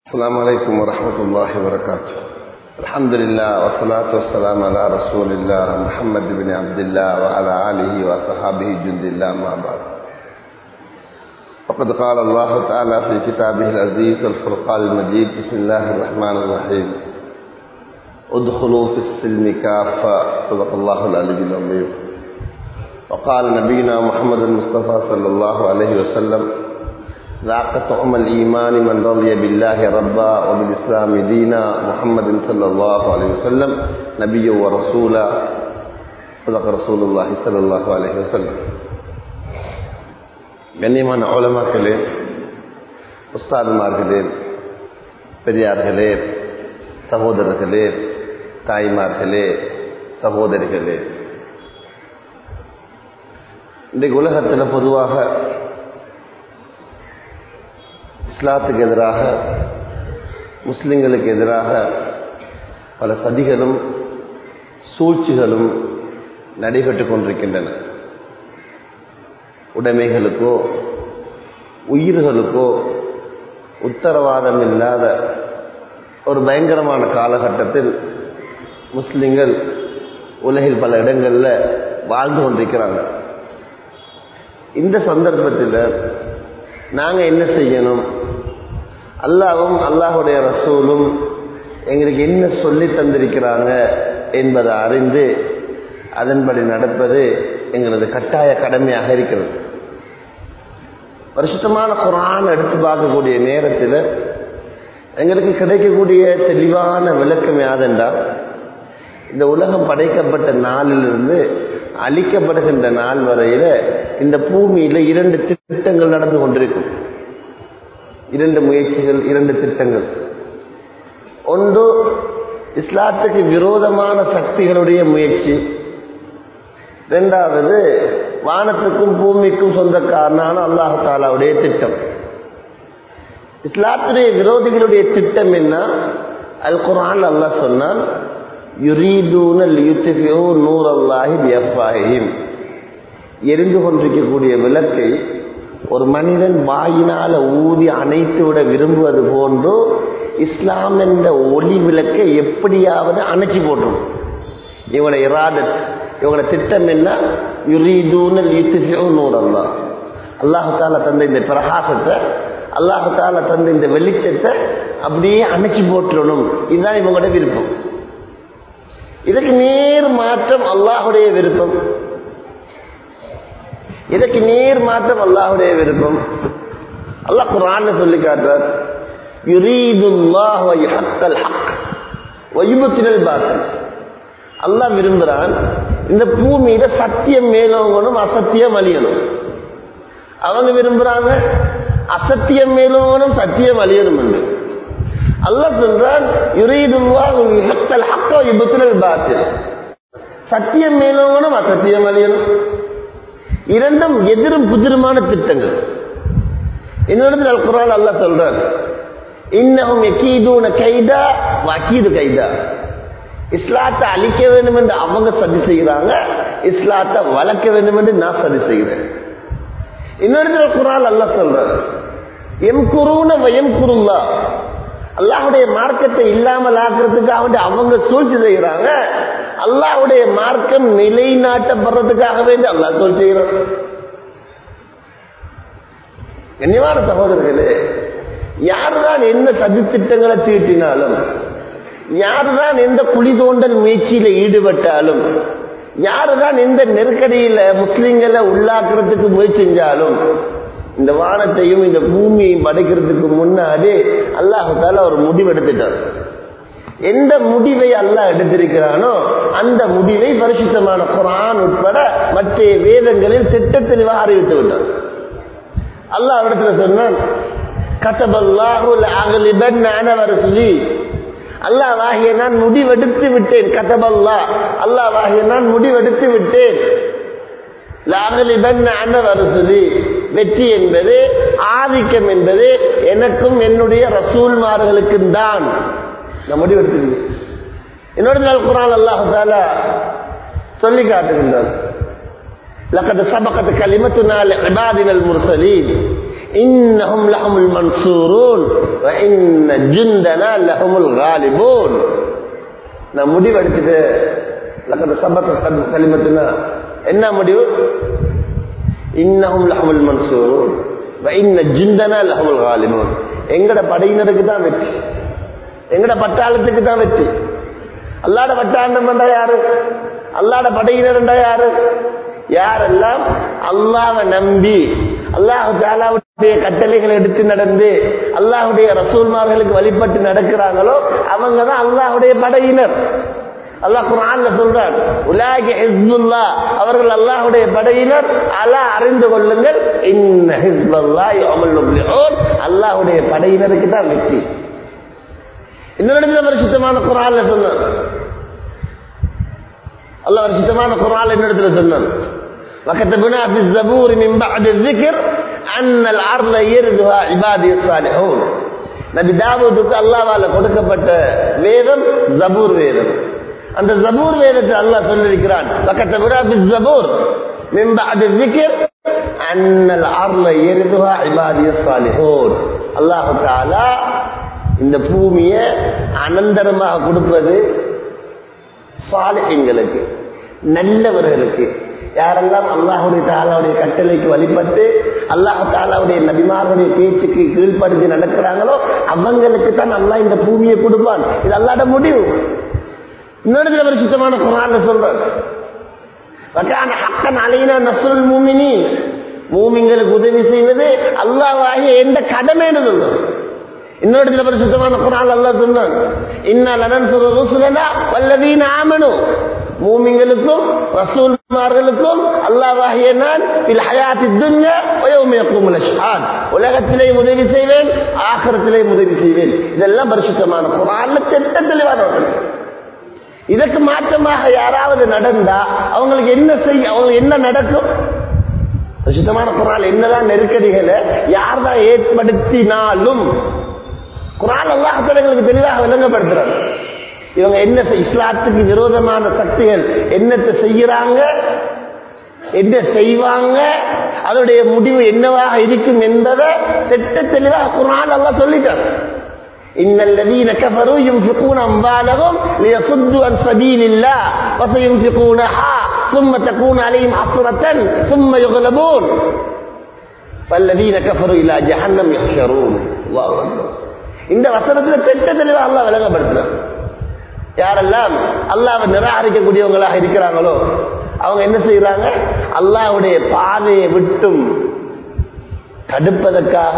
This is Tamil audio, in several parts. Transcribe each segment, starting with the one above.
السلام عليكم ورحمة الله وبركاته الحمد لله والصلاة والسلام على رسول الله محمد بن عبد الله وعلى آله وصحابه جند الله ما بعد وقد قال الله تعالى في كتابه العزيز الفرقان المجيد بسم الله الرحمن الرحيم ادخلوا في السلم كافة صدق الله العلي العظيم وقال نبينا محمد المصطفى صلى الله عليه وسلم ذاق طعم الإيمان من رضي بالله ربا وبالإسلام دينا محمد صلى الله عليه وسلم نبيا ورسولا صدق رسول الله صلى الله عليه وسلم கண்ணியமான உலமாக்களே உஸ்தாதுமார்களே பெரியார்களே சகோதரர்களே தாய்மார்களே சகோதரிகளே இன்றைக்கு உலகத்தில் பொதுவாக இஸ்லாத்துக்கு எதிராக முஸ்லிம்களுக்கு எதிராக பல சதிகளும் சூழ்ச்சிகளும் நடைபெற்று கொண்டிருக்கின்றன உடைமைகளுக்கோ உயிர்களுக்கோ உத்தரவாதம் இல்லாத ஒரு பயங்கரமான காலகட்டத்தில் முஸ்லிம்கள் உலகில் பல இடங்களில் வாழ்ந்து கொண்டிருக்கிறாங்க இந்த சந்தர்ப்பத்தில் நாங்கள் என்ன செய்யணும் அல்லாவும் அல்லாஹுடைய ரசூலும் எங்களுக்கு என்ன சொல்லி தந்திருக்கிறாங்க என்பதை அறிந்து அதன்படி நடப்பது எங்களது கட்டாய கடமையாக இருக்கிறது வருஷத்தமான குரான் எடுத்து பார்க்கக்கூடிய நேரத்தில் எங்களுக்கு கிடைக்கக்கூடிய தெளிவான விளக்கம் யாதென்றால் இந்த உலகம் படைக்கப்பட்ட நாளிலிருந்து அழிக்கப்படுகின்ற நாள் வரையில இந்த பூமியில இரண்டு திட்டங்கள் நடந்து கொண்டிருக்கும் இரண்டு முயற்சிகள் இரண்டு திட்டங்கள் ஒன்று இஸ்லாத்துக்கு விரோதமான சக்திகளுடைய முயற்சி இரண்டாவது வானத்துக்கும் பூமிக்கும் சொந்தக்காரனான அல்லாஹு தாலாவுடைய திட்டம் இஸ்லாத்துடைய விரோதிகளுடைய திட்டம் என்ன அல் குரான் அல்லாஹ் சொன்னால் நூர் அல்லாஹி எரிந்து கொண்டிருக்கக்கூடிய விளக்கை ஒரு மனிதன் வாயினால ஊதி அணைத்து விட விரும்புவது போன்று இஸ்லாம் என்ற ஒளி விளக்கை எப்படியாவது அணைச்சி போட்டுரும் இவனோட இராதத் இவங்களோட திட்டம் என்ன யுரீதூனல் நூர் அல்லா அல்லாஹால தந்த இந்த பிரகாசத்தை அல்லாஹால தந்த இந்த வெளிச்சத்தை அப்படியே அணைச்சி போட்டுடணும் இதுதான் இவங்களோட விருப்பம் இதற்கு நேர் மாற்றம் அல்லாஹுடைய விருப்பம் இதற்கு நேர் மாற்றம் அல்லாஹுடைய விருப்பம் அல்லாஹ் குரான் சொல்லி காட்டுறார் அல்லாஹ் விரும்புகிறான் இந்த பூமியில சத்தியம் மேலோங்கணும் அசத்தியம் அழியணும் அவங்க விரும்புறாங்க அசத்தியம் மேலோங்கணும் சத்தியம் அழியணும் என்று அல்லாஹ் சொல்றான் சத்தியம் மேலோங்கணும் அசத்தியம் அழியணும் இரண்டும் எதிரும் புதிருமான திட்டங்கள் என்னிடத்தில் அல் குரான் அல்லா சொல்றார் இன்னும் எக்கீதூன கைதா வக்கீது கைதா இஸ்லாத்தை அழிக்க வேண்டும் என்று அவங்க சதி செய்கிறாங்க இஸ்லாத்தை வளர்க்க வேண்டும் என்று நான் சதி செய்கிறேன் இன்னொரு குரான் அல்ல சொல்றார் எம் குருன வயம் குருல்லா அல்லாஹுடைய மார்க்கத்தை இல்லாமல் ஆக்குறதுக்காக அவங்க சூழ்ச்சி செய்கிறாங்க அல்லாஹுடைய மார்க்கம் நிலைநாட்டப்படுறதுக்காக வேண்டி அல்லாஹ் சூழ்ச்சி செய்கிறான் கண்ணியமான சகோதரர்களே யாருதான் என்ன சதி திட்டங்களை தீட்டினாலும் யாருதான் எந்த குழி தோண்டல் முயற்சியில ஈடுபட்டாலும் யாருதான் எந்த நெருக்கடியில முஸ்லிம்களை உள்ளாக்குறதுக்கு முயற்சி செஞ்சாலும் இந்த வானத்தையும் இந்த பூமியையும் படைக்கிறதுக்கு முன்னாடி அல்லாஹால ஒரு முடிவு எடுத்துட்டார் எந்த முடிவை அல்லாஹ் எடுத்திருக்கிறானோ அந்த முடிவை பரிசுத்தமான குரான் உட்பட மற்ற வேதங்களில் திட்ட தெளிவாக அறிவித்து விட்டார் அல்லாஹ் இடத்துல சொன்னான் கத்தபல்லாஹுல் அகலிபன் சொல்லி அல்லாவாகிய நான் முடிவெடுத்து விட்டேன் கதபல்லா அல்லாவாகிய நான் முடிவெடுத்து விட்டேன் சொல்லி வெற்றி என்பது ஆதிக்கம் என்பது எனக்கும் என்னுடைய ரசூல்மார்களுக்கும் தான் நான் முடிவெடுத்து என்னோட நாள் குரான் அல்லாஹால சொல்லி காட்டுகின்றார் لقد سبقت كلمتنا لعبادنا المرسلين இன்னஹும் லஹுமுல் மன்சூரூன் வ இன்ன ஜுந்தனா லஹுமுல் காலிபூன் நான் முடிவெடுத்துட்டு லக்கத சபத்த கலிமத்துனா என்ன முடிவு இன்னஹும் லஹுமுல் மன்சூரூன் வ இன்ன ஜுந்தனா லஹுமுல் காலிபூன் எங்கட படையினருக்கு தான் வெற்றி எங்கட பட்டாளத்துக்கு தான் வெற்றி அல்லாட பட்டாண்டம் என்றா யாரு அல்லாட படையினர் என்றா யாரு யாரெல்லாம் அல்லாவை நம்பி அல்லாஹு தாலாவுடைய கட்டளைகளை எடுத்து நடந்து அல்லாஹுடைய ரசூல்மார்களுக்கு வழிபட்டு நடக்கிறாங்களோ அவங்க தான் அல்லாஹுடைய படையினர் அல்லாஹ் குரான்ல சொல்றான் உலாகி ஹிஸ்புல்லா அவர்கள் அல்லாஹுடைய படையினர் அலா அறிந்து கொள்ளுங்கள் இன்ன ஹிஸ்புல்லாஹி அமல் முஃப்லிஹூன் அல்லாஹ்வுடைய படையினருக்கு தான் வெற்றி இன்னொரு பரிசுத்தமான குரான்ல சொன்னான் அல்லாஹ் பரிசுத்தமான குரான்ல இன்னொரு சொன்னான் وكتبنا في الزبور من بعد الذكر أن الأرض يرثها عبادي الصالحون நபி தாவூதுக்கு அல்லாவால கொடுக்கப்பட்ட வேதம் ஜபூர் வேதம் அந்த ஜபூர் வேதத்தை அல்லாஹ் சொல்லியிருக்கிறான் وكتبنا في الزبور من بعد الذكر أن الأرض يرثها عبادي الصالحون அல்லாஹ் تعالى இந்த பூமியை அனந்தரமாக கொடுப்பது சாலிஹங்களுக்கு நல்லவர்களுக்கு யாரெல்லாம் அல்லாஹுடைய தாலாவுடைய கட்டளைக்கு வழிபட்டு அல்லாஹ் தாலாவுடைய நபிமாருடைய பேச்சுக்கு கீழ்ப்படுத்தி நடக்கிறாங்களோ அவங்களுக்கு தான் அல்லாஹ் இந்த பூமியை கொடுப்பான் இது அல்லாட முடிவு இன்னொரு சில சுத்தமான குரான் சொல்றான் ஹக்கன் அலைனா நசுல் மூமினி மூமிங்களுக்கு உதவி செய்வது அல்லாஹாகிய எந்த கடமைன்னு சொல்றோம் இன்னொரு சில பரிசுத்தமான குரான் அல்லா சொன்னான் இன்னா லனன் ருசுலனா வல்லதீன ஆமனு மூமிங்களுக்கும் ரசூல்மார்களுக்கும் அல்லாஹ்வாகிய நான் இல் ஹயாத்தி துன்யா வயௌம யக்கூமுல் அஷ்ஹாத் உலகத்திலே உதவி செய்வேன் ஆகிரத்திலே உதவி செய்வேன் இதெல்லாம் பரிசுத்தமான குரான்ல திட்ட தெளிவான இதற்கு மாற்றமாக யாராவது நடந்தா அவங்களுக்கு என்ன செய்ய அவங்களுக்கு என்ன நடக்கும் சுத்தமான குரான் என்னதான் நெருக்கடிகளை யார் தான் ஏற்படுத்தினாலும் குரான் அல்லாஹங்களுக்கு தெளிவாக விளங்கப்படுத்துறாங்க இவங்க என்ன இஸ்லாத்துக்கு விரோதமான சக்திகள் என்னத்தை செய்யறாங்க என்ன செய்வாங்க அதோடைய முடிவு என்னவாக இருக்கும் என்பதை திட்ட தெளிவாக குரான் எல்லாம் சொல்லிட்டாங்க إن الذين كفروا ينفقون أموالهم ليصدوا عن سبيل الله وسينفقونها ثم تكون عليهم حسرة ثم يغلبون فالذين كفروا إلى جهنم يحشرون الله أكبر இந்த வசனத்தில் திட்ட தெளிவாக அல்லா விளங்கப்படுத்துறான் யாரெல்லாம் அல்லாவை நிராகரிக்கக்கூடியவங்களாக இருக்கிறாங்களோ அவங்க என்ன செய்யறாங்க அல்லாவுடைய பாதையை விட்டும் தடுப்பதற்காக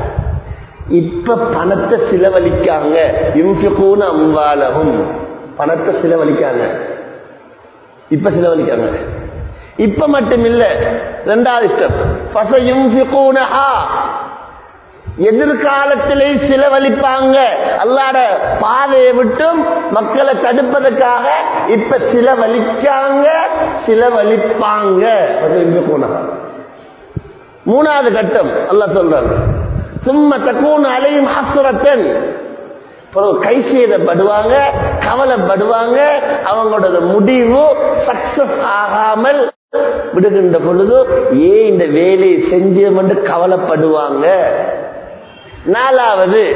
இப்ப பணத்தை செலவழிக்காங்க இம்சிகூன அம்பாலகும் பணத்தை செலவழிக்காங்க இப்ப செலவழிக்காங்க இப்ப மட்டும் இல்ல ரெண்டாவது ஸ்டெப் எதிர்காலத்திலே செலவழிப்பாங்க அல்லாட பாதையை விட்டும் மக்களை தடுப்பதற்காக இப்ப செலவழிக்காங்க செலவழிப்பாங்க மூணாவது கட்டம் அல்லா சொல்றாங்க சும்மா தக்கூன் அலையும் ஹசுரத்தன் கை செய்தப்படுவாங்க கவலைப்படுவாங்க அவங்களோட முடிவு சக்சஸ் ஆகாமல் விடுகின்ற பொழுது ஏன் இந்த வேலையை செஞ்சோம் என்று கவலைப்படுவாங்க நாலாவது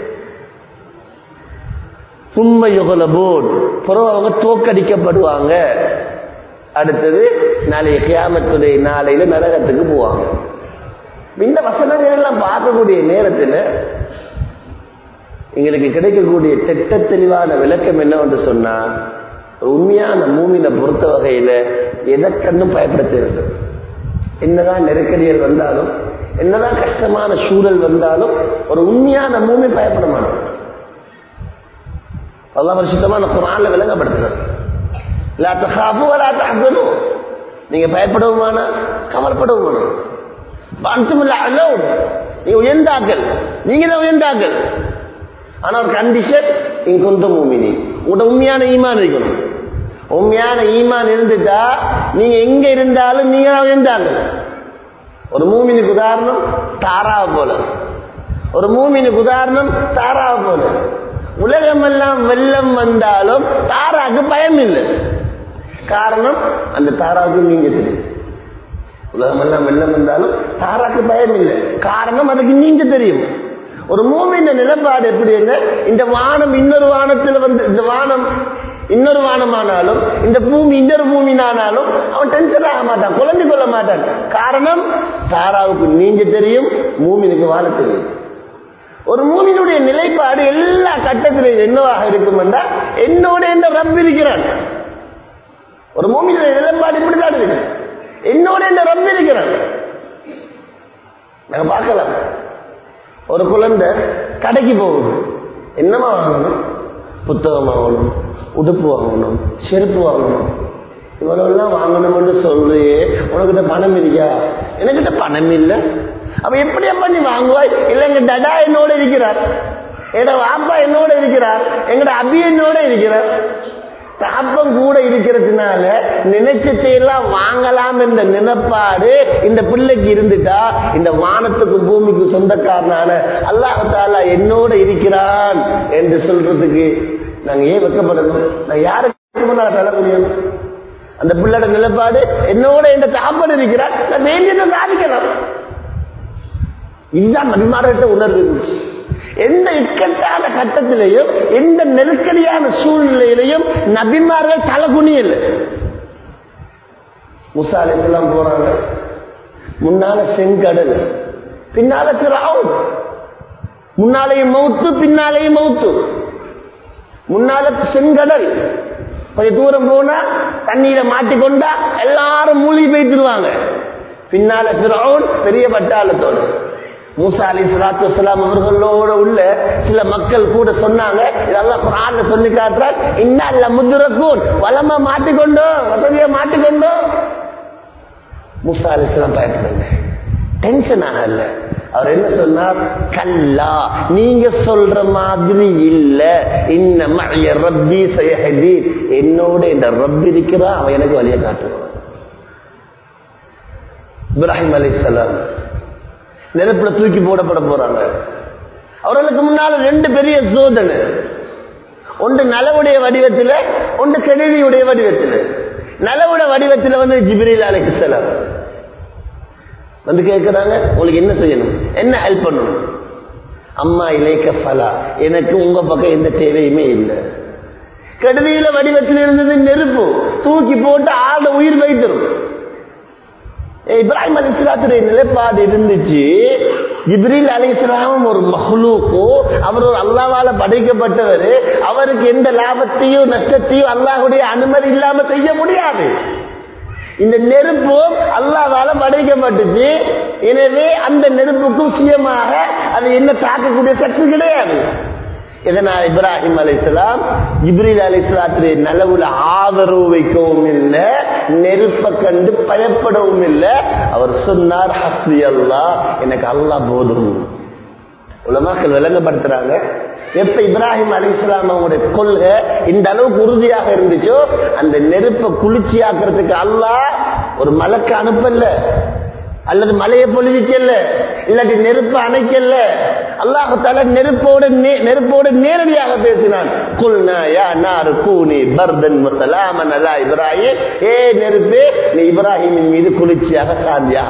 சும்ம யுகலபோன் பிறகு அவங்க தோக்கடிக்கப்படுவாங்க அடுத்தது நாளைய கியாமத்துடைய நாளையில நரகத்துக்கு போவாங்க இந்த வசனங்கள் எல்லாம் பார்க்கக்கூடிய நேரத்தில் எங்களுக்கு கிடைக்கக்கூடிய திட்ட தெளிவான விளக்கம் என்னவென்று சொன்னா உண்மையான மூமினை பொறுத்த வகையில எதற்கண்ணும் பயப்பட தேவையில்லை என்னதான் நெருக்கடிகள் வந்தாலும் என்னதான் கஷ்டமான சூழல் வந்தாலும் ஒரு உண்மையான மூமி பயப்பட மாட்டோம் அல்லாஹ் வருஷத்தமான குரான்ல விளங்கப்படுத்துறது நீங்க பயப்படவுமான கவலைப்படவும் நீங்க உயர்ந்தாக்கள் நீங்க தான் உயர்ந்தாக்கள் ஆனா ஒரு கண்டிஷன் இங்க கொண்ட மூமினி உங்களோட உண்மையான ஈமான் இருக்கணும் உண்மையான ஈமான் இருந்துட்டா நீங்க எங்க இருந்தாலும் நீங்க தான் உயர்ந்தாக்கள் ஒரு மூமினுக்கு உதாரணம் தாராவை போல ஒரு மூமினுக்கு உதாரணம் தாராவை போல உலகமெல்லாம் வெள்ளம் வந்தாலும் தாராக்கு பயம் இல்லை காரணம் அந்த தாராவுக்கு நீங்க தெரியும் உலகம் எல்லாம் வெள்ளம் வந்தாலும் தாராக்கு பயம் இல்லை காரணம் அதுக்கு நீங்க தெரியும் ஒரு மூவின் நிலப்பாடு எப்படி என்ன இந்த வானம் இன்னொரு வானத்துல வந்து இந்த வானம் இன்னொரு வானமானாலும் இந்த பூமி இன்னொரு பூமினானாலும் அவன் டென்ஷன் ஆக மாட்டான் குழந்தை கொள்ள மாட்டான் காரணம் தாராவுக்கு நீங்க தெரியும் மூமினுக்கு வாழ தெரியும் ஒரு மூமினுடைய நிலைப்பாடு எல்லா கட்டத்திலும் என்னவாக இருக்கும் என்றால் என்னோட என்ன ரப் இருக்கிறான் ஒரு மூமினுடைய நிலைப்பாடு இப்படிதான் இருக்கு என்னோட என்ன ரப் இருக்கிறான் நாங்க பார்க்கலாம் ஒரு குழந்தை கடைக்கு போகுது என்னமா வாங்கணும் புத்தகம் வாங்கணும் உடுப்பு வாங்கணும் செருப்பு வாங்கணும் இவ்வளவுலாம் வாங்கணும்னு சொல்றியே உனக்கிட்ட பணம் இருக்கா எனக்கிட்ட பணம் இல்லை அப்ப எப்படி அப்ப நீ வாங்குவாய் இல்ல எங்க டடா என்னோட இருக்கிறார் எங்க வாப்பா என்னோட இருக்கிறார் எங்கட அபி என்னோட இருக்கிறார் தாப்பம் கூட இருக்கிறதுனால நினைச்சத்தை எல்லாம் வாங்கலாம் என்ற நினைப்பாடு இந்த பிள்ளைக்கு இருந்துட்டா இந்த வானத்துக்கு பூமிக்கு சொந்தக்காரனான அல்லாஹாலா என்னோட இருக்கிறான் என்று சொல்றதுக்கு நாங்க ஏன் வெக்கப்படணும் நான் யாருக்கு முன்னால தர முடியும் அந்த பிள்ளையோட நிலைப்பாடு என்னோட இந்த தாப்பன் இருக்கிறார் நான் வேண்டியதை சாதிக்கலாம் இதுதான் நபிமார்கிட்ட உணர்வு இருந்துச்சு எந்த இக்கட்டான கட்டத்திலையும் எந்த நெருக்கடியான சூழ்நிலையிலையும் நபிமார்கள் தலகுனியல் முசாலைக்கெல்லாம் போறாங்க முன்னால செங்கடல் பின்னால திராவும் முன்னாலேயும் மவுத்து பின்னாலேயும் மவுத்து முன்னால செங்கடல் கொஞ்சம் தூரம் போனா தண்ணீரை மாட்டிக்கொண்டா எல்லாரும் மூழ்கி போய்த்துருவாங்க பின்னால பிறவுன் பெரிய பட்டாளத்தோடு மூசா அலி சலாத்து வலாம் அவர்களோட உள்ள சில மக்கள் கூட சொன்னாங்க இதெல்லாம் குரான்ல சொல்லி காட்டுறார் இன்னல்ல முதுரக்கூன் வளமா மாட்டிக்கொண்டோம் வசதியா மாட்டிக்கொண்டோம் மூசா அலி சலாம் பயப்படுங்க டென்ஷன் ஆகல அவர் என்ன சொன்னார் கல்லா நீங்க சொல்ற மாதிரி இல்ல இன்ன ரப்பி சயஹதி என்னோட இந்த ரப் இருக்கிறா அவன் எனக்கு வழியை காட்டுவான் இப்ராஹிம் அலி சலாம் நெருப்புல தூக்கி போடப்பட போறாங்க அவர்களுக்கு முன்னால ரெண்டு பெரிய சோதனை ஒன்று நலவுடைய வடிவத்தில் ஒன்று கெடுதியுடைய வடிவத்தில் நலவுட வடிவத்தில் வந்து ஜிபிரில் அலைக்கு செலாம் வந்து கேட்கிறாங்க உங்களுக்கு என்ன செய்யணும் என்ன ஹெல்ப் பண்ணணும் அம்மா இலைக்க ஃபலா எனக்கு உங்க பக்கம் எந்த தேவையுமே இல்லை கெடுதியில வடிவத்தில் இருந்தது நெருப்பு தூக்கி போட்டு ஆள உயிர் வைத்திரும் இப்ராஹிம் அலிஸ்லாத்துடைய நிலைப்பாடு இருந்துச்சு இப்ரீல் அலிஸ்லாம் ஒரு மஹ்லூக்கோ அவர் ஒரு அல்லாவால படைக்கப்பட்டவர் அவருக்கு எந்த லாபத்தையும் நஷ்டத்தையும் அல்லாஹுடைய அனுமதி இல்லாம செய்ய முடியாது இந்த நெருப்பும் அல்லாவால படைக்கப்பட்டுச்சு எனவே அந்த நெருப்புக்கும் சுயமாக அது என்ன தாக்கக்கூடிய சக்தி கிடையாது இதனால் இப்ராஹிம் அலிஸ்லாம் இப்ரீல் அலிஸ்லாத்துடைய நலவுல ஆதரவு வைக்கவும் இல்லை நெருப்ப கண்டு பயப்படவும் இல்லை அவர் சொன்னார் ஹஸ்பி அல்லா எனக்கு அல்லா போதும் உலமாக்கள் விளங்கப்படுத்துறாங்க எப்ப இப்ராஹிம் அலி இஸ்லாம் அவங்களுடைய கொள்கை இந்த அளவுக்கு உறுதியாக இருந்துச்சோ அந்த நெருப்பை குளிர்ச்சியாக்குறதுக்கு அல்லாஹ் ஒரு மலக்கு அனுப்பல அல்லது மலையை பொழுதிக்கல இல்லாட்டி நெருப்பு அணைக்கல அல்லாஹால நெருப்போடு நெருப்போடு நேரடியாக பேசினான் குல்னா யா நாரு கூனி பர்தன் முசலாமன் அல்லா இப்ராஹிம் ஏ நெருப்பே நீ இப்ராஹிமின் மீது குளிர்ச்சியாக சாந்தியா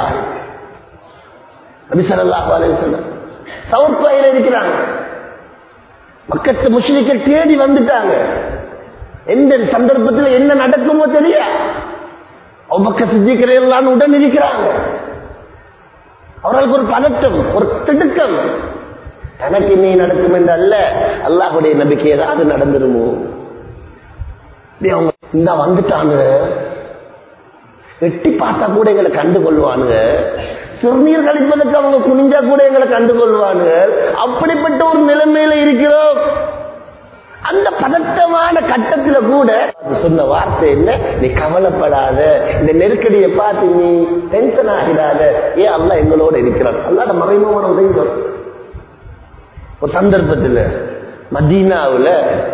நபி ஸல்லல்லாஹு அலைஹி வஸல்லம் சவுத்வாயில இருக்கிறாங்க மக்கத்து முஸ்லிம்கள் தேடி வந்துட்டாங்க எந்த சந்தர்ப்பத்தில் என்ன நடக்குமோ தெரியா அவங்க சித்திக்கிறேன் உடன் இருக்கிறாங்க அவர்களுக்கு ஒரு பதட்டம் ஒரு திடுக்கம் தனக்கு நீ நடக்கும் என்று அல்ல அல்லாஹுடைய நம்பிக்கை ஏதாவது நடந்துருமோ அவங்க இந்த வந்துட்டாங்க எட்டி பார்த்தா கூட எங்களை கண்டு கொள்வானுங்க சிறுநீர் கழிப்பதற்கு அவங்க குனிஞ்சா கூட எங்களை கண்டு கொள்வானுங்க அப்படிப்பட்ட ஒரு நிலைமையில இருக்கிறோம் அந்த பதட்டமான கட்டத்துல கூட சொன்ன வார்த்தை என்ன நீ கவலைப்படாத இந்த நெருக்கடியை பார்த்து நீ டென்ஷன் ஆகிடாத ஏன் அல்ல எங்களோட இருக்கிறார் அல்லாட மறைமுகமான உதவி வரும். ஒரு சந்தர்ப்பத்தில் மதீனாவுல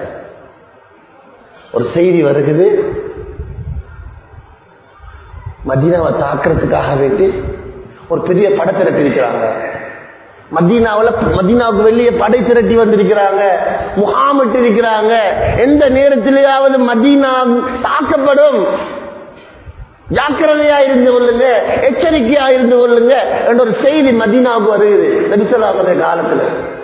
ஒரு செய்தி வருகுது மதீனாவை தாக்குறதுக்காக வேண்டி ஒரு பெரிய படை திரட்டிருக்கிறாங்க மதீனாவில் மதீனாவுக்கு வெளியே படை திரட்டி வந்திருக்கிறாங்க முகாமிட்டு இருக்கிறாங்க எந்த நேரத்திலேயாவது மதீனா தாக்கப்படும் ஜாக்கிரதையா இருந்து கொள்ளுங்க எச்சரிக்கையா இருந்து கொள்ளுங்க என்ற ஒரு செய்தி மதீனாவுக்கு வருகிறது நபிசல்லாவுடைய காலத்துல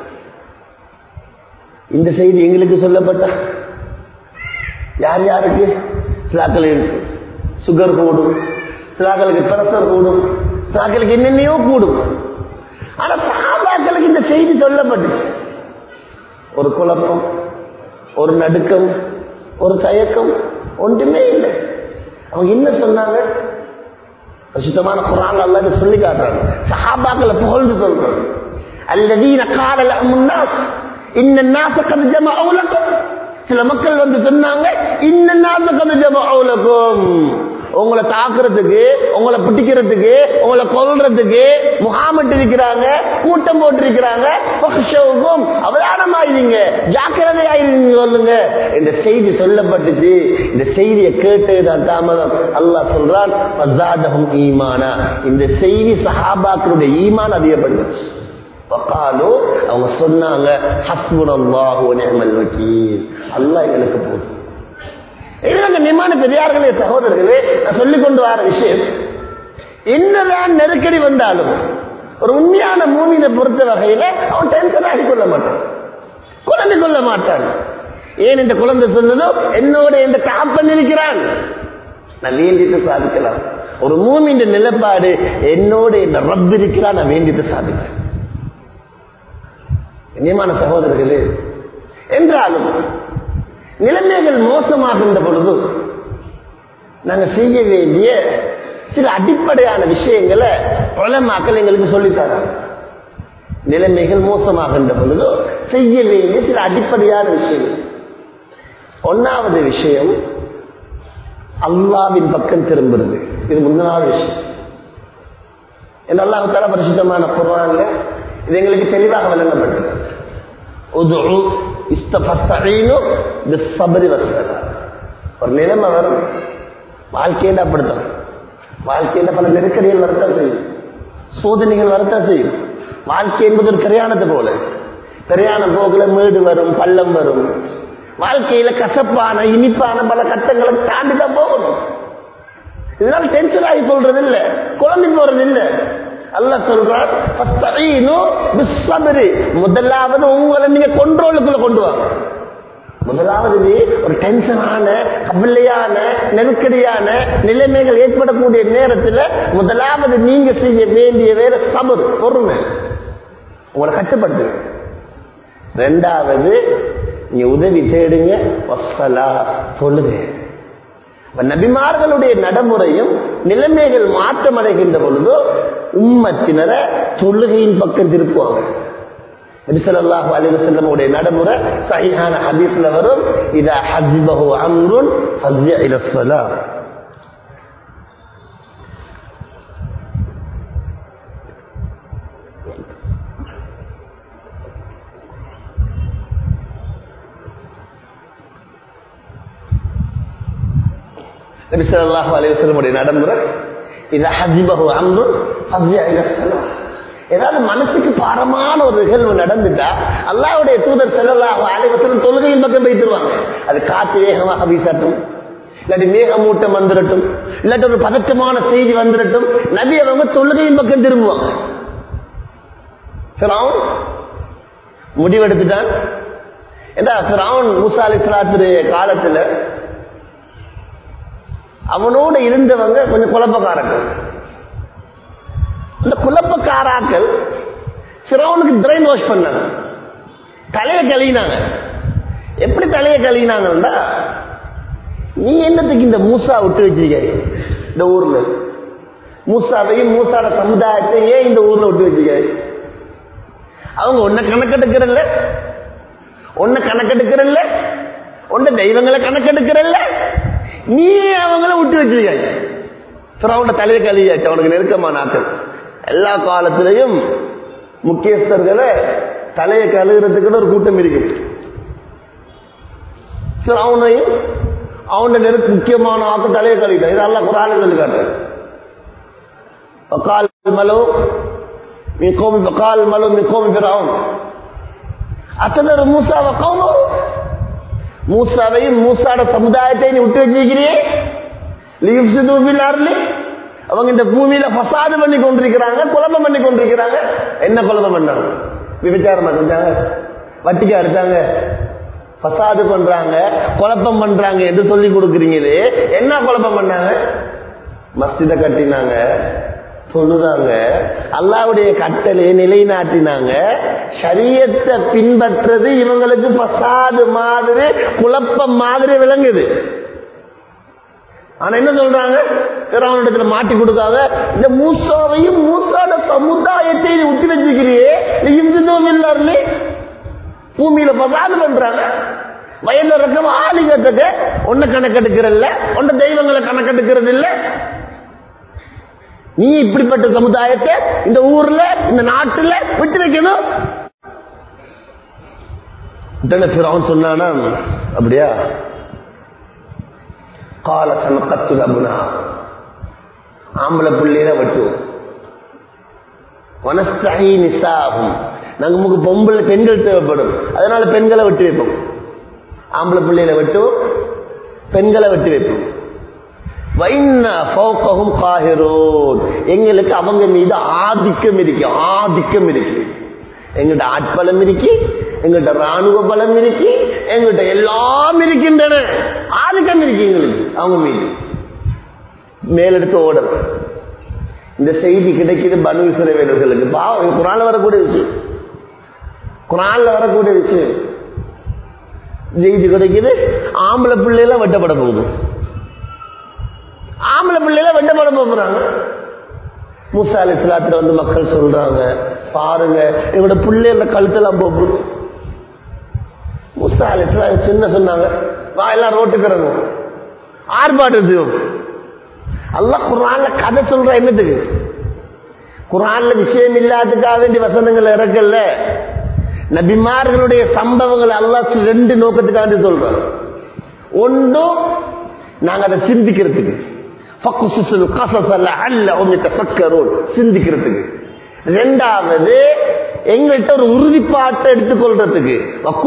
இந்த செய்தி எங்களுக்கு சொல்லப்பட்ட யார் யாருக்கு சிலாக்களுக்கு சுகர் கூடும் சிலாக்களுக்கு பிரஷர் கூடும் சிலாக்களுக்கு என்னென்னையோ கூடும் ஆனா சாபாக்களுக்கு இந்த செய்தி சொல்லப்பட்டுச்சு ஒரு குழப்பம் ஒரு நடுக்கம் ஒரு தயக்கம் ஒன்றுமே இல்லை அவங்க என்ன சொன்னாங்க சுத்தமான குரான் அல்லாத சொல்லி காட்டுறாங்க சஹாபாக்களை புகழ்ந்து சொல்றாங்க அல்லதீன காலல முன்னாஸ் இன்ன நாசக்கது ஜம அவுலக்கும் சில மக்கள் வந்து சொன்னாங்க இன்ன நாசக்கது ஜம அவுலக்கும் உங்களை தாக்குறதுக்கு உங்களை பிடிக்கிறதுக்கு உங்களை கொல்றதுக்கு முகாமிட்டு இருக்கிறாங்க கூட்டம் போட்டிருக்கிறாங்க அவதானமாயிருங்க ஜாக்கிரதையாயிருங்க சொல்லுங்க இந்த செய்தி சொல்லப்பட்டுச்சு இந்த செய்தியை கேட்டதுதான் தாமதம் அல்லாஹ் சொல்றான் ஃபஸாதஹும் ஈமானா இந்த செய்தி சஹாபாக்களுடைய ஈமான் அதிகப்படுத்துச்சு வக்காலு அவங்க சொன்னாங்க ஹஸ்புனல்லாஹு வ நிஅமல் வக்கீல் அல்லாஹ் எங்களுக்கு போதும் இதுதாங்க நிமான பெரியார்களே சகோதரர்களே நான் சொல்லிக் கொண்டு வர விஷயம் என்னதான் நெருக்கடி வந்தாலும் ஒரு உண்மையான மூவினை பொறுத்த வகையில அவன் டென்ஷன் ஆகி கொள்ள மாட்டான் குழந்தை கொள்ள மாட்டான் ஏன் இந்த குழந்தை சொன்னதோ என்னோட இந்த காப்பன் இருக்கிறான் நான் வேண்டிட்டு சாதிக்கலாம் ஒரு மூமின் நிலப்பாடு என்னோட இந்த ரப் இருக்கிறான் நான் வேண்டிட்டு சாதிக்கிறேன் கண்ணியமான சகோதரர்களே என்றாலும் நிலைமைகள் மோசமாகின்ற பொழுது நாங்க செய்ய வேண்டிய சில அடிப்படையான விஷயங்களை உலமாக்கள் எங்களுக்கு சொல்லித்தராங்க நிலைமைகள் மோசமாகின்ற பொழுது செய்ய வேண்டிய சில அடிப்படையான விஷயங்கள் ஒன்னாவது விஷயம் அல்லாவின் பக்கம் திரும்புறது இது முன்னாவது விஷயம் என்ன அல்லாஹால பரிசுத்தமான குர்ஆன்ல இது எங்களுக்கு தெளிவாக விளங்கப்பட்டது உதுஉ இஸ்தஃபஸ்தஈனு பிஸ்ஸப்ரி வஸ்ஸலா ஒரு நிலைமை வரும் வாழ்க்கையில அப்படித்தான் வாழ்க்கையில பல நெருக்கடிகள் வரத்தான் செய்யும் சோதனைகள் வரத்தான் செய்யும் வாழ்க்கை என்பது ஒரு பிரயாணத்தை போல பிரயாணம் போகல மேடு வரும் பள்ளம் வரும் வாழ்க்கையில கசப்பான இனிப்பான பல கட்டங்களை தாண்டி தான் போகணும் இதனால டென்ஷன் ஆகி சொல்றது இல்ல குழம்பி போறது இல்ல அல்ல சொல்றார் முதலாவது உங்களை நீங்க கொண்ட்ரோலுக்குள்ள கொண்டு வாங்க முதலாவது இது ஒரு டென்ஷனான கவலையான நெருக்கடியான நிலைமைகள் ஏற்படக்கூடிய நேரத்தில் முதலாவது நீங்க செய்ய வேண்டிய வேற சபர் பொறுமை உங்களை கட்டுப்படுத்து ரெண்டாவது நீ உதவி தேடுங்க வசலா சொல்லுங்க நபிமார்களுடைய நடைமுறையும் நிலைமைகள் மாற்றம் அடைகின்ற பொழுது உம்மத்தினரை தொழுகையின் பக்கம் திருப்புவாங்க நபிசல்லாஹு அலிவசல்லமுடைய நடைமுறை சஹிஹான ஹதீஸ்ல வரும் இதா ஹஜ்பஹு அம்ருன் ஃபஸ்ய இல ஸலாம் நபிசல்லாஹு அலிவசல்லமுடைய நடைமுறை இதா ஹஜ்பஹு அம்ருன் ஃபஸ்ய இல ஸலாம் ஏதாவது மனசுக்கு பாரமான ஒரு நிகழ்வு நடந்துட்டா அல்லாவுடைய தூதர் செல்லலாக அனைவசனம் தொழுகையின் பக்கம் வைத்துருவாங்க அது காற்று வேகமாக வீசட்டும் இல்லாட்டி மேகமூட்டம் வந்துடட்டும் இல்லாட்டி ஒரு பதற்றமான செய்தி வந்துடட்டும் நபி அவங்க தொழுகையின் பக்கம் திரும்புவாங்க ஃபிரௌன் முடிவெடுத்துட்டான் ஏண்டா ஃபிரௌன் மூசா அலிஸ்லாத்துடைய காலத்துல அவனோட இருந்தவங்க கொஞ்சம் குழப்பக்காரர்கள் அந்த குழப்பக்காராக்கள் சிறவனுக்கு பிரெயின் வாஷ் பண்ணாங்க தலையை கழுவினாங்க எப்படி தலையை கழுவினாங்கன்னா நீ என்னத்துக்கு இந்த மூசா விட்டு வச்சிருக்க இந்த ஊர்ல மூசாவையும் மூசாட சமுதாயத்தை ஏன் இந்த ஊர்ல விட்டு வச்சிருக்க அவங்க ஒன்ன கணக்கெடுக்கிறல்ல ஒன்ன கணக்கெடுக்கிறல்ல ஒன்ன தெய்வங்களை கணக்கெடுக்கிறல்ல நீ அவங்கள விட்டு வச்சிருக்க சிறவன தலையை கழுவியாச்சு அவனுக்கு நெருக்கமான ஆக்கள் எல்லா காலத்திலையும் முக்கியஸ்தர்களை தலையை கழுகுறதுக்கு ஒரு கூட்டம் இருக்கு அவனையும் அவன நெருக்கு முக்கியமான ஆக்கு தலையை கழுவிட்டான் இதெல்லாம் குரான சொல்லி காட்டுறேன் பக்கால் மலோ மீ கோமி பக்கால் மலோ மீ கோமி பிறாவும் அத்தனை மூசா வக்கவுமோ மூசாவையும் மூசாட சமுதாயத்தை நீ விட்டு வச்சிருக்கிறியே அவங்க இந்த பூமியில பசாது பண்ணி கொண்டிருக்கிறாங்க குழப்பம் பண்ணி கொண்டிருக்கிறாங்க என்ன குழப்பம் பண்ணாங்க விபச்சாரமா செஞ்சாங்க வட்டிக்கு அடிச்சாங்க பசாது பண்றாங்க குழப்பம் பண்றாங்க என்று சொல்லி கொடுக்குறீங்களே என்ன குழப்பம் பண்ணாங்க மஸ்ஜித கட்டினாங்க தொழுதாங்க அல்லாவுடைய கட்டளை நிலைநாட்டினாங்க சரியத்தை பின்பற்றது இவங்களுக்கு பசாது மாதிரி குழப்பம் மாதிரி விளங்குது ஆனா என்ன சொல்றாங்க பிறவனிடத்துல மாட்டி கொடுக்காத இந்த மூசாவையும் மூசாட சமுதாயத்தையும் உத்தி வச்சுக்கிறியே இந்துதும் இல்லாருலே பூமியில பசாது பண்றாங்க வயல்ல இருக்க ஆளுங்கத்துக்க ஒன்ன கணக்கெடுக்கிறல்ல ஒன்ன தெய்வங்களை கணக்கெடுக்கிறது இல்ல நீ இப்படிப்பட்ட சமுதாயத்தை இந்த ஊர்ல இந்த நாட்டுல விட்டு வைக்கணும் அவன் சொன்னானா அப்படியா கால சமக்கத்து அபுனா ஆம்பளை பிள்ளையில வெட்டுவோம் வனஸ்தாயி நிசாகும் நாங்க நமக்கு பொம்பளை பெண்கள் தேவைப்படும் அதனால பெண்களை வெட்டி வைப்போம் ஆம்பளை பிள்ளையில வெட்டுவோம் பெண்களை வெட்டி வைப்போம் எங்களுக்கு அவங்க மீது ஆதிக்கம் இருக்கு ஆதிக்கம் இருக்கு எங்கிட்ட ஆட்பலம் இருக்கு எங்கிட்ட ராணுவ பலம் இருக்கு எங்கிட்ட எல்லாம் இருக்கின்றன ஆதிக்கம் இருக்கு எங்களுக்கு அவங்க மீது மேலெடுத்து ஓடுறது இந்த செய்தி கிடைக்குது பனு சிறைவேலர்களுக்கு பாவம் குரான்ல வரக்கூடிய விஷயம் குரான்ல வரக்கூடிய விஷயம் செய்தி கிடைக்குது ஆம்பளை பிள்ளைலாம் வெட்டப்பட போகுது ஆம்பளை பிள்ளைல வெட்டப்பட போறாங்க மூசா அலி இஸ்லாத்துல வந்து மக்கள் சொல்றாங்க பாருங்க எங்களோட பிள்ளைல கழுத்தெல்லாம் போகுது மூசா அலி இஸ்லாம் சின்ன சொன்னாங்க வா எல்லாம் ரோட்டுக்கு இறங்கும் ஆர்ப்பாட்டம் செய்வோம் அல்லா குரான்ல கதை சொல்ற என்னத்துக்கு குரான்ல விஷயம் இல்லாததுக்காக வேண்டிய வசனங்கள் இறக்கல நபிமார்களுடைய சம்பவங்கள் அல்லாஹ் ரெண்டு நோக்கத்துக்காண்டி சொல்றோம் ஒன்றும் நாங்க அதை சிந்திக்கிறதுக்கு சிந்திக்கிறதுக்கு ரெண்டாவது எங்கள்கிட்ட ஒரு உறுதிப்பாட்டை எடுத்துக்கொள்றதுக்கு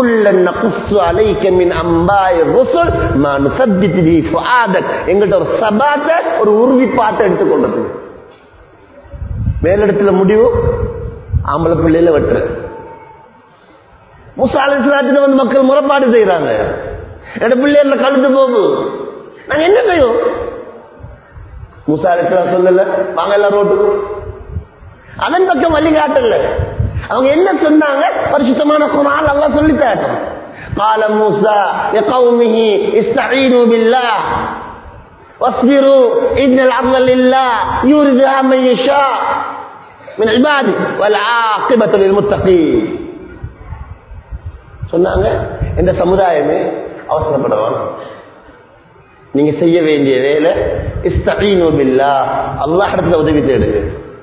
எங்கள்கிட்ட ஒரு சபாத்தை ஒரு உறுதிப்பாட்டை எடுத்துக்கொள்றதுக்கு மேலிடத்துல முடிவு ஆம்பளை பிள்ளையில வெட்டுற முசாலிஸ்லாத்துல வந்து மக்கள் முறைப்பாடு செய்யறாங்க என் பிள்ளைல கழுத்து போகு நாங்க என்ன செய்வோம் முசாலிஸ்லா சொல்லல வாங்க எல்லாம் ரோட்டுக்கு அதன் பக்கம் வழிகாட்டல அவங்க என்ன சொன்னாங்க பரிசுத்தமான குரான் எல்லாம் சொல்லித்தாட்டும் قال موسى لقومه استعينوا بالله واصبروا ان الارض لله يورثها من يشاء من عباده والعاقبه للمتقين சொன்னாங்க இந்த சமுதாயமே அவசரப்படவான் நீங்க செய்ய வேண்டிய வேலை இஸ்தீனு பில்லா அல்லாஹ் இடத்துல உதவி தேடுங்க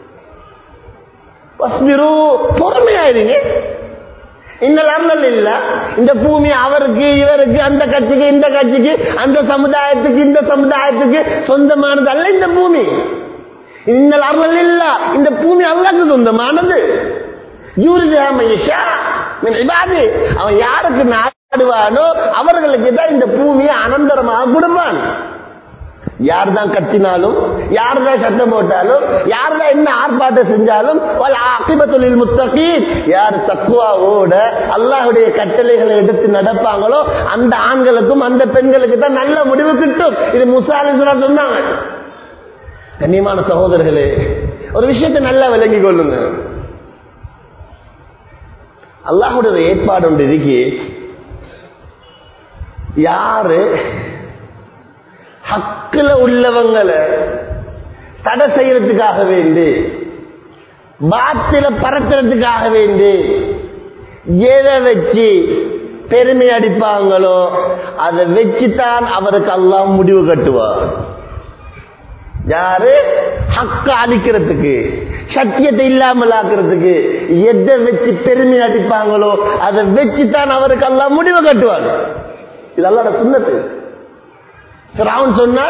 வஸ்பிரு பொறுமையாயிருங்க இன்னல் அருள் இல்ல இந்த பூமி அவருக்கு இவருக்கு அந்த கட்சிக்கு இந்த கட்சிக்கு அந்த சமுதாயத்துக்கு இந்த சமுதாயத்துக்கு சொந்தமானது அல்ல இந்த பூமி இன்னல் அருள் இல்ல இந்த பூமி அல்லாக்கு சொந்தமானது அவன் யாருக்கு நாடுவானோ அவர்களுக்கு தான் இந்த பூமியை அனந்தரமாக கொடுப்பான் யார் தான் கத்தினாலும் யார் தான் சத்தம் போட்டாலும் யார் தான் என்ன ஆர்ப்பாட்டம் செஞ்சாலும் தொழில் முத்தகீன் யார் தக்குவாவோட அல்லாஹுடைய கட்டளைகளை எடுத்து நடப்பாங்களோ அந்த ஆண்களுக்கும் அந்த பெண்களுக்கு தான் நல்ல முடிவு கிட்டும் இது முசாலிசுலா சொன்னாங்க கண்ணியமான சகோதரர்களே ஒரு விஷயத்தை நல்லா விளங்கி கொள்ளுங்க அல்லாஹுடைய ஏற்பாடு ஒன்று இருக்கு யாரு ஹக்கில் உள்ளவங்களை தடை செய்யறதுக்காக வேண்டி பாத்தில பறக்கிறதுக்காக வேண்டி எதை வச்சு பெருமை அடிப்பாங்களோ அதை வச்சுதான் அவருக்கு அல்லாஹ் முடிவு கட்டுவார் யாரு ஹக்க அழிக்கிறதுக்கு சத்தியத்தை இல்லாமல் ஆக்குறதுக்கு எதை வச்சு பெருமை அடிப்பாங்களோ அதை வச்சுதான் அவருக்கு எல்லாம் முடிவு கட்டுவாங்க இதெல்லாம் சுண்ணத்து ராவன் சொன்னார்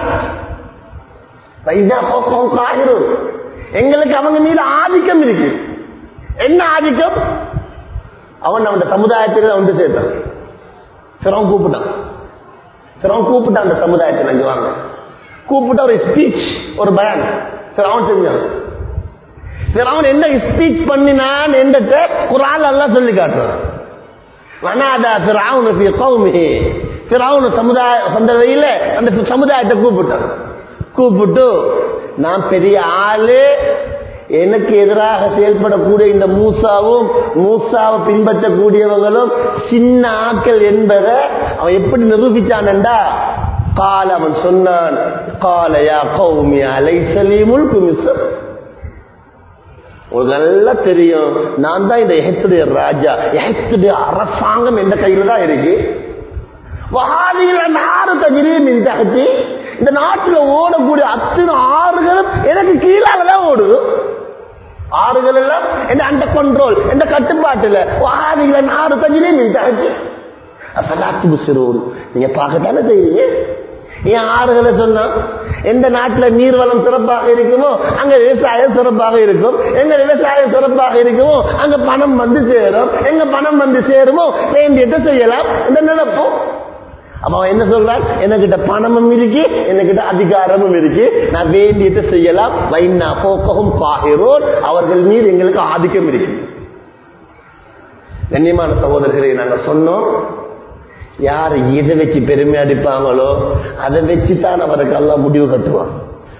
எங்களுக்கு அவங்க மீது ஆதிக்கம் இருக்கு என்ன ஆதிக்கம் அவன் நம்ம சமுதாயத்தில் வந்து சேர்த்தான் சிரவன் கூப்பிட்டான் சிரவன் கூப்பிட்டான் அந்த சமுதாயத்தில் அங்க வாங்க கூப்பிட்ட ஒரு ஸ்பீச் ஒரு பயன் அவன் செஞ்சான் அவன் என்ன ஸ்பீச் பண்ணினான் என்ற குரான் எல்லாம் சொல்லி காட்டுறான் வனாதா பிராவுனு ஃபி கௌமிஹி பிராவுனு சமுதாய சந்ததியில அந்த சமுதாயத்தை கூப்பிட்டான் கூப்பிட்டு நான் பெரிய ஆளு எனக்கு எதிராக செயல்படக்கூடிய இந்த மூசாவும் மூசாவை பின்பற்றக்கூடியவங்களும் சின்ன ஆக்கள் என்பதை அவன் எப்படி நிரூபிச்சான்டா கால அவன் சொன்னான் காலையா கௌமி அலை சலீமுல் குமிசர் உங்களுக்கு நல்லா தெரியும் நான் தான் இந்த எகத்துடைய ராஜா எகத்துடைய அரசாங்கம் எந்த கையில தான் இருக்கு வகாதிகள நாறு தகிரியும் இந்த அகத்தி இந்த நாட்டில் ஓடக்கூடிய அத்தனை ஆறுகளும் எனக்கு கீழால தான் ஓடுது ஆறுகள் எல்லாம் எந்த அந்த கண்ட்ரோல் எந்த கட்டுப்பாட்டுல வகாதிகள நாறு தகிரியும் இந்த அகத்தி அப்பதாச்சு புசிரோடு நீங்க பார்க்கத்தானே செய்றீங்க ஏன் ஆறுகளை சொன்னா எந்த நாட்டுல நீர்வளம் சிறப்பாக இருக்குமோ அங்க விவசாயம் சிறப்பாக இருக்கும் எங்க விவசாயம் சிறப்பாக இருக்குமோ அங்க பணம் வந்து சேரும் எங்க பணம் வந்து சேருமோ வேண்டியதை செய்யலாம் இந்த நினைப்போம் அப்ப அவன் என்ன சொல்றான் என்கிட்ட பணமும் இருக்கு என்கிட்ட அதிகாரமும் இருக்கு நான் வேண்டியதை செய்யலாம் வைனா போக்கவும் பாகிறோர் அவர்கள் மீது எங்களுக்கு ஆதிக்கம் இருக்கு கண்ணியமான சகோதரர்களை நாங்க சொன்னோம் யார் எதை வச்சு பெருமை அடிப்பாங்களோ அதை வச்சு தான் அவருக்கு எல்லாம் முடிவு கட்டுவான்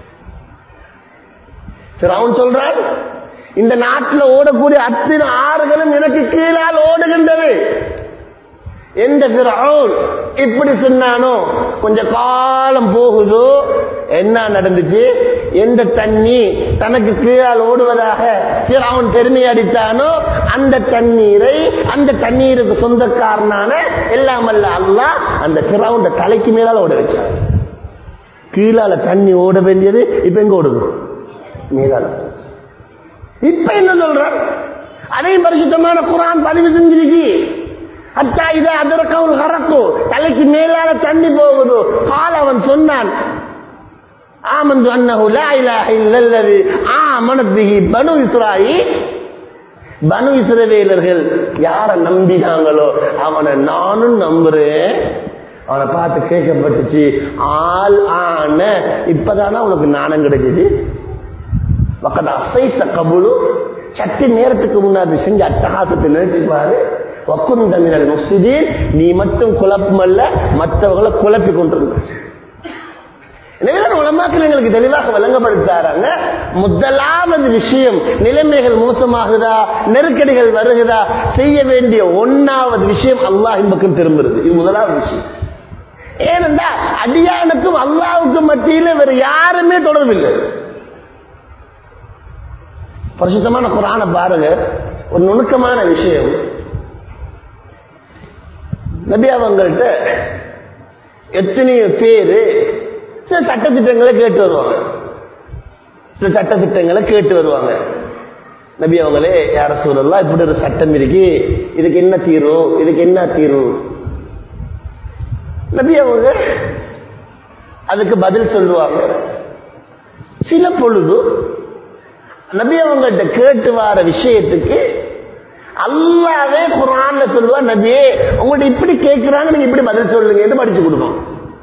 சரி அவன் சொல்றான் இந்த நாட்டில் ஓடக்கூடிய அத்தனை ஆறுகளும் எனக்கு கீழால் ஓடுகின்றது எந்த பிறவுன் இப்படி சொன்னானோ கொஞ்ச காலம் போகுதோ என்ன நடந்துச்சு எந்த தண்ணி தனக்கு கீழால் ஓடுவதாக அவன் பெருமை அடித்தானோ அந்த தண்ணீரை அந்த தண்ணீருக்கு சொந்தக்காரனான எல்லாம் அல்ல அல்ல அந்த பிறவுண்ட தலைக்கு மேலால ஓட வச்சான் கீழால தண்ணி ஓட வேண்டியது இப்ப எங்க ஓடுது மேலால இப்ப என்ன சொல்ற அதையும் பரிசுத்தமான குரான் பதிவு செஞ்சிருக்கு அத்தா இதை அதற்கு ஒரு கறக்கு தலைக்கு மேலால தண்ணி போகுது கால் அவன் சொன்னான் ஆமந்து அன்னஹு லா இலாஹ இல்லல்லதி ஆமனத் பிஹி பனு இஸ்ராயீல் பனு இஸ்ரவேலர்கள் யார நம்பினாங்களோ அவனை நானும் நம்புறேன் அவனை பார்த்து கேட்கப்பட்டுச்சு ஆள் ஆன இப்பதானா உனக்கு நாணம் கிடைக்குது பக்கத்து அசைத்த கபுலு சற்று நேரத்துக்கு முன்னாடி செஞ்ச அட்டகாசத்தை நினைச்சு பாரு வக்குந்தமிழல் முஸ்லிதீன் நீ மட்டும் குழப்பம் அல்ல மற்றவர்களை குழப்பி கொண்டிருந்த எனவே உலமாக்கள் எங்களுக்கு தெளிவாக விளங்கப்படுத்தாராங்க முதலாவது விஷயம் நிலைமைகள் மோசமாகுதா நெருக்கடிகள் வருகுதா செய்ய வேண்டிய ஒன்னாவது விஷயம் அல்லாஹின் பக்கம் திரும்புறது இது முதலாவது விஷயம் ஏனென்றா அடியானுக்கும் அல்லாவுக்கும் மத்தியில வேற யாருமே தொடர்பில்லை பரிசுத்தமான குரான பாருங்க ஒரு நுணுக்கமான விஷயம் நபி அவங்கள்ட்ட எத்தனையோ பேரு சில சட்டத்திட்டங்களை கேட்டு வருவாங்க சில சட்டத்திட்டங்களை கேட்டு வருவாங்க நபி அவங்களே யார சூழல்லாம் இப்படி ஒரு சட்டம் இருக்கு இதுக்கு என்ன தீர்வு இதுக்கு என்ன தீர்வு நபி அவங்க அதுக்கு பதில் சொல்லுவாங்க சில பொழுது நபி அவங்கள்ட்ட கேட்டு வர விஷயத்துக்கு அல்லாவே குரான்ல சொல்லுவா நபியே உங்கள்ட்ட இப்படி கேட்கிறாங்க நீங்க இப்படி பதில் சொல்லுங்க என்று படிச்சு கொடுப்போம்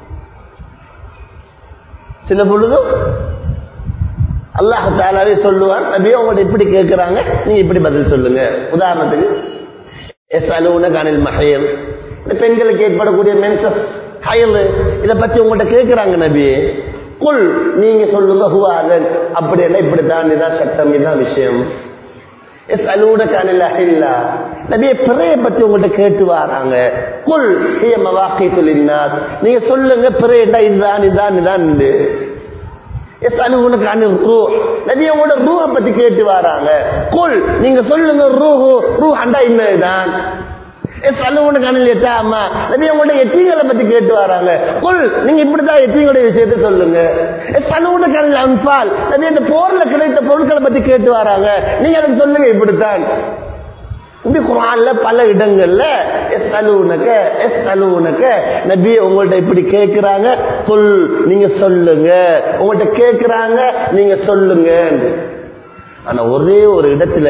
சில பொழுது அல்லாஹ் தாலாவே சொல்லுவான் நபியே உங்கள்ட்ட இப்படி கேட்கிறாங்க நீங்க இப்படி பதில் சொல்லுங்க உதாரணத்துக்கு எஸ் அலுவன காணில் மகையம் இந்த பெண்களுக்கு ஏற்படக்கூடிய மென்சஸ் ஹயல் இதை பத்தி உங்கள்ட்ட கேட்கிறாங்க நபியே குல் நீங்க சொல்லுங்க ஹுவாதன் அப்படி எல்லாம் இப்படித்தான் இதான் சட்டம் இதான் விஷயம் எஸ் அலூட காணில் அஹில்லா நபிய பிறைய பத்தி உங்கள்ட்ட கேட்டு வராங்க குல் ஹிய மவாக்கி நீங்க சொல்லுங்க பிறையண்டா இதுதான் இதுதான் இதுதான் எஸ் அலுவனுக்கு அணு ரூ நபிய உங்களோட ரூஹை பத்தி கேட்டு வராங்க குல் நீங்க சொல்லுங்க ரூஹு ரூ அண்டா இன்னதுதான் சல்லுவனுக்கு அணில் எட்டாமா நபி உங்கள்ட்ட எத்தீங்களை பத்தி கேட்டு வராங்க குல் நீங்க இப்படிதான் எத்தீங்களுடைய விஷயத்தை சொல்லுங்க சல்லுவனுக்கு அணில் அன்பால் நபி இந்த போர்ல கிடைத்த பொருட்களை பத்தி கேட்டு வராங்க நீங்க அதுக்கு சொல்லுங்க இப்படித்தான் இப்படி குரான்ல பல இடங்கள்ல எஸ் அலுவனக்க எஸ் அலுவனக்க நபி உங்கள்ட்ட இப்படி கேட்கிறாங்க சொல் நீங்க சொல்லுங்க உங்கள்ட்ட கேட்கிறாங்க நீங்க சொல்லுங்க ஆனா ஒரே ஒரு இடத்துல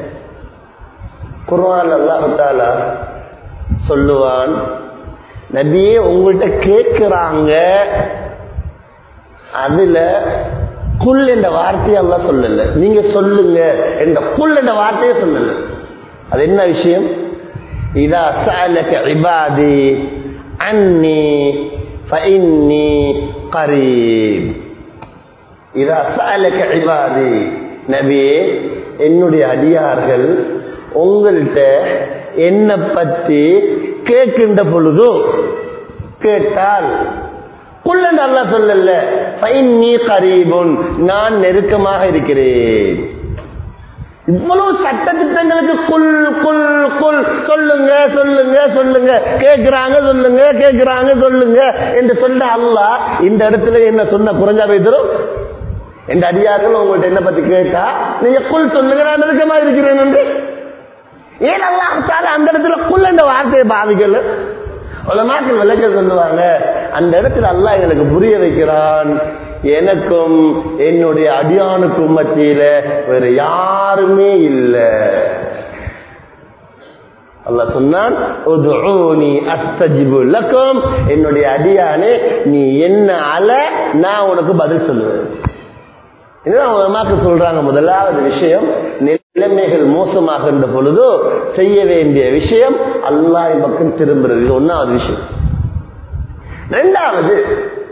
குர்ஆன் அல்லாஹால சொல்லுவான் நபியே உங்கள்கிட்ட கேட்கிறாங்க அதுல குல் என்ற வார்த்தையை எல்லாம் சொல்லல நீங்க சொல்லுங்க என்ற குல் என்ற வார்த்தையை சொல்லல அது என்ன விஷயம் இதா சாலக இபாதி அன்னி ஃபஇன்னி கரீப் இதா சாலக இபாதி நபியே என்னுடைய அடியார்கள் உங்கள்கிட்ட என்ன பத்தி கேட்கின்ற பொழுதோ கேட்டால் குள்ளன் அல்லா சொல்லல ஃபைன்னி கரீபுன் நான் நெருக்கமாக இருக்கிறேன் இவ்வளவு சட்ட திட்டங்களுக்கு குல் குல் குல் சொல்லுங்க சொல்லுங்க சொல்லுங்க கேட்கிறாங்க சொல்லுங்க கேட்கிறாங்க சொல்லுங்க என்று சொல்ல அல்லாஹ் இந்த இடத்துல என்ன சொன்ன குறைஞ்சா வைத்தரும் என் அடியார்கள் உங்கள்ட்ட என்ன பத்தி கேட்டா நீங்க குல் சொல்லுங்க நான் நெருக்கமா இருக்கிறேன் என்று ஏன் அல்லாஹால அந்த இடத்துல குல் என்ற வார்த்தையை பாவிக்கல உலமாக்கள் விளக்க சொல்லுவாங்க அந்த இடத்துல அல்லாஹ் எனக்கு புரிய வைக்கிறான் எனக்கும் என்னுடைய அடியானுக்கும் மத்தியில வேற யாருமே இல்லை அல்லாஹ் சொன்னான் "உதுஊனி அஸ்தஜிபு லக்கும்." என்னுடைய அடியானே நீ என்ன அல நான் உனக்கு பதில் சொல்லுவேன் இதுதான் உலமாக்கு சொல்றாங்க முதலாவது விஷயம் நிலைமைகள் மோசமாகின்ற பொழுதோ செய்ய வேண்டிய விஷயம் அல்லாஹ் பக்கம் திரும்புறது இது ஒன்னாவது விஷயம் ரெண்டாவது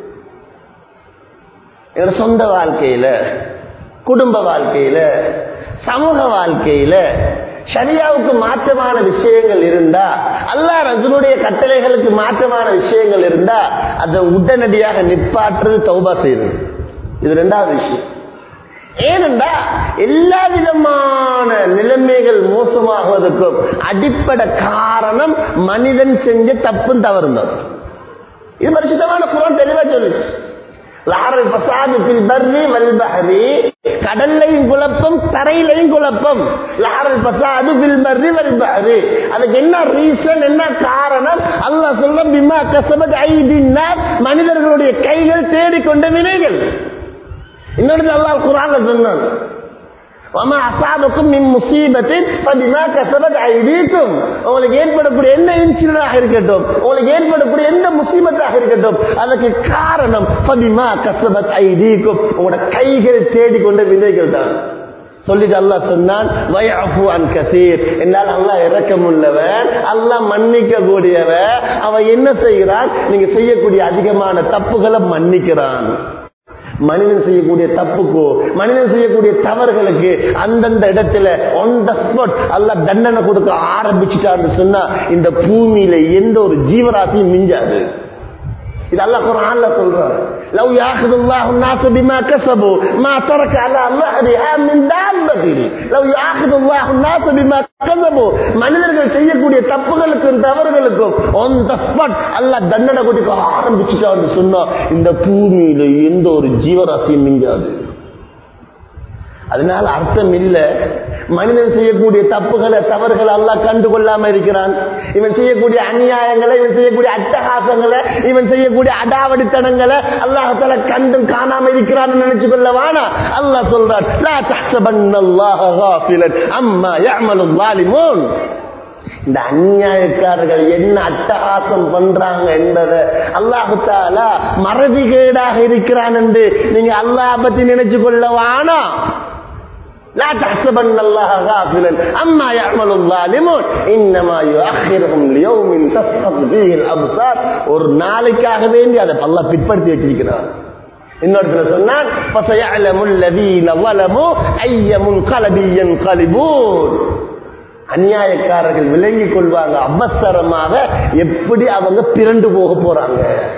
என்னோட சொந்த வாழ்க்கையில குடும்ப வாழ்க்கையில சமூக வாழ்க்கையில ஷரியாவுக்கு மாற்றமான விஷயங்கள் இருந்தா அல்லாஹ் ரசூலுடைய கட்டளைகளுக்கு மாற்றமான விஷயங்கள் இருந்தா அதை உடனடியாக நிப்பாற்றுறது தௌபா செய்யறது இது ரெண்டாவது விஷயம் ஏனென்றா எல்லா விதமான நிலைமைகள் மோசமாகுவதற்கும் அடிப்படை காரணம் மனிதன் செஞ்ச தப்பும் தவறும் தான் இது பரிசுத்தமான குரம் தெளிவா சொல்லுச்சு லாரல் பசாது பில் பர்ரி வல் பஹரி கடல்லையும் குழப்பம் தரையிலையும் குழப்பம் லாரல் பசாது பில் பர்ரி வல் பஹரி அதுக்கு என்ன ரீசன் என்ன காரணம் அல்லாஹ் சொல்ல பிமா கசபத் ஐதின்னா மனிதர்களுடைய கைகள் தேடிக்கொண்ட வினைகள் இன்னொரு அல்லாஹ் குரான்ல சொன்னான் வமா அசாபக்கும் மின் முசீபத்தின் பதிமா கசபத் ஐதீக்கும் உங்களுக்கு ஏற்படக்கூடிய எந்த இன்சிடனாக இருக்கட்டும் உங்களுக்கு ஏற்படக்கூடிய எந்த முசீபத்தாக இருக்கட்டும் அதற்கு காரணம் பதிமா கசபத் ஐதீக்கும் உங்களோட கைகள் தேடிக்கொண்ட விதைகள் தான் சொல்லிட்டு அல்லாஹ் சொன்னான் வயஃபு அன் கசீர் என்னால் அல்லாஹ் இறக்கம் உள்ளவன் அல்லாஹ் மன்னிக்க கூடியவன் அவன் என்ன செய்கிறான் நீங்க செய்யக்கூடிய அதிகமான தப்புகளை மன்னிக்கிறான் மனிதன் செய்யக்கூடிய தப்புக்கோ மனிதன் செய்யக்கூடிய தவறுகளுக்கு அந்தந்த இடத்துல ஒன் த ஸ்பாட் அல்ல தண்டனை கொடுக்க ஆரம்பிச்சுட்டான்னு சொன்னா இந்த பூமியில எந்த ஒரு ஜீவராசியும் மிஞ்சாது இது அல்லாஹ் குர்ஆன்ல சொல்றார் லவ் யாஹுதுல்லாஹு الناس بما كسبوا ما ترك على ظهرها من دابة لو ياخذ الناس بما كسبوا மனிதர்கள் செய்யக்கூடிய தப்புகளுக்கும் தவறுகளுக்கும் on the spot அல்லாஹ் தண்டனை கொடுக்க ஆரம்பிச்சுட்டான்னு சொன்னா இந்த பூமியில எந்த ஒரு ஜீவராசியும் மிஞ்சாது அதனால அர்த்தம் இல்ல மனிதன் செய்யக்கூடிய தப்புகளை தவறுகளை எல்லாம் கண்டு கொள்ளாம இருக்கிறான் இவன் செய்யக்கூடிய அநியாயங்களை இவன் செய்யக்கூடிய அட்டகாசங்களை இவன் செய்யக்கூடிய அடாவடித்தனங்களை அல்லாஹால கண்டும் காணாம இருக்கிறான் நினைச்சு கொள்ள வேணா அல்லாஹ் சொல்றான் லா தஹ்சபன்னல்லாஹ காஃபிலன் அம்மா யஅமலுல் ஸாலிமூன் இந்த அநியாயக்காரர்கள் என்ன அட்டகாசம் பண்றாங்க என்பதை அல்லாஹு தாலா மறதிகேடாக இருக்கிறான் என்று நீங்க அல்லாஹ் பத்தி நினைச்சு கொள்ள வேணாம் لا تحسبن الله غافلا عما يعمل الظالمون انما يؤخرهم ليوم تشخص فيه الابصار ஒரு நாளைக்காக வேண்டி அதை அல்லாஹ் பிற்படுத்தி வச்சிருக்கிறார் இன்னொருத்தர சொன்னான் فسيعلم الذين ظلموا اي منقلب ينقلبون அநியாயக்காரர்கள் விளங்கிக் கொள்வாங்க அவசரமாக எப்படி அவங்க பிறண்டு போக போறாங்க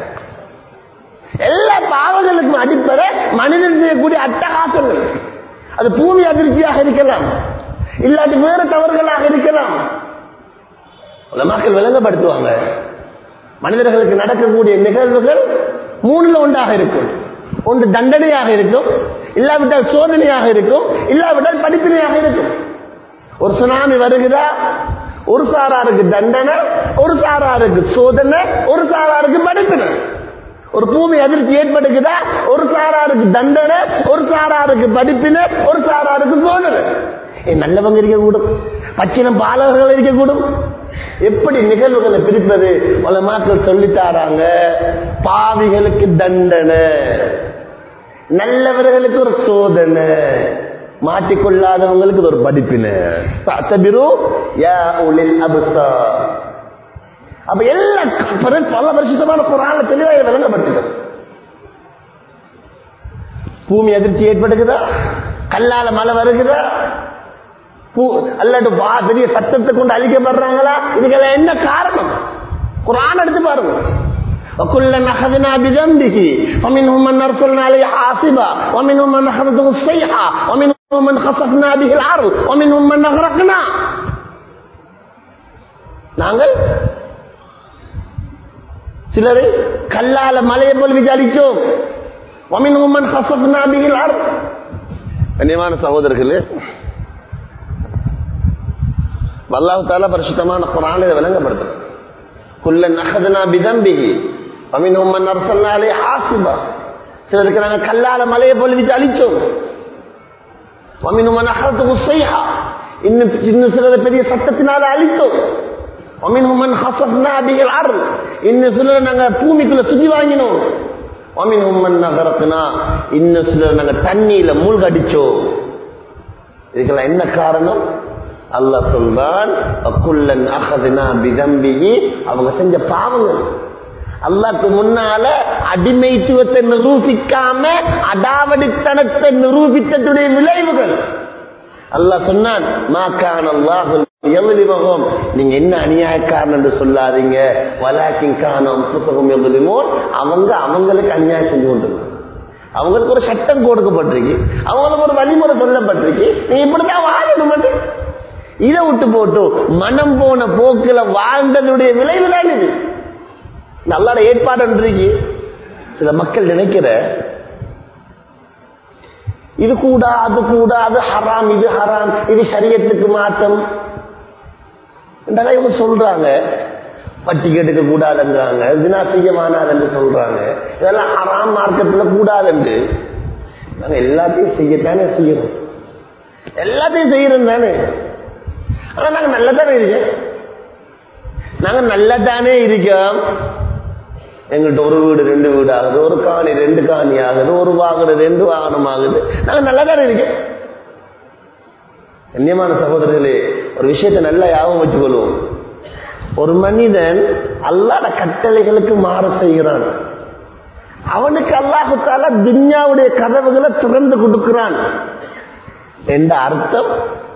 எல்லா பாவங்களுக்கும் அடிப்படை மனிதன் செய்யக்கூடிய அட்டகாசங்கள் அது பூமி அதிர்ச்சியாக இருக்கலாம் இல்லாட்டி வேற தவறுகளாக இருக்கலாம் மக்கள் விளங்கப்படுத்துவாங்க மனிதர்களுக்கு நடக்கக்கூடிய நிகழ்வுகள் மூணுல ஒன்றாக இருக்கும் ஒன்று தண்டனையாக இருக்கும் இல்லாவிட்டால் சோதனையாக இருக்கும் இல்லாவிட்டால் படிப்பினையாக இருக்கும் ஒரு சுனாமி வருகிறா ஒரு சாராருக்கு தண்டனை ஒரு சாராருக்கு சோதனை ஒரு சாராருக்கு படிப்பினை ஒரு பூமி அதிர்ச்சி ஏற்படுக்குதா ஒரு சாராருக்கு தண்டனை ஒரு சாராருக்கு படிப்பினை ஒரு சாராருக்கு சோதனை ஏ, நல்லவங்க இருக்கக்கூடும் பச்சினம் பாலகர்கள் இருக்கக்கூடும் எப்படி நிகழ்வுகளை பிரிப்பது பல மக்கள் சொல்லித்தாராங்க பாவிகளுக்கு தண்டனை நல்லவர்களுக்கு ஒரு சோதனை மாட்டிக்கொள்ளாதவங்களுக்கு இது ஒரு படிப்பினை தபிரு யா உலில் அபுசார் அப்ப எல்லா பிற- பல வருஷமான குரான தெளிவாக விளங்கப்பட்டது பூமி அதிர்ச்சி ஏற்படுகிறதா கல்லால மழை வருகிறதா பூ அல்லாட்டு வா பெரிய சத்தத்தை கொண்டு அழிக்கப்படுறாங்களா இதுக்கெல்லாம் என்ன காரணம் குரான் எடுத்து பாருங்க وكلا أخذنا بذنبه ومنهم من أرسلنا عليه حاصبا ومنهم من أخذته الصيحة ومنهم من خسفنا به الأرض ومنهم من أغرقنا நாங்கள் சிலரை கல்லால மலையை போல் விசாரிச்சோம் ஒமின் ஹசப்னா பிகில் அர் கண்ணியமான சகோதரர்களே வல்லாஹு தாலா பரிசுத்தமான குரான் இதை விளங்கப்படுத்தும் குல்ல நகதுனா பிதம்பிகி ஒமின் உம்மன் அரசல்னாலே ஹாசிபா சிலருக்கு நாங்கள் கல்லால மலையை போல் விசாரிச்சோம் ஒமின் உம்மன் அகரத்து உசைஹா இன்னும் இன்னும் சிலரை பெரிய சட்டத்தினால அழித்தோம் ஒமின் உம்மன் ஹசப்னா பிகில் அர் இன்னும் சிலர் நாங்க பூமிக்குள்ள சுத்தி வாங்கினோம் ஒமின் உம்மன் நகரத்துனா இன்னும் சிலர் நாங்க தண்ணியில மூழ்கடிச்சோம் இதுக்கெல்லாம் என்ன காரணம் அல்லாஹ் சொல்றான் அக்குள்ளன் அகதுனா பிதம்பிகி அவங்க செஞ்ச பாவங்கள் அல்லாஹ்க்கு முன்னால அடிமைத்துவத்தை நிரூபிக்காம அடாவடித்தனத்தை நிரூபித்ததுடைய விளைவுகள் அல்லாஹ் சொன்னான் மாக்கான் அல்லாஹு எவ்வளிமகம் நீங்க என்ன அநியாயக்காரன் என்று சொல்லாதீங்க வலாக்கின் காணம் புத்தகம் எவ்வளிமோ அவங்க அவங்களுக்கு அநியாயம் செஞ்சு கொண்டிருந்தாங்க அவங்களுக்கு ஒரு சட்டம் கொடுக்கப்பட்டிருக்கு அவங்களுக்கு ஒரு வழிமுறை சொல்லப்பட்டிருக்கு நீ இப்படிதான் வாழணும் இதை விட்டு போட்டு மனம் போன போக்குல வாழ்ந்ததுடைய விளைவு தான் இது நல்லாட ஏற்பாடு இருக்கு சில மக்கள் நினைக்கிற இது கூட அது கூட அது ஹராம் இது ஹராம் இது சரியத்துக்கு மாற்றம் என்றெல்லாம் இவங்க சொல்றாங்க பட்டி கெடுக்க கூடாதுன்றாங்க தினா செய்யமானாது என்று சொல்றாங்க இதெல்லாம் ஹராம் மார்க்கத்துல கூடாதுன்று நாங்க எல்லாத்தையும் செய்யத்தானே செய்யறோம் எல்லாத்தையும் செய்யறோம் தானே ஆனா நாங்க நல்லதானே இருக்கோம் நாங்க நல்லதானே இருக்கோம் எங்கள்கிட்ட ஒரு வீடு ரெண்டு வீடு ஆகுது ஒரு காணி ரெண்டு காணி ஆகுது ஒரு வாகனம் ரெண்டு வாகனம் ஆகுது நாங்க நல்லதானே இருக்கோம் கண்ணியமான சகோதரர்களே ஒரு விஷயத்தை நல்லா ஞாபகம் வச்சுக்கொள்வோம் ஒரு மனிதன் அல்லாத கட்டளைகளுக்கு மாற செய்கிறான் அவனுக்கு அல்லாஹுத்தால துன்யாவுடைய கதவுகளை திறந்து கொடுக்கிறான் என்ற அர்த்தம்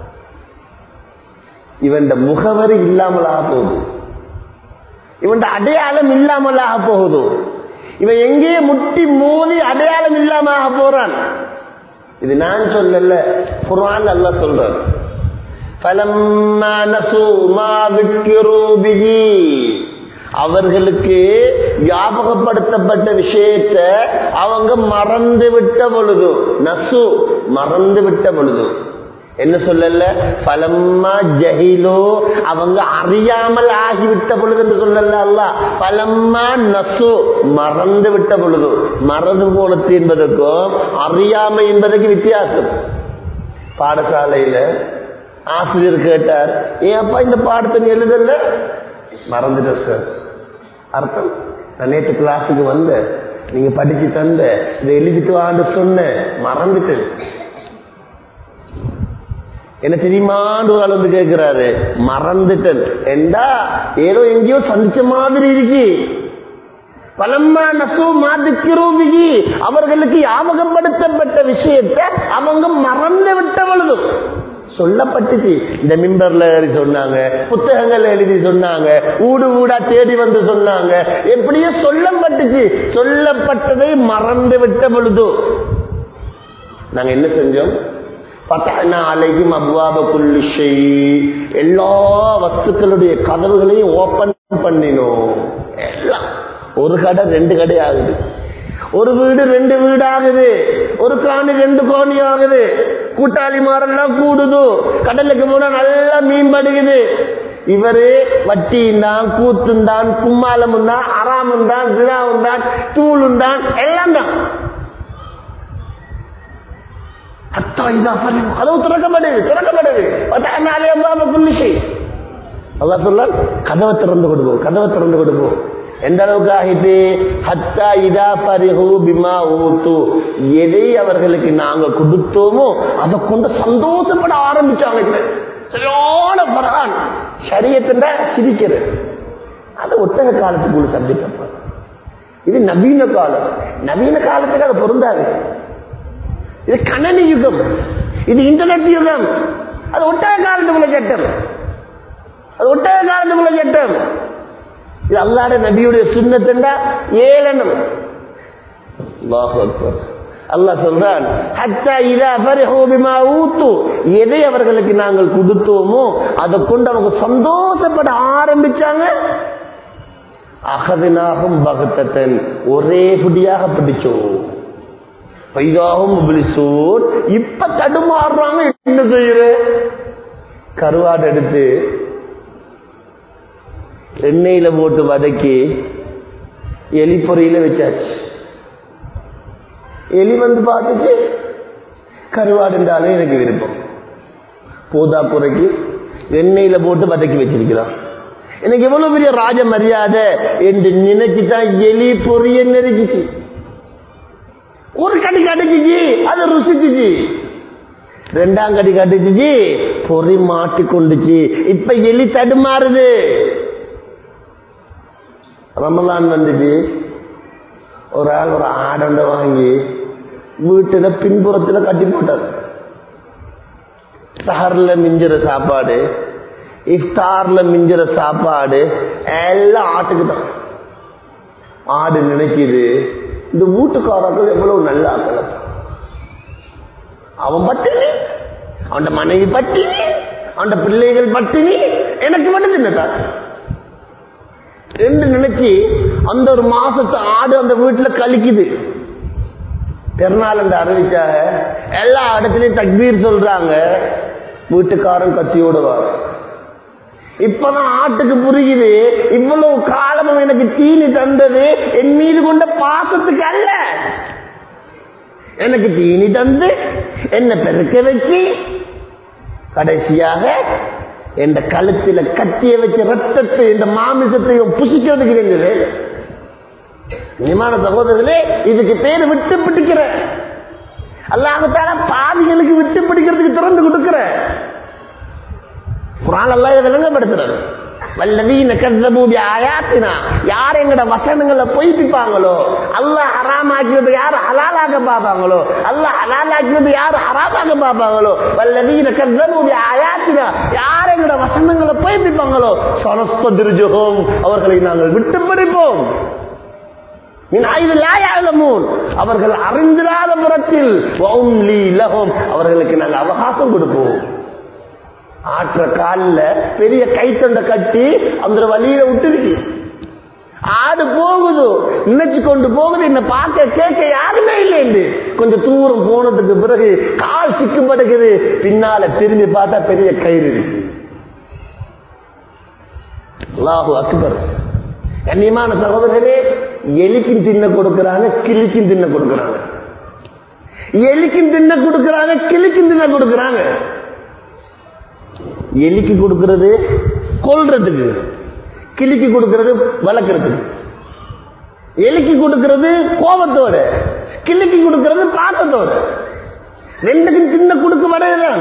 இவன் முகவரி இல்லாமலாக போகுது இவன் அடையாளம் இல்லாமலாக போகுது இவன் எங்கேயே முட்டி மோதி அடையாளம் இல்லாம போறான் இது நான் சொல்லல குரான் அல்ல சொல்றான் فَلَمَّا نَسُوا مَا ذُكِّرُوا بِهِ அவர்களுக்கு ஞாபகப்படுத்தப்பட்ட விஷயத்தை அவங்க மறந்து விட்ட பொழுது நசு மறந்து விட்ட பொழுது என்ன சொல்லல பலம்மா ஜஹிலோ அவங்க அறியாமல் ஆகிவிட்ட பொழுது என்று சொல்லல அல்ல பலம்மா நசு மறந்து விட்ட பொழுது மறந்து போனது என்பதற்கும் அறியாமை என்பதற்கு வித்தியாசம் பாடசாலையில ஆசிரியர் கேட்டார் ஏன் அப்பா இந்த பாடத்தை நீ எழுதல மறந்துட்டேன் சார் அர்த்தம் நான் நேற்று கிளாஸுக்கு வந்தேன் நீங்க படிச்சு தந்த இதை எழுதிட்டு வான்னு சொன்னேன் மறந்துட்டேன் என்ன தெரியுமான்னு ஒரு ஆள் வந்து கேட்கிறாரு மறந்துட்டேன் என்றா ஏதோ எங்கேயோ சந்திச்ச மாதிரி இருக்கு பலம்மா நசு மாதிக்கிறோம் அவர்களுக்கு ஞாபகப்படுத்தப்பட்ட விஷயத்தை அவங்க மறந்து விட்ட பொழுதும் சொல்லப்பட்டுச்சு இந்த மிம்பர்ல எழுதி சொன்னாங்க புத்தகங்கள் எழுதி சொன்னாங்க ஊடு ஊடா தேடி வந்து சொன்னாங்க எப்படியோ சொல்லப்பட்டுச்சு சொல்லப்பட்டதை மறந்து விட்ட பொழுது நாங்க என்ன செஞ்சோம் பத்தாயினா அலைகும் அப்வாப புல்லிஷை எல்லா வஸ்துக்களுடைய கதவுகளையும் ஓபன் பண்ணினோம் எல்லாம் ஒரு கடை ரெண்டு கடை ஆகுது ஒரு வீடு ரெண்டு வீடு ஆகுது ஒரு காணி ரெண்டு கோணி ஆகுது கூட்டாளி மாரெல்லாம் கூடுது கடலுக்கு போனா நல்லா மீன் படுகுது இவரு வட்டியும் தான் கூத்தும் தான் கும்மாலமும் தான் அறாமும் தான் தினாவும் தான் தூளும் தான் எல்லாம் தான் அத்தா இதா பரிவு கதவு திறக்கப்படுது திறக்கப்படுது புல்லிசை அல்லா சொல்ல கதவை திறந்து கொடுப்போம் கதவை திறந்து கொடுப்போம் எந்த அளவுக்கு ஆகிட்டு ஹத்தா இதா பரிஹு பிமா ஊத்து எதை அவர்களுக்கு நாங்க கொடுத்தோமோ அதை கொண்டு சந்தோஷப்பட ஆரம்பிச்சாங்க இப்ப. சரியான பரவான் சரியத்தின் சிரிக்கிறது அது ஒட்டக காலத்துக்குள்ள சந்திக்கப்படும் இது நவீன காலம் நவீன காலத்துக்கு அது பொருந்தாது இது கணனி யுகம் இது இன்டர்நெட் யுகம் அது ஒட்டக காலத்துக்குள்ள சட்டம் அது ஒட்டக காலத்துக்குள்ள சட்டம் இது அல்லாட நபியுடைய சுண்ணத்தண்டா ஏளனம் அல்லாஹு அக்பர் அல்லாஹ் சொல்றான் ஹத்தா இதா ஃபரிஹு பிமா ஊத்து எதை அவர்களுக்கு நாங்கள் கொடுத்தோமோ அதை கொண்டு அவங்க சந்தோஷப்பட ஆரம்பிச்சாங்க அகதினாகும் பகத்தன் ஒரே புடியாக பிடிச்சோம் பைதாகும் முபிலிசூர் இப்ப தடுமாறுறாங்க என்ன செய்யற கருவாடு எடுத்து எண்ணெயில போட்டு வதக்கி எலி பொறியில வச்சாச்சு எலி வந்து பார்த்துச்சு கருவாடுன்றாலே எனக்கு விருப்பம் போதா குறைக்கு எண்ணெயில போட்டு வதக்கி வச்சிருக்கிறான் எனக்கு எவ்வளவு பெரிய ராஜ மரியாதை என்று நினைச்சுதான் எலி பொரிய நெருக்கிச்சு ஒரு கடி கடிச்சிச்சு அது ருசிச்சுச்சு ரெண்டாம் கடி கடிச்சிச்சு பொறி மாட்டி கொண்டுச்சு இப்ப எலி தடுமாறுது ரமலான் வந்துச்சு ஒரு ஆள் ஒரு ஆடண்டை வாங்கி வீட்டுல பின்புறத்துல கட்டி போட்டார் சஹர்ல மிஞ்சுற சாப்பாடு இஃப்தார்ல மிஞ்சுற சாப்பாடு எல்லாம் ஆட்டுக்கு தான் ஆடு நினைக்குது இந்த வீட்டுக்காரர்கள் எவ்வளவு நல்ல ஆக்கல அவன் பட்டினி அவன் மனைவி பட்டினி அவன் பிள்ளைகள் பட்டினி எனக்கு மட்டும் தின்னதா என்று நினைச்சு அந்த ஒரு மாசத்து ஆடு அந்த வீட்டுல கழிக்குது பெருநாள் என்று அறிவிச்சாக எல்லா இடத்துலயும் தக்பீர் சொல்றாங்க வீட்டுக்காரன் கத்தியோடு வர இப்பதான் ஆட்டுக்கு புரியுது இவ்வளவு காலமும் எனக்கு தீனி தந்தது என் மீது கொண்ட பாசத்துக்கு அல்ல எனக்கு தீனி தந்து என்ன பெருக்க வச்சு கடைசியாக என்ற கழுத்தில கத்திய வச்ச ரத்தத்தை இந்த மாமிசத்தையும் புசிக்கிறதுக்கு இருந்தது நிமான சகோதரர்களே இதுக்கு பேரு விட்டு பிடிக்கிற அல்லாஹால பாதிகளுக்கு விட்டு பிடிக்கிறதுக்கு திறந்து கொடுக்கிற குரான் அல்லா இதை விளங்கப்படுத்துறாரு வல்லதீன கzzபூபி ஆயாத்தினா யார் எங்கட வசனங்களை பொய்ப்பிப்பாங்களோ அல்லாஹ் ஹராமாக்கியது யார் ஹலாலாக பார்ப்பாங்களோ அல்லாஹ் ஹலாலாக்கியது யார் ஹராமாக பார்ப்பாங்களோ வல்லதீன கzzபூபி ஆயாத்தினா யார் எங்கட வசனங்களை பொய்ப்பிப்பாங்களோ சனஸ்த திருஜுகம் அவர்களை நாங்கள் விட்டு பிடிப்போம் அவர்கள் அறிந்திராத புறத்தில் அவர்களுக்கு நாங்கள் அவகாசம் கொடுப்போம் ஆற்ற காலில் பெரிய கைத்தொண்டை கட்டி அந்த வழியில விட்டுருக்கு ஆடு போகுது நினைச்சு கொண்டு போகுது என்ன பார்க்க கேட்க யாருமே இல்லை கொஞ்சம் தூரம் போனதுக்கு பிறகு கால் சிக்குப்படுகிறது பின்னால திரும்பி பார்த்தா பெரிய கயிறு இருக்கு அல்லாஹு அக்பர் கண்ணியமான சகோதரரே எலிக்கும் தின்ன கொடுக்கிறாங்க கிளிக்கும் தின்ன கொடுக்கிறாங்க எலிக்கும் தின்ன கொடுக்கிறாங்க கிளிக்கும் தின்ன கொடுக்கிறாங்க எலிக்கு கொடுக்கிறது கொல்றதுக்கு கிளிக்கு கொடுக்கிறது வளர்க்கறதுக்கு எலிக்கு கொடுக்கிறது கோபத்தோட கிளிக்கு கொடுக்கிறது பாசத்தோட ரெண்டுக்கும் சின்ன கொடுக்க வரையதான்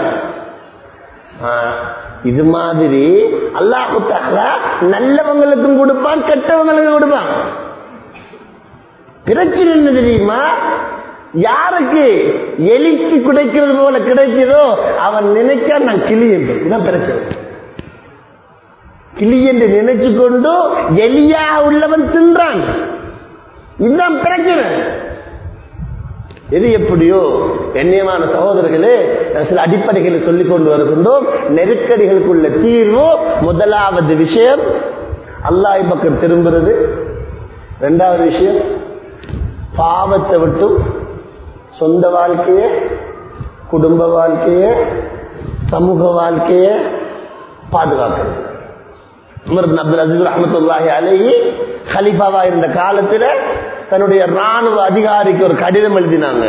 இது மாதிரி அல்லாஹு தாலா நல்லவங்களுக்கும் கொடுப்பான் கெட்டவங்களுக்கும் கொடுப்பான் பிரச்சனை என்ன தெரியுமா யாருக்கு எலிக்கு கிடைக்கிறது போல கிடைக்குதோ அவன் நினைக்க நான் கிளி என்று இதான் பிரச்சனை கிளி என்று நினைச்சு கொண்டு எலியா உள்ளவன் தின்றான் இதுதான் பிரச்சனை எது எப்படியோ கண்ணியமான சகோதரர்களே சில அடிப்படைகளை சொல்லிக் கொண்டு வருகின்றோம் நெருக்கடிகளுக்குள்ள தீர்வு முதலாவது விஷயம் அல்லாஹ் பக்கம் திரும்புறது ரெண்டாவது விஷயம் பாவத்தை விட்டும் சொந்த வாழ்க்கைய குடும்ப வாழ்க்கைய சமூக வாழ்க்கைய பாதுகாக்கிறது உமர் பின் அப்துல் அசீஸ் ரஹமத்துல்லாஹி அலைஹி ஹலிஃபாவா இருந்த காலத்துல தன்னுடைய ராணுவ அதிகாரிக்கு ஒரு கடிதம் எழுதினாங்க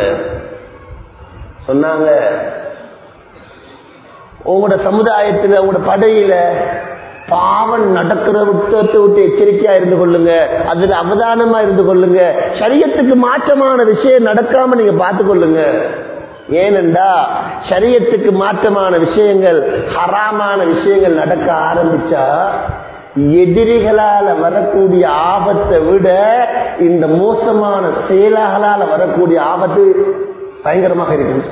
சொன்னாங்க உங்களோட சமுதாயத்தில் உங்களோட படையில பாவம் நடக்கிற புத்தகத்தை விட்டு எச்சரிக்கையா இருந்து கொள்ளுங்க அதுல அவதானமா இருந்து கொள்ளுங்க சரியத்துக்கு மாற்றமான விஷயம் நடக்காம நீங்க பார்த்து கொள்ளுங்க ஏனென்றா சரியத்துக்கு மாற்றமான விஷயங்கள் ஹராமான விஷயங்கள் நடக்க ஆரம்பிச்சா எதிரிகளால வரக்கூடிய ஆபத்தை விட இந்த மோசமான செயலாகளால வரக்கூடிய ஆபத்து பயங்கரமாக இருக்கு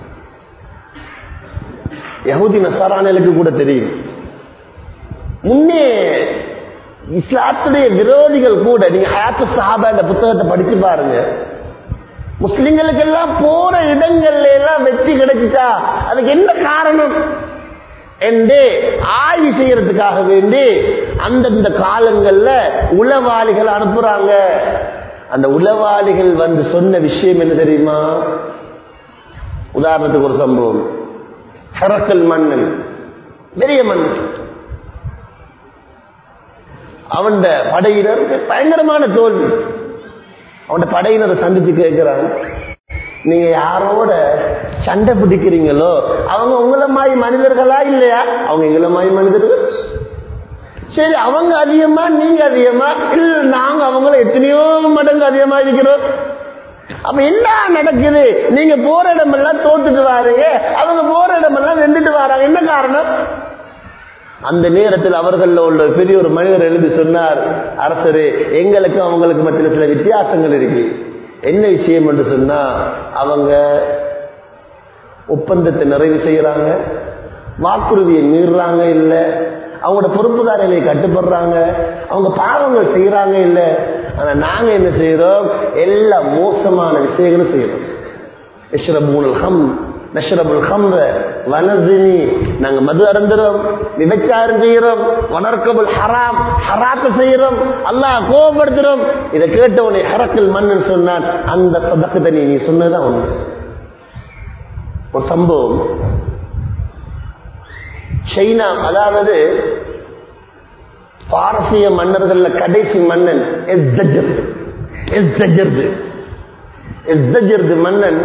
யகுதி நசாரானலுக்கு கூட தெரியும் முன்னே இஸ்லாத்துடைய விரோதிகள் கூட நீங்க ஹயாத்து சஹாபா இந்த புத்தகத்தை படிச்சு பாருங்க முஸ்லிம்களுக்கு எல்லாம் போற இடங்கள்ல எல்லாம் வெற்றி கிடைச்சிட்டா அதுக்கு என்ன காரணம் என்று ஆய்வு செய்யறதுக்காக வேண்டி அந்தந்த காலங்கள்ல உளவாளிகள் அனுப்புறாங்க அந்த உளவாளிகள் வந்து சொன்ன விஷயம் என்ன தெரியுமா உதாரணத்துக்கு ஒரு சம்பவம் ஹெரக்கல் மன்னன் பெரிய மன்னன் அவன் படையினர் பயங்கரமான தோல்வி அவன் படையினரை சந்திச்சு கேட்கிறான் நீங்க யாரோட சண்டை பிடிக்கிறீங்களோ அவங்க உங்களை மாதிரி மனிதர்களா இல்லையா அவங்க எங்களை மாதிரி மனிதர்கள் சரி அவங்க அதிகமா நீங்க அதிகமா இல்ல நாங்க அவங்கள எத்தனையோ மடங்கு அதிகமா இருக்கிறோம் அப்ப என்ன நடக்குது நீங்க போற இடமெல்லாம் தோத்துட்டு வாரீங்க அவங்க போற இடமெல்லாம் வெண்டுட்டு வராங்க என்ன காரணம் அந்த நேரத்தில் அவர்கள் உள்ள பெரிய ஒரு மனிதர் எழுதி சொன்னார் அரசரு எங்களுக்கு அவங்களுக்கு மத்தியில் சில வித்தியாசங்கள் இருக்கு என்ன விஷயம் என்று சொன்னா அவங்க ஒப்பந்தத்தை நிறைவு செய்யறாங்க வாக்குறுதியை மீறுறாங்க இல்ல அவங்களோட பொறுப்புதாரர்களை கட்டுப்படுறாங்க அவங்க பாவங்கள் செய்யறாங்க இல்ல ஆனா நாங்க என்ன செய்யறோம் எல்லா மோசமான விஷயங்களும் செய்யறோம் இஷ்ரபூனல் ஹம் நஷ்ரபுல் ஹம்ர வனசினி நாங்க மது அருந்துறோம் விபச்சாரம் செய்யறோம் வனர்க்கபுல் ஹராம் ஹராத்த செய்யறோம் அல்லாஹ் கோபப்படுத்துறோம் இதை கேட்டவனை ஹரக்கல் மன்னன் சொன்னான் அந்த சதக்கத்தை நீ நீ சொன்னதான் உண்மை ஒரு சம்பவம் சைனா அதாவது பாரசீக மன்னர்கள்ல கடைசி மன்னன் எஸ்தஜர்து எஸ்தஜர்து எஸ்தஜர்து மன்னன்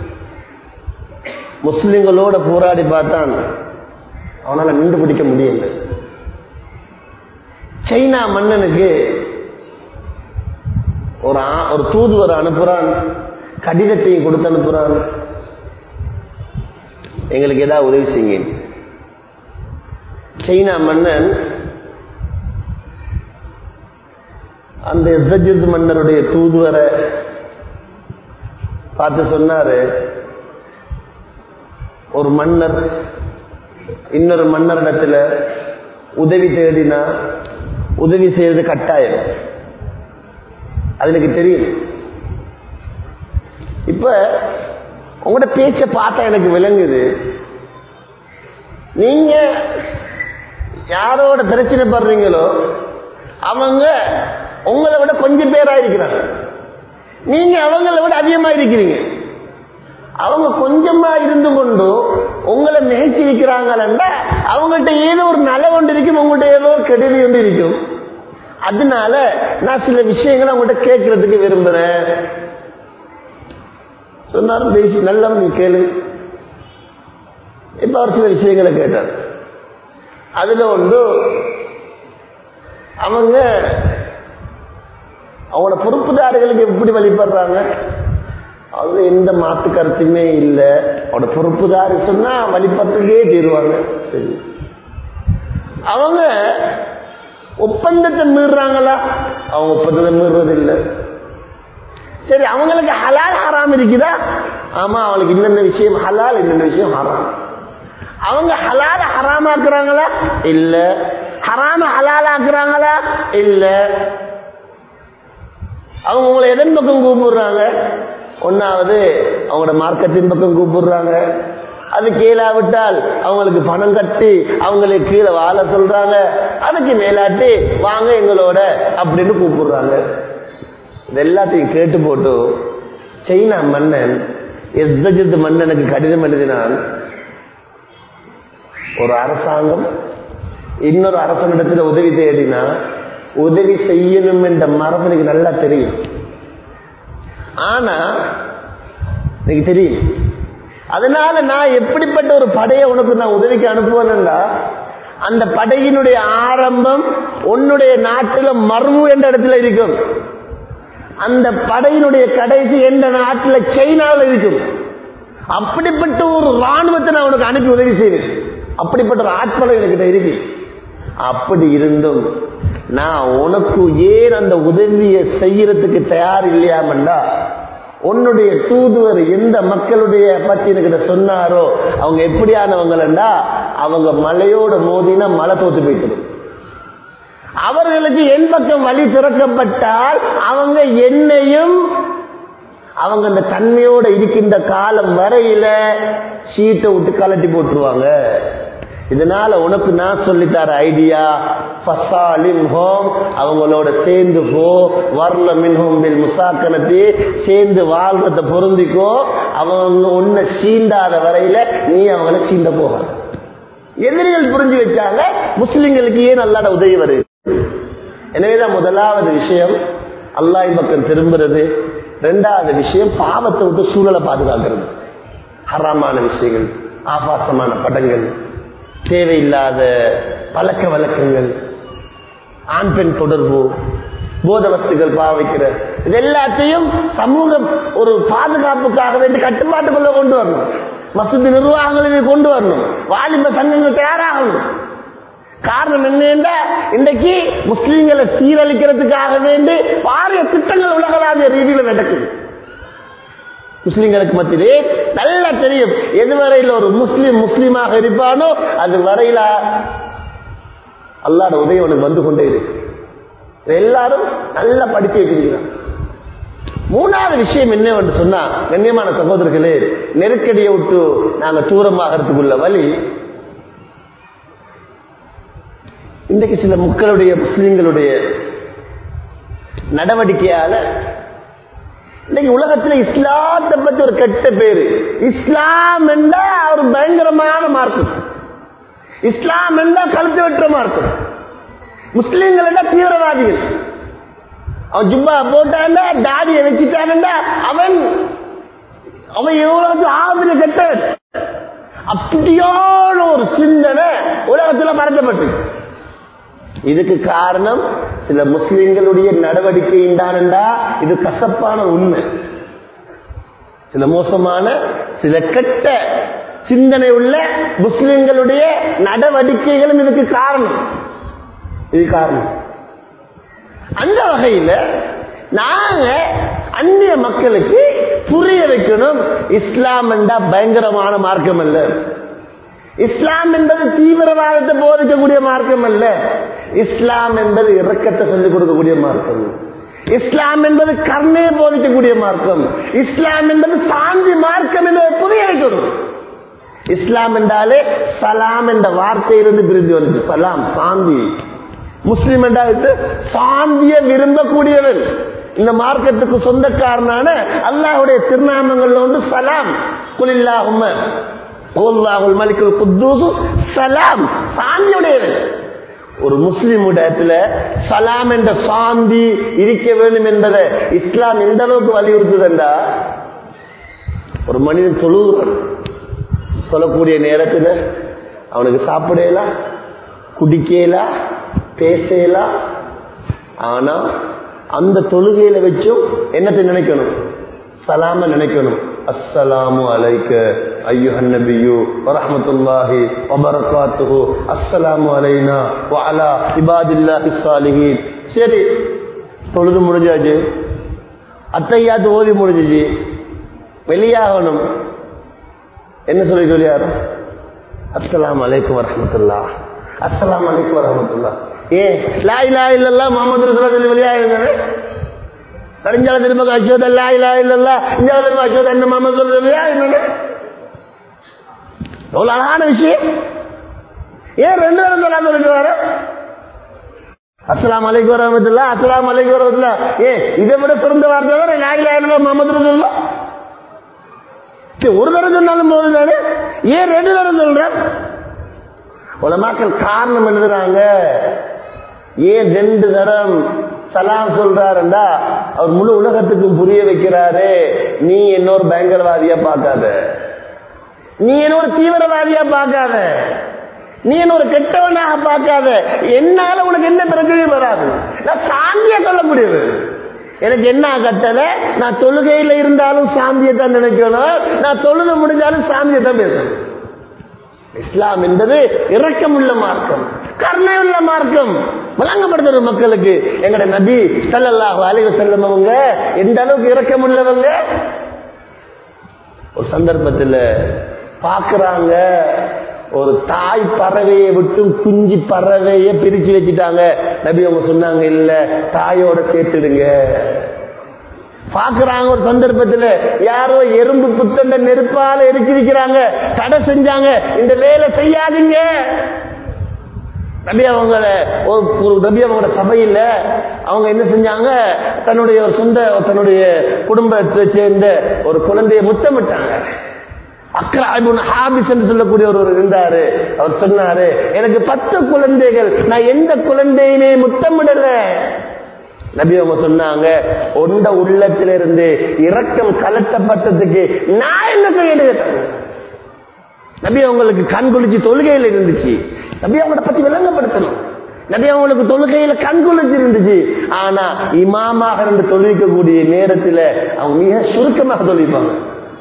முஸ்லிம்களோட போராடி பார்த்தான் அவனால நின்று பிடிக்க முடியல சைனா மன்னனுக்கு ஒரு ஆ- ஒரு தூதுவர் அனுப்புறான் கடிதத்தையும் கொடுத்து அனுப்புறான் எங்களுக்கு ஏதாவது உதவி செய்யுங்க சைனா மன்னன் அந்த இஸ்ஸஜித் மன்னருடைய தூதுவரை பார்த்து சொன்னாரு ஒரு மன்னர் இன்னொரு மன்னரிடத்துல உதவி தேடினா உதவி செய்யறது கட்டாயம் அது எனக்கு தெரியும் இப்ப உங்களோட பேச்ச பார்த்தா எனக்கு விளங்குது நீங்க யாரோட பிரச்சனை படுறீங்களோ அவங்க உங்களை விட கொஞ்சம் பேரா இருக்கிறாங்க நீங்க அவங்கள விட அதிகமா இருக்கிறீங்க அவங்க கொஞ்சமா இருந்து கொண்டு உங்களை நிகழ்ச்சி வைக்கிறாங்களா அவங்கள்ட்ட ஏதோ ஒரு நல்ல ஒன்று இருக்கும் உங்கள்கிட்ட ஏதோ ஒரு கெடுதி ஒன்று இருக்கும் அதனால நான் சில விஷயங்களை உங்கள்கிட்ட கேட்கறதுக்கு விரும்புறேன் சொன்னாரும் பேசி நல்லா நீ கேளு இப்ப அவர் சில விஷயங்களை கேட்டார் அதுல ஒன்று அவங்க அவங்களோட பொறுப்புதாரிகளுக்கு எப்படி வழிபடுறாங்க அது எந்த மாற்று கருத்துமே இல்லை அவனோட பொறுப்புதாரி சொன்னா வழிபட்டுக்கே தீருவாங்க சரி அவங்க ஒப்பந்தத்தை மீறுறாங்களா அவங்க ஒப்பந்தத்தை மீறுறது இல்லை சரி அவங்களுக்கு ஹலால் ஹராம் இருக்குதா ஆமா அவங்களுக்கு இன்னென்ன விஷயம் ஹலால் இன்னென்ன விஷயம் ஹராம் அவங்க ஹலால ஹராமாக்குறாங்களா இல்ல ஹராம ஹலாலாக்குறாங்களா இல்ல அவங்க உங்களை எதன் பக்கம் கூப்பிடுறாங்க ஒன்னாவது அவங்களோட மார்க்கத்தின் பக்கம் கூப்பிடுறாங்க அது கீழே விட்டால் அவங்களுக்கு பணம் கட்டி அவங்களுக்கு கீழே வாழ சொல்றாங்க அதுக்கு மேலாட்டி வாங்க எங்களோட அப்படின்னு கூப்பிடுறாங்க இது எல்லாத்தையும் கேட்டு போட்டு சைனா மன்னன் எஸ்தஜித் மன்னனுக்கு கடிதம் எழுதினான் ஒரு அரசாங்கம் இன்னொரு அரசனிடத்துல உதவி தேடினா உதவி செய்யணும் என்ற மரபு எனக்கு நல்லா தெரியும் ஆனா எனக்கு தெரியும் அதனால நான் எப்படிப்பட்ட ஒரு படையை உனக்கு நான் உதவிக்கு அனுப்புவேன்னா அந்த படையினுடைய ஆரம்பம் உன்னுடைய நாட்டில் மர்மு என்ற இடத்துல இருக்கும் அந்த படையினுடைய கடைசி எந்த நாட்டில் சைனாவில் இருக்கும் அப்படிப்பட்ட ஒரு ராணுவத்தை நான் உனக்கு அனுப்பி உதவி செய்வேன் அப்படிப்பட்ட ஒரு ஆட்பலம் என்கிட்ட இருக்கு அப்படி இருந்தும் நான் உனக்கு ஏன் அந்த உதவியை செய்யறதுக்கு தயார் இல்லையாமண்டா உன்னுடைய தூதுவர் எந்த மக்களுடைய பத்தி என்கிட்ட சொன்னாரோ அவங்க எப்படியானவங்களா அவங்க மலையோட மோதினா மலை தோத்து போயிட்டு அவர்களுக்கு என் பக்கம் வழி திறக்கப்பட்டால் அவங்க என்னையும் அவங்க அந்த தன்மையோட இருக்கின்ற காலம் வரையில சீட்டை விட்டு கலட்டி போட்டுருவாங்க இதனால உனக்கு நான் சொல்லித்தர ஐடியா ஹோம் அவங்களோட சேர்ந்து போ வரல மின்ஹோம் பில் முசாக்கனத்தி சேர்ந்து வாழ்றத பொருந்திக்கோ அவங்க உன்னை சீண்டாத வரையில நீ அவங்கள சீண்ட போக எதிரிகள் புரிஞ்சு வச்சாங்க முஸ்லிம்களுக்கு ஏன் அல்லாட உதவி வருது எனவேதான் முதலாவது விஷயம் அல்லாஹ் பக்கம் திரும்புறது ரெண்டாவது விஷயம் பாவத்தை விட்டு சூழலை பாதுகாக்கிறது ஹராமான விஷயங்கள் ஆபாசமான படங்கள் தேவையில்லாத பழக்க வழக்கங்கள் ஆண் பெண் தொடர்பு போத வஸ்துகள் பாவிக்கிற இது எல்லாத்தையும் சமூகம் ஒரு பாதுகாப்புக்காக வேண்டி கட்டுப்பாட்டுக்குள்ள கொண்டு வரணும் மசூதி நிர்வாகங்களில் கொண்டு வரணும் வாலிப சங்கங்கள் தயாராகணும் காரணம் என்னன்னா இன்றைக்கு முஸ்லீம்களை சீரழிக்கிறதுக்காக வேண்டி பாரிய திட்டங்கள் உலகளாவிய ரீதியில் நடக்குது முஸ்லிம்களுக்கு மத்தியிலே நல்லா தெரியும் எதுவரையில் ஒரு முஸ்லீம் முஸ்லீமாக இருப்பானோ அது வரையில அல்லாட உதவி அவனுக்கு வந்து கொண்டே இருக்கு எல்லாரும் நல்லா படிச்சு வச்சிருக்கிறான் மூணாவது விஷயம் என்னவென்று சொன்னா கண்ணியமான சகோதரர்களே நெருக்கடியை விட்டு நாங்க தூரமாகிறதுக்குள்ள வழி இன்றைக்கு சில மக்களுடைய முஸ்லிம்களுடைய நடவடிக்கையால இன்னைக்கு உலகத்துல இஸ்லாத்தை பத்தி ஒரு கெட்ட பேரு இஸ்லாம் என்றா ஒரு பயங்கரமான மார்க்கம் இஸ்லாம் என்றா கழுத்து வெட்டுற மார்க்கம் முஸ்லிம்கள் என்றா தீவிரவாதிகள் அவன் ஜுப்பா போட்டாண்டா தாடியை வச்சுட்டான்டா அவன் அவன் எவ்வளவு ஆபத்து கெட்டவன் அப்படியான ஒரு சிந்தனை உலகத்துல மறக்கப்பட்டு இதுக்கு காரணம் சில முஸ்லிம்களுடைய நடவடிக்கை உண்டானண்டா இது கசப்பான உண்மை சில மோசமான சில கெட்ட சிந்தனை உள்ள முஸ்லிம்களுடைய நடவடிக்கைகளும் இதுக்கு காரணம் இது காரணம் அந்த வகையில நாங்க அந்நிய மக்களுக்கு புரிய வைக்கணும் இஸ்லாம் என்றா பயங்கரமான மார்க்கம் அல்ல இஸ்லாம் என்பது தீவிரவாதத்தை போதிக்கக்கூடிய மார்க்கம் அல்ல இஸ்லாம் என்பது இரக்கத்தை சொல்லிக் கொடுக்கக்கூடிய மார்க்கம் இஸ்லாம் என்பது கருணையை போதிக்கக்கூடிய மார்க்கம் இஸ்லாம் என்பது சாந்தி மார்க்கம் என்பதை புரிய வைக்கணும் இஸ்லாம் என்றாலே சலாம் என்ற வார்த்தையிலிருந்து பிரிந்து வருது சலாம் சாந்தி முஸ்லிம் என்றால் சாந்திய விரும்பக்கூடியவன் இந்த மார்க்கத்துக்கு சொந்தக்காரனான அல்லாஹுடைய திருநாமங்கள்ல ஒன்று சலாம் குலில்லாஹும்ம ஓல்லாஹுல் மலிக்குல் குத்தூசு சலாம் சாந்தியுடையவன் ஒரு முஸ்லிம் இடத்துல சலாம் என்ற சாந்தி இருக்க வேண்டும் என்பதை இஸ்லாம் எந்த அளவுக்கு வலியுறுத்துதண்டா ஒரு மனிதன் தொழுகிறான் சொல்லக்கூடிய நேரத்தில் அவனுக்கு சாப்பிடலாம் குடிக்கலாம் பேசலாம் ஆனா அந்த தொழுகையில வச்சும் என்னத்தை நினைக்கணும் சலாம நினைக்கணும் அஸ்ஸலாமு அலைக்க ஐயுஹன் நபியு வரஹ்மத்துல்லாஹி வபரகாத்துஹு அஸ்ஸலாமு அலைனா வஅலா இபாதில்லாஹி ஸாலிஹீன் சரி தொழுது முடிஞ்சாச்சு அத்தையாத்து ஓதி முடிஞ்சிச்சு வெளியாகணும் என்ன சொல்லி சொல்லியாரு அஸ்ஸலாமு அலைக்கும் வரஹ்மத்துல்லாஹ் அஸ்ஸலாமு அலைக்கும் வரஹ்மத்துல்லாஹ் ஏன் லா இலா இல்லல்லா முகமது ரசூலுல்லாஹ் சொல்லி வெளியாகிருந்தாரு கடிஞ்சால திரும்ப அசோத் அல்லா இல்லா இல்லல்லா இந்தியாவில் திரும்ப அசோத் என்ன முகமது சொல்லுவியா என்னன்னு எவ்வளவு அழகான விஷயம் ஏன் ரெண்டு பேரும் சொல்லாம சொல்லிட்டு வர அஸ்லாம் அலைக்கு வரமத்துல்லா அஸ்லாம் அலைக்கு வரமத்துல்லா ஏ இதை விட சிறந்த வார்த்தை தான் லா இலா இல்லல்லா முகமது ரசூலுல்லாஹ் ஒரு தடவை சொன்னாலும் போதும் தானே ஏன் ரெண்டு தடவை சொல்றேன் உலமாக்கள் காரணம் எழுதுறாங்க ஏன் ரெண்டு தரம் சலாம் சொல்றாருண்டா அவர் முழு உலகத்துக்கும் புரிய வைக்கிறாரு நீ இன்னொரு பயங்கரவாதியா பார்க்காத நீ என்ன ஒரு தீவிரவாதியா பார்க்காத நீ என்ன ஒரு கெட்டவனாக பார்க்காத என்னால உனக்கு என்ன பிரச்சனையும் வராது நான் சாந்தியா சொல்ல முடியுது எனக்கு என்ன கட்டளை நான் தொழுகையில இருந்தாலும் சாந்தியை தான் நினைக்கணும் நான் தொழுக முடிஞ்சாலும் சாந்தியை தான் பேசணும் இஸ்லாம் என்பது இரக்கமுள்ள மார்க்கம் கருணையுள்ள மார்க்கம் வழங்கப்படுத்துற மக்களுக்கு எங்கட நபி ஸல்லல்லாஹு அலைஹி வஸல்லம் அவங்க எந்த அளவுக்கு இரக்கமுள்ளவங்க ஒரு சந்தர்ப்பத்தில் பார்க்கறாங்க ஒரு தாய் பறவையை விட்டு குஞ்சு பறவையை பிரிச்சு வச்சுட்டாங்க நபி அவங்க சொன்னாங்க இல்ல தாயோட சேர்த்துடுங்க பாக்குறாங்க ஒரு சந்தர்ப்பத்தில் யாரோ எறும்பு புத்தண்ட நெருப்பால எரிச்சிருக்கிறாங்க தடை செஞ்சாங்க இந்த வேலை செய்யாதீங்க நபி அவங்கள ஒரு ஒரு நபி அவங்களோட சபையில் அவங்க என்ன செஞ்சாங்க தன்னுடைய ஒரு சொந்த தன்னுடைய குடும்பத்தை சேர்ந்த ஒரு குழந்தையை முத்தமிட்டாங்க அக்ராபின் ஹாபிஸ் என்று சொல்லக்கூடிய ஒருவர் இருந்தாரு அவர் சொன்னாரு எனக்கு பத்து குழந்தைகள் நான் எந்த குழந்தையுமே முத்தமிடல நபி அவங்க சொன்னாங்க உண்ட உள்ளத்திலிருந்து இரக்கம் கலட்டப்பட்டதுக்கு நான் என்ன செய்யணும் கேட்டாங்க. நபி அவங்களுக்கு கண் குளிச்சு தொழுகையில் இருந்துச்சு நபி அவங்கள பத்தி விளங்கப்படுத்தணும் நபி அவங்களுக்கு தொழுகையில கண் குளிச்சு இருந்துச்சு ஆனா இமாமாக இருந்து தொழுவிக்கக்கூடிய நேரத்துல அவங்க மிக சுருக்கமாக தொழுவிப்பாங்க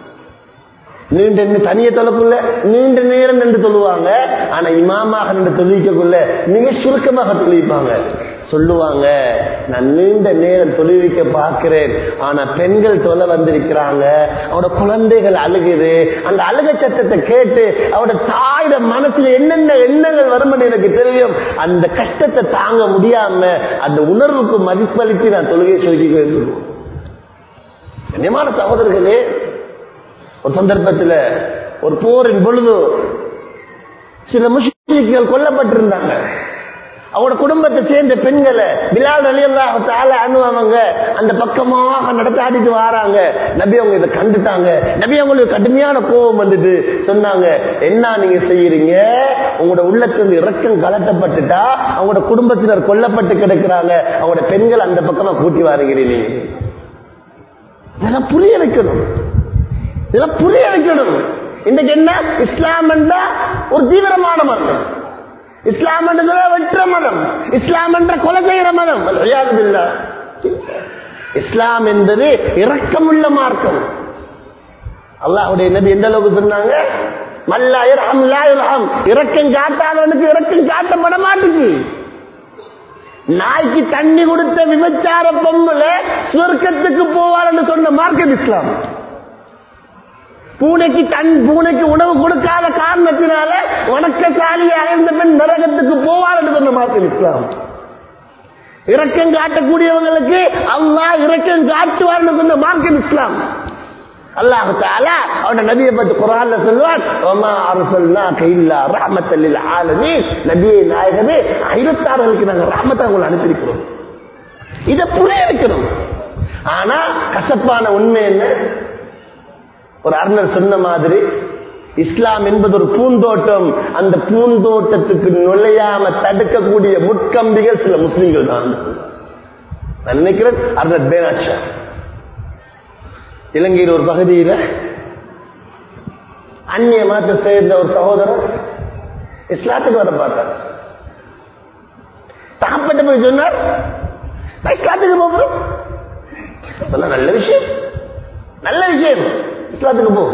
நீண்ட நே- தனிய தொலைக்குள்ள நீண்ட நேரம் நின்று தொழுவாங்க ஆனா இமாமாக நின்று தொழுவிக்கக்குள்ள மிக சுருக்கமாக தொழுவிப்பாங்க சொல்லுவாங்க நான் நீண்ட நேரம் தொழுவிக்க பார்க்கிறேன் ஆனா பெண்கள் தொலை வந்திருக்கிறாங்க அவட குழந்தைகள் அழுகுது அந்த அழுக சத்தத்தை கேட்டு அவட தாயோட மனசுல என்னென்ன எண்ணங்கள் வரும்னு எனக்கு தெரியும் அந்த கஷ்டத்தை தாங்க முடியாம அந்த உணர்வுக்கு மதிப்பளித்து நான் தொழுகையை சொல்லிக்கிறேன் சொல்லுவோம் கண்ணியமான சகோதரர்களே ஒரு சந்தர்ப்பத்தில் ஒரு போரின் பொழுது சில முஸ்லிம்கள் கொல்லப்பட்டிருந்தாங்க அவங்களோட குடும்பத்தை சேர்ந்த பெண்களை பிலால் அலியல்லாஹால அணுவாங்க அந்த பக்கமாக நடத்தாடிட்டு வராங்க நபி அவங்க இதை கண்டுட்டாங்க நபி அவங்களுக்கு கடுமையான கோபம் வந்துட்டு சொன்னாங்க என்ன நீங்க செய்யறீங்க உங்களோட உள்ளத்திலிருந்து இறக்கம் கலட்டப்பட்டுட்டா அவங்களோட குடும்பத்தினர் கொல்லப்பட்டு கிடக்குறாங்க அவங்களோட பெண்கள் அந்த பக்கமா கூட்டி வாருகிறீங்க இதெல்லாம் புரிய வைக்கணும் இதெல்லாம் புரிய வைக்கணும் இன்னைக்கு என்ன இஸ்லாம் என்ற ஒரு தீவிரமான மதம் இஸ்லாம் என்றது வெற்ற மதம் இஸ்லாம் என்ற கொலை செய்கிற மதம் இல்ல இஸ்லாம் என்பது இரக்கமுள்ள மார்க்கம் அல்லாஹ்வுடைய நபி எந்த அளவுக்கு சொன்னாங்க மல்லா இரஹம் லா இரஹம் இரக்கம் காட்டாதவனுக்கு இரக்கம் காட்டப்பட மாட்டுச்சு நாய்க்கு தண்ணி கொடுத்த விபச்சார பொம்பளை சுவர்க்கத்துக்கு போவாள்னு சொன்ன மார்க்கம் இஸ்லாம் பூனைக்கு தன் பூனைக்கு உணவு கொடுக்காத காரணத்தினால வணக்கசாலியாக இருந்த பெண் நரகத்துக்கு போவார் என்று சொன்ன மார்க்கம் இஸ்லாம் இரக்கம் காட்டக்கூடியவங்களுக்கு அல்லாஹ் இரக்கம் காட்டுவார்னு சொன்ன மார்க்கம் இஸ்லாம் அல்லாஹு தாலா அவன நபியை பத்தி குரான்ல சொல்வான் ஒமா அரசல்னாக இல்லா ரஹமத்தல் லில் ஆலமீன் நபியே நாயகமே ஐரத்தார்களுக்கு நாங்க ரஹமத்தை உங்களை அனுப்பியிருக்கிறோம் இதை புரிய வைக்கணும் ஆனா கசப்பான உண்மை என்ன ஒரு அருணர் சொன்ன மாதிரி இஸ்லாம் என்பது ஒரு பூந்தோட்டம் அந்த பூந்தோட்டத்துக்கு நுழையாம தடுக்கக்கூடிய முட்கம்பிகள் சில முஸ்லிம்கள் தான் நான் நினைக்கிறேன் அருணர் பேனாட்சா இலங்கையில் ஒரு பகுதியில் அந்நிய மாற்ற சேர்ந்த ஒரு சகோதரர் இஸ்லாத்துக்கு வர பார்த்தார் தகப்பட்டு போய் சொன்னார் நான் இஸ்லாத்துக்கு போகிறேன் சொன்னா நல்ல விஷயம் நல்ல விஷயம் இஸ்லாத்துக்கு போ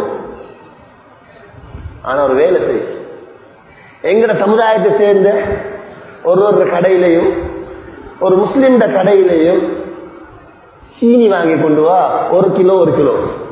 ஆனா ஒரு வேலை செய் எங்கட சமுதாயத்தை சேர்ந்த ஒரு ஒரு கடையிலையும் ஒரு முஸ்லிம் கடையிலையும் சீனி வாங்கி கொண்டு வா ஒரு கிலோ ஒரு கிலோ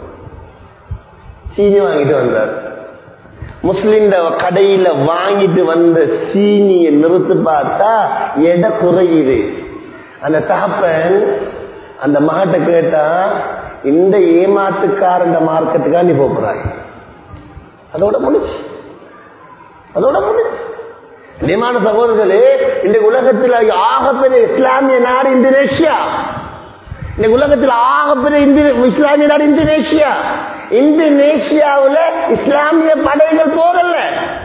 சீனி வாங்கிட்டு வந்தார் முஸ்லிம் கடையில வாங்கிட்டு வந்த சீனியை நிறுத்து பார்த்தா எடை குறையுது அந்த தகப்பன் அந்த மகட்ட கேட்டா இந்த ஏமாத்துக்காரண்ட மார்க்கெட்டுக்கா நீ போறாய் அதோட முடிச்சு அதோட முடிச்சு நியமான சகோதரர்களே இந்த உலகத்தில் ஆகப்பெரிய இஸ்லாமிய நாடு இந்தோனேஷியா இந்த உலகத்தில் ஆகப்பெரிய இந்திய இஸ்லாமிய நாடு இந்தோனேஷியா இந்தோனேஷியாவில் இஸ்லாமிய படைகள் போறல்ல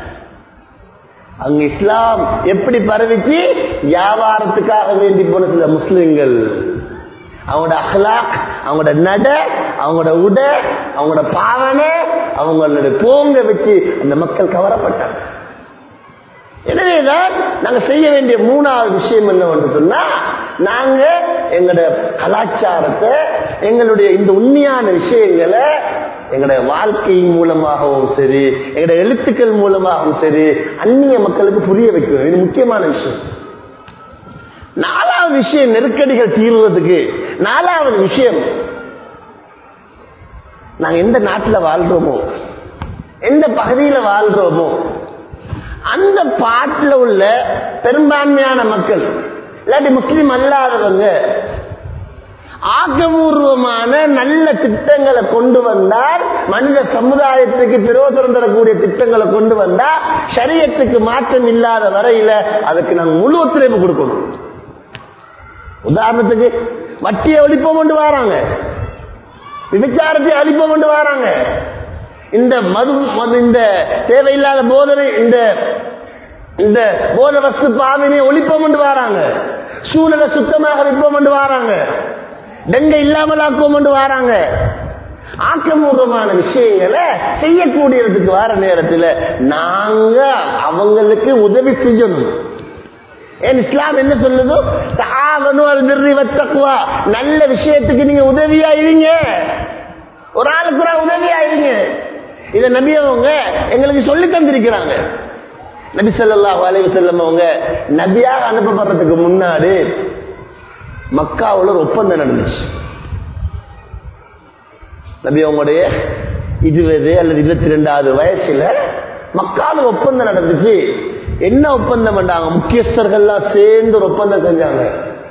அங்க இஸ்லாம் எப்படி பரவிச்சு வியாபாரத்துக்காக வேண்டி போன சில முஸ்லிம்கள் அவங்களோட அஹ்லாக் அவங்களோட நட அவங்களோட உட அவங்களோட பாவனை அவங்களோட போங்க வச்சு அந்த மக்கள் கவரப்பட்டாங்க எனவேதான் நாங்க செய்ய வேண்டிய மூணாவது விஷயம் என்னவென்று சொன்னா நாங்க எங்களுடைய கலாச்சாரத்தை எங்களுடைய இந்த உண்மையான விஷயங்களை எங்களுடைய வாழ்க்கையின் மூலமாகவும் சரி எங்களுடைய எழுத்துக்கள் மூலமாகவும் சரி அந்நிய மக்களுக்கு புரிய வைக்கணும் இது முக்கியமான விஷயம் நாலாவது விஷயம் நெருக்கடிகள் தீர்வதற்கு நாலாவது விஷயம் நாங்க எந்த நாட்டில் வாழ்றோமோ எந்த பகுதியில வாழ்றோமோ அந்த பாட்டில் உள்ள பெரும்பான்மையான மக்கள் இல்லாட்டி முஸ்லிம் அல்லாதவங்க ஆக்கபூர்வமான நல்ல திட்டங்களை கொண்டு வந்தால் மனித சமுதாயத்துக்கு பிரயோஜனம் தரக்கூடிய திட்டங்களை கொண்டு வந்தா சரியத்துக்கு மாற்றம் இல்லாத வரையில அதுக்கு நாங்க முழு ஒத்துழைப்பு கொடுக்கணும் உதாரணத்துக்கு வட்டியை ஒழிப்போம் கொண்டு வராங்க விபச்சாரத்தை அழிப்போம் கொண்டு வராங்க இந்த மது இந்த தேவையில்லாத போதனை இந்த இந்த போத வஸ்து பாவினை ஒழிப்போம் கொண்டு வராங்க சூழலை சுத்தமாக வைப்போம் கொண்டு வராங்க டெங்க இல்லாமல் ஆக்குவோம் கொண்டு வராங்க ஆக்கபூர்வமான விஷயங்களை செய்யக்கூடியதுக்கு வர நேரத்தில் நாங்க அவங்களுக்கு உதவி செய்யணும் ஏன் இஸ்லாம் என்ன சொல்லுது தக்குவா நல்ல விஷயத்துக்கு நீங்க உதவியா இருங்க ஒரு ஆளுக்கு ஒரு உதவியா இருங்க இத நபி அவங்க எங்களுக்கு சொல்லி தந்திருக்கிறாங்க நபி ஸல்லல்லாஹு அலைஹி வஸல்லம் அவங்க நபியாக அனுப்பப்படுறதுக்கு முன்னாடி மக்காவுல ஒரு ஒப்பந்தம் நடந்துச்சு நபி அவங்களுடைய இருபது அல்லது இருபத்தி ரெண்டாவது வயசுல மக்கால ஒப்பந்தம் நடந்துச்சு என்ன ஒப்பந்தம் பண்ணாங்க முக்கியஸ்தர்கள்லாம் சேர்ந்து ஒரு ஒப்பந்தம் செஞ்சாங்க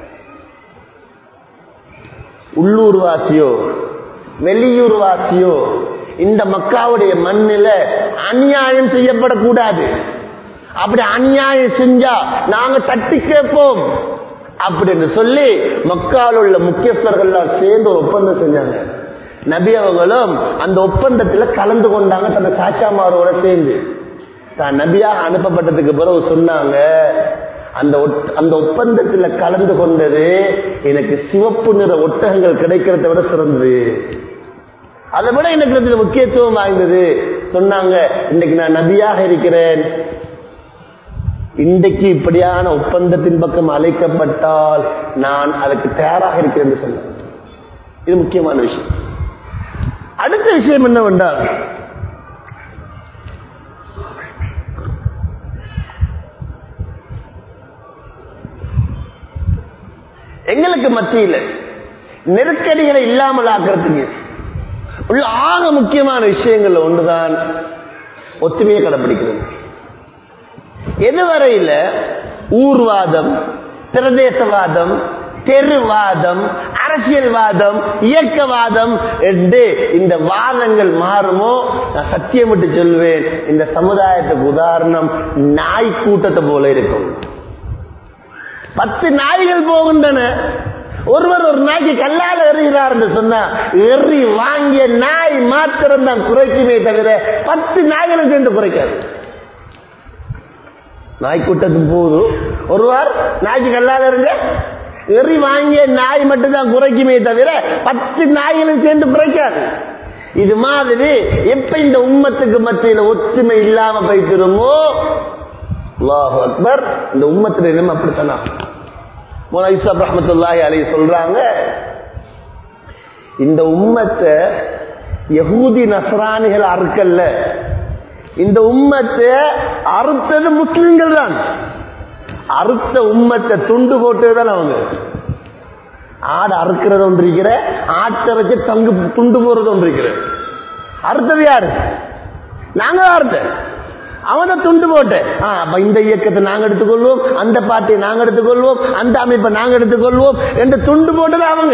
உள்ளூர் வாசியோ வெளியூர் வாசியோ இந்த மக்காவுடைய மண்ணில் அநியாயம் செய்யப்படக்கூடாது அப்படி அநியாயம் செஞ்சா நாங்க தட்டி கேட்போம் அப்படின்னு சொல்லி மக்கால் உள்ள முக்கியஸ்தர்கள்லாம் சேர்ந்து ஒரு ஒப்பந்தம் செஞ்சாங்க நபி அவங்களும் அந்த ஒப்பந்தத்துல கலந்து கொண்டாங்க தன்னை சாச்சாமாரோட சேர்ந்து தான் நபியாக அனுப்பப்பட்டதுக்கு பிறகு சொன்னாங்க அந்த ஒட்- அந்த ஒப்பந்தத்துல கலந்து கொண்டது எனக்கு சிவப்பு நிற ஒட்டகங்கள் கிடைக்கிறத விட சிறந்தது அதை விட எனக்கு இதுல முக்கியத்துவம் வாய்ந்தது சொன்னாங்க இன்னைக்கு நான் நபியாக இருக்கிறேன் இன்றைக்கு இப்படியான ஒப்பந்தத்தின் பக்கம் அழைக்கப்பட்டால் நான் அதுக்கு தயாராக இருக்கிறேன் என்று சொன்னேன் இது முக்கியமான விஷயம் அடுத்த விஷயம் என்னவென்றால் எங்களுக்கு மத்தியில நெருக்கடிகளை இல்லாமல் ஆக்கிறதுக்கு உள்ள ஆக முக்கியமான விஷயங்கள்ல ஒன்றுதான் ஒத்துமையை கடைபிடிக்கிறது எதுவரையில ஊர்வாதம் பிரதேசவாதம் தெருவாதம் அரசியல்வாதம் இயக்கவாதம் என்று இந்த வாதங்கள் மாறுமோ நான் சத்தியம் விட்டு சொல்வேன் இந்த சமுதாயத்துக்கு உதாரணம் நாய் கூட்டத்தை போல இருக்கும் பத்து நாய்கள் போகின்றன ஒருவர் ஒரு நாய்க்கு கல்லால் எறிகிறார் என்று சொன்னா எறி வாங்கிய நாய் மாத்திரம் தான் குறைக்குமே தவிர பத்து நாய்களும் சேர்ந்து குறைக்காது நாய் கூட்டத்துக்கு போது ஒருவர் நாய்க்கு கல்லால் எறிஞ்ச எறி வாங்கிய நாய் மட்டும் தான் குறைக்குமே தவிர பத்து நாய்களும் சேர்ந்து குறைக்காது இது மாதிரி எப்ப இந்த உம்மத்துக்கு மத்தியில ஒத்துமை இல்லாம போய்த்திருமோ அல்லாஹ் அக்பர் இந்த உம்மத்துல நிலைமை அப்படித்தானா யூசப் ரஹமத்துல்லாஹி அலி சொல்றாங்க இந்த உம்மத்தை யகூதி நஸ்ரானிகள் அறுக்கல்ல இந்த உம்மத்தை அறுத்தது முஸ்லிம்கள் தான் அறுத்த உம்மத்தை துண்டு போட்டதுதான் அவங்க ஆடு அறுக்கிறது ஒன்று இருக்கிற ஆட்டரைச்சு தங்கு துண்டு போறது ஒன்று இருக்கிற அறுத்தது யாரு நாங்க அறுத்த அவனை துண்டு போட்டு ஆ, அப்ப இந்த இயக்கத்தை நாங்க எடுத்துக்கொள்வோம் அந்த பார்ட்டியை நாங்க எடுத்துக்கொள்வோம் அந்த அமைப்பை நாங்க எடுத்துக்கொள்வோம் என்று துண்டு போட்டது அவங்க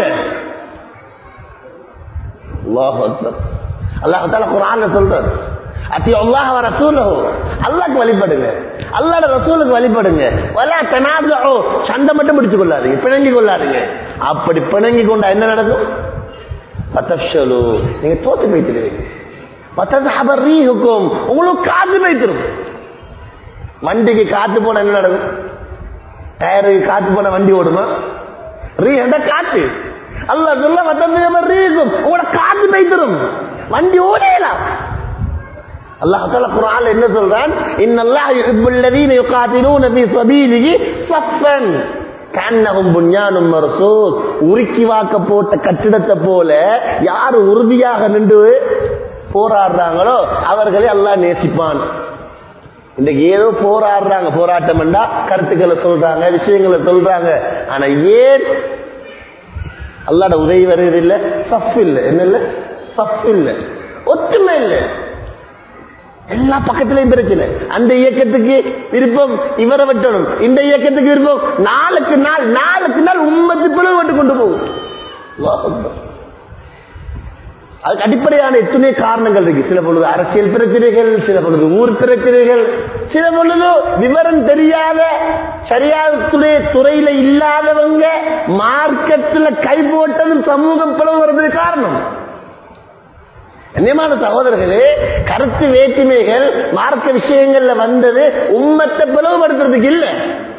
அல்லாஹ் அக்பர் அல்லாஹால குரான்ல சொல்றாரு அத்தி அல்லாஹ் வ ரசூலஹு அல்லாஹ்க்கு வழிபடுங்க அல்லாஹ்ட ரசூலுக்கு வழிபடுங்க வலா தனாதுஉ சண்டை மட்டும் பிடிச்சு கொள்ளாதீங்க பிணங்கி கொள்ளாதீங்க அப்படி பிணங்கி கொண்டா என்ன நடக்கும் பத்தப்ஷலு நீங்க தோத்து போய்த்திருவீங்க பத்தது ரீஹுக்கும் உங்களுக்கு காத்து போய்த்திரும் வண்டிக்கு காத்து போன என்ன நடக்கும் டயருக்கு காத்து போன வண்டி ஓடுமா ரீ என்ற காத்து அல்ல சொல்ல வத்தது ரீக்கும் உங்களோட காத்து போய்த்திரும் வண்டி ஓடையலாம் அல்லாஹ் குரான் என்ன சொல்றான் இன்னல்லாஹ் யுஹிப்புல் லதீன யுகாத்திலூன ஃபீ ஸபீலிஹி ஸஃபன் கன்னஹும் புன்யானும் மர்சூஸ் உருக்கி வாக்க போட்ட கட்டிடத்தை போல யார் உறுதியாக நின்று போராடுறாங்களோ அவர்களை அல்லாஹ் நேசிப்பான் இன்றைக்கு ஏதோ போராடுறாங்க போராட்டம் என்றா கருத்துக்களை சொல்றாங்க விஷயங்களை சொல்றாங்க ஆனா ஏன் அல்லாட உதவி வருகிறது இல்ல சஃப் இல்ல என்ன இல்ல சஃப் இல்ல ஒற்றுமை இல்லை எல்லா பக்கத்திலையும் பிரச்சனை அந்த இயக்கத்துக்கு விருப்பம் இவரை வெட்டணும் இந்த இயக்கத்துக்கு விருப்பம் நாளுக்கு நாள் நாளுக்கு நாள் உண்மத்து பிளவுபட்டு கொண்டு போகும் அல்லாஹ் அக்பர். அதுக்கு அடிப்படையான எத்தனை காரணங்கள் இருக்கு சில பொழுது அரசியல் பிரச்சனைகள் சில பொழுது ஊர் பிரச்சனைகள் சில பொழுது விவரம் தெரியாத சரியாத்துடைய துறையில இல்லாதவங்க மார்க்கெட்ல கை போட்டதும் சமூகம் பிளவுறதுக்கு காரணம் கண்ணியமான சகோதரர்களே கருத்து வேற்றுமைகள் மார்க்க விஷயங்கள்ல வந்தது உம்மத்தை பிளவுபடுத்துறதுக்கு இல்ல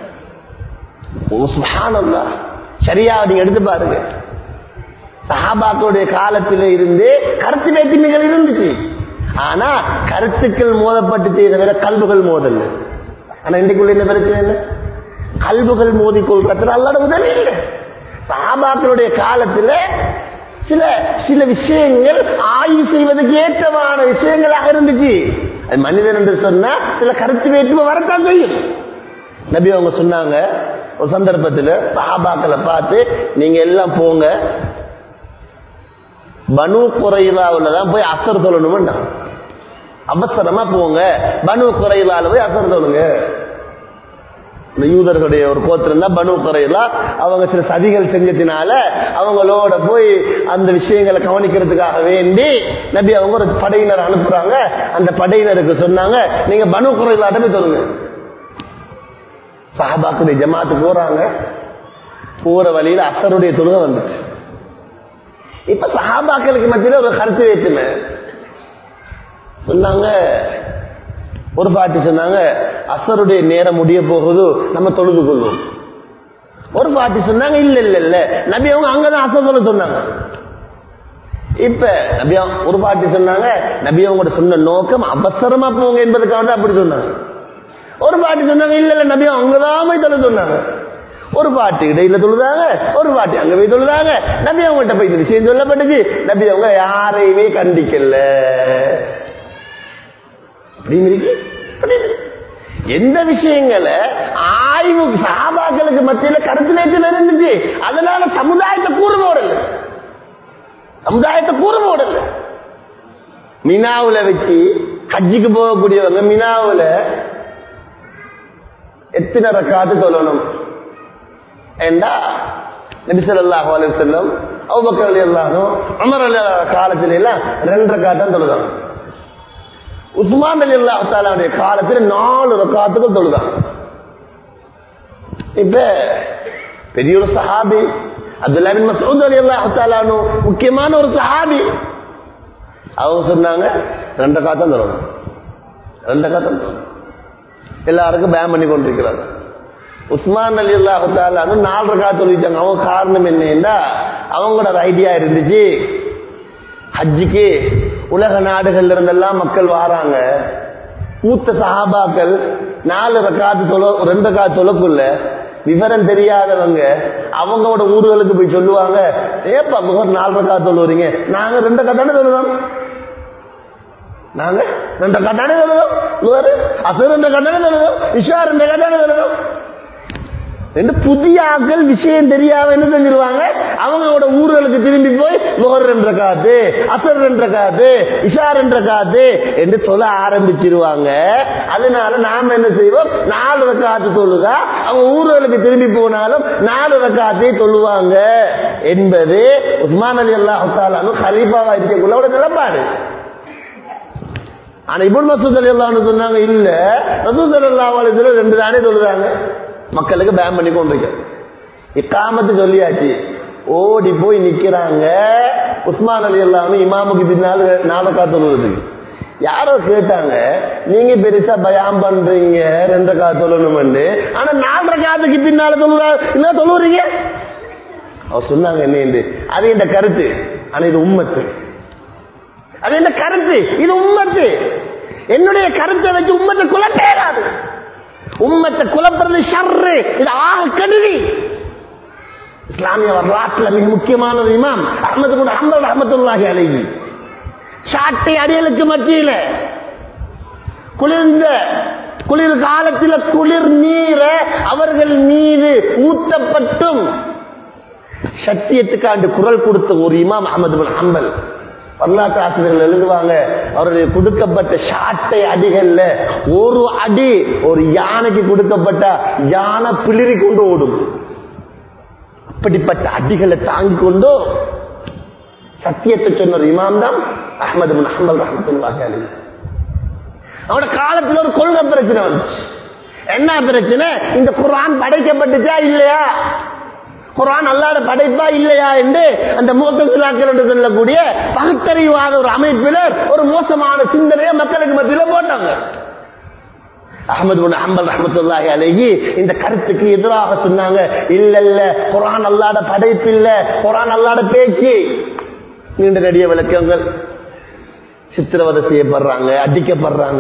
ஓ சுப்ஹானல்லாஹ். சரியா நீங்க எடுத்து பாருங்க சஹாபாக்களுடைய காலத்தில இருந்து கருத்து வேற்றுமைகள் இருந்துச்சு ஆனா கருத்துக்கள் மோதப்பட்டுச்சே தவிர கல்புகள் மோதல் ஆனா இன்றைக்குள்ள என்ன பிரச்சனை இல்லை கல்புகள் மோதிக்கொள்றதுல அல்லாட உதவி இல்லை சஹாபாக்களுடைய காலத்துல சில சில விஷயங்கள் ஆய்வு செய்வதற்கு ஏற்றமான விஷயங்களாக இருந்துச்சு அது மனிதன் என்று சொன்னா சில கருத்து வேற்றுமை வரத்தான் செய்யும் நபி அவங்க சொன்னாங்க ஒரு சந்தர்ப்பத்தில் சஹாபாக்களை பார்த்து நீங்க எல்லாம் போங்க பனு குறையிலாவில் தான் போய் அசர் சொல்லணும்னா அவசரமா போங்க பனு குறையிலால போய் அசர் சொல்லுங்க இந்த யூதர்களுடைய ஒரு கோத்திரம் தான் பனு குறையிலா அவங்க சில சதிகள் செஞ்சதுனால அவங்களோட போய் அந்த விஷயங்களை கவனிக்கிறதுக்காக வேண்டி நபி அவங்க ஒரு படையினர் அனுப்புறாங்க அந்த படையினருக்கு சொன்னாங்க நீங்க பனு குறையிலாட்ட போய் சொல்லுங்க சஹாபாக்குடைய ஜமாத்து போறாங்க போற வழியில அசருடைய தொழுகை வந்துச்சு இப்ப சஹாபாக்களுக்கு மத்தியில ஒரு கருத்து வேற்றுமை சொன்னாங்க ஒரு பாட்டி சொன்னாங்க அசருடைய நேரம் முடிய போகுது நம்ம தொழுது கொள்வோம் ஒரு பாட்டி சொன்னாங்க இல்ல இல்ல இல்ல நபி அவங்க அங்கதான் அசர் சொல்ல சொன்னாங்க இப்ப நபி அவங்க- ஒரு பாட்டி சொன்னாங்க நபி அவங்களோட சொன்ன நோக்கம் அவசரமா போங்க என்பதுக்காக அப்படி சொன்னாங்க ஒரு பாட்டி சொன்னாங்க இல்ல இல்ல நபி அவங்க அங்கதான் போய் தொலை சொன்னாங்க ஒரு பாட்டி இடையில தொழுதாங்க ஒரு பாட்டி அங்க போய் தொழுதாங்க நபி அவங்ககிட்ட போய் இந்த விஷயம் சொல்லப்பட்டுச்சு நபி அவங்க யாரையுமே கண்டிக்கல அப்படின்னு இருக்கு அப்படின்னு இருக்கு. எந்த விஷயங்களை ஆய்வு சாபாக்களுக்கு மத்தியில கருத்து நேற்று இருந்துச்சு அதனால சமுதாயத்தை கூறு போடல சமுதாயத்தை கூறு போடல மினாவுல வச்சு ஹஜ்ஜுக்கு போகக்கூடியவங்க மினாவுல எத்தனை ரக்காத்து சொல்லணும் ஏண்டா நபி ஸல்லல்லாஹு அலைஹி வஸல்லம் அபூபக்கர் ரலியல்லாஹு உமர் ரலியல்லாஹு காலத்துல எல்லாம் ரெண்டு ரக்காத் தான் தொழுதாங்க உஸ்மான் ரலியல்லாஹு தஆலாவுடைய காலத்துல நாலு ரக்காத்துகள் தொழுதாங்க இப்ப பெரிய ஒரு சஹாபி அப்துல்லா பின் மஸ்ஊத் ரலியல்லாஹு தஆலானு முக்கியமான ஒரு சஹாபி அவங்க சொன்னாங்க ரெண்டு காத்தம் தொழணும் ரெண்டு காத்தம் தொழணும் எல்லாருக்கும் பேன் பண்ணி கொண்டிருக்கிறாங்க உஸ்மான் அலி அல்லாஹாலும் நாலு ரக்கா சொல்லிட்டாங்க அவங்க காரணம் என்னன்னா அவங்களோட ஐடியா இருந்துச்சு ஹஜ்ஜுக்கு உலக நாடுகள்ல இருந்தெல்லாம் மக்கள் வாராங்க மூத்த சஹாபாக்கள் நாலு ரக்காத்து தொலை ரெண்டு ரக்கா தொலைக்குள்ள விவரம் தெரியாதவங்க அவங்களோட ஊர்களுக்கு போய் சொல்லுவாங்க ஏப்பா முகர் நாலு ரக்கா தொழுவுறீங்க நாங்க ரெண்டு கட்டான சொல்லுவோம் நாங்க ரெண்டு கட்டானே சொல்லுவோம் இவரு அசர் ரெண்டு கட்டானே சொல்லுவோம் இஷா ரெண்டு கட்டானே சொல்லுவோம் ரெண்டு புதிய ஆட்கள் விஷயம் தெரியாம என்ன செஞ்சிருவாங்க அவங்களோட ஊர்களுக்கு திரும்பி போய் முகர் என்ற காத்து அசர் என்ற காத்து இஷார் என்ற காத்து என்று சொல்ல ஆரம்பிச்சிருவாங்க அதனால நாம என்ன செய்வோம் நாலு ரக்காத்து சொல்லுதா அவங்க ஊர்களுக்கு திரும்பி போனாலும் நாலு ரக்காத்தை சொல்லுவாங்க என்பது உஸ்மான் அலி அல்லாஹாலும் ஹலீஃபாவா இருக்கக்குள்ள நிலப்பாடு ஆனா இபுல் மசூத் அலி அல்லாஹ் சொன்னாங்க இல்ல ரசூத் அலி அல்லாஹ் ரெண்டு தானே சொல்லுறாங்க மக்களுக்கு பேன் பண்ணி கொண்டிருக்க இக்காமத்து சொல்லியாச்சு ஓடி போய் நிக்கிறாங்க உஸ்மான் அலி அல்லாம இமாமுக்கு பின்னால் நாடகா தொழுவதுக்கு யாரோ கேட்டாங்க நீங்க பெருசா பயம் பண்றீங்க ரெண்டு கா தொழணும்னு ஆனா நாலரை காத்துக்கு பின்னால தொழுறா இல்ல தொழுறீங்க அவர் சொன்னாங்க என்ன அது இந்த கருத்து ஆனா இது உம்மத்து அது என்ன கருத்து இது உம்மத்து என்னுடைய கருத்தை வச்சு உம்மத்தை குழப்பேறாது உம்மத்தை குழப்பறது ஷர்ரு இது ஆக கருதி இஸ்லாமிய வரலாற்றுல மிக முக்கியமான ஒரு இமாம் அஹமது குன் அஹமது அஹமத்துல்லாஹி அலைஹி சாட்டை அடியலுக்கு மத்தியில குளிர்ந்த குளிர் காலத்தில் குளிர் நீரை அவர்கள் மீது ஊத்தப்பட்டும் சத்தியத்துக்காண்டு குரல் கொடுத்த ஒரு இமாம் அகமது பின் ஹம்பல் வரலாற்று ஆசிரியர்கள் எழுதுவாங்க அவர்களுக்கு கொடுக்கப்பட்ட சாட்டை அடிகள்ல ஒரு அடி ஒரு யானைக்கு கொடுக்கப்பட்ட யானை பிளிரி கொண்டு ஓடும் அப்படிப்பட்ட அடிகளை தாங்கிக் கொண்டு சத்தியத்தை சொன்ன ஒரு இமாம் தான் அஹமது பின் ஹம்பல் ரஹமத்துல்லாஹி அலைஹி அவனோட காலத்துல ஒரு கொள்கை பிரச்சனை வந்துச்சு என்ன பிரச்சனை இந்த குரான் படைக்கப்பட்டுச்சா இல்லையா குரான் அல்லாத படைப்பா இல்லையா என்று அந்த மோசசிலாக்கள் என்று சொல்லக்கூடிய பகுத்தறிவாத ஒரு அமைப்பினர் ஒரு மோசமான சிந்தனையை மக்களுக்கு மத்தியில போட்டாங்க அகமது பின் அம்பல் ரஹமத்துல்லாஹி அலைஹி இந்த கருத்துக்கு எதிராக சொன்னாங்க இல்ல இல்ல குரான் அல்லாத படைப்பு இல்ல குரான் அல்லாத பேச்சு நீண்ட நெடிய விளக்கங்கள் சித்திரவதை செய்யப்படுறாங்க அடிக்கப்படுறாங்க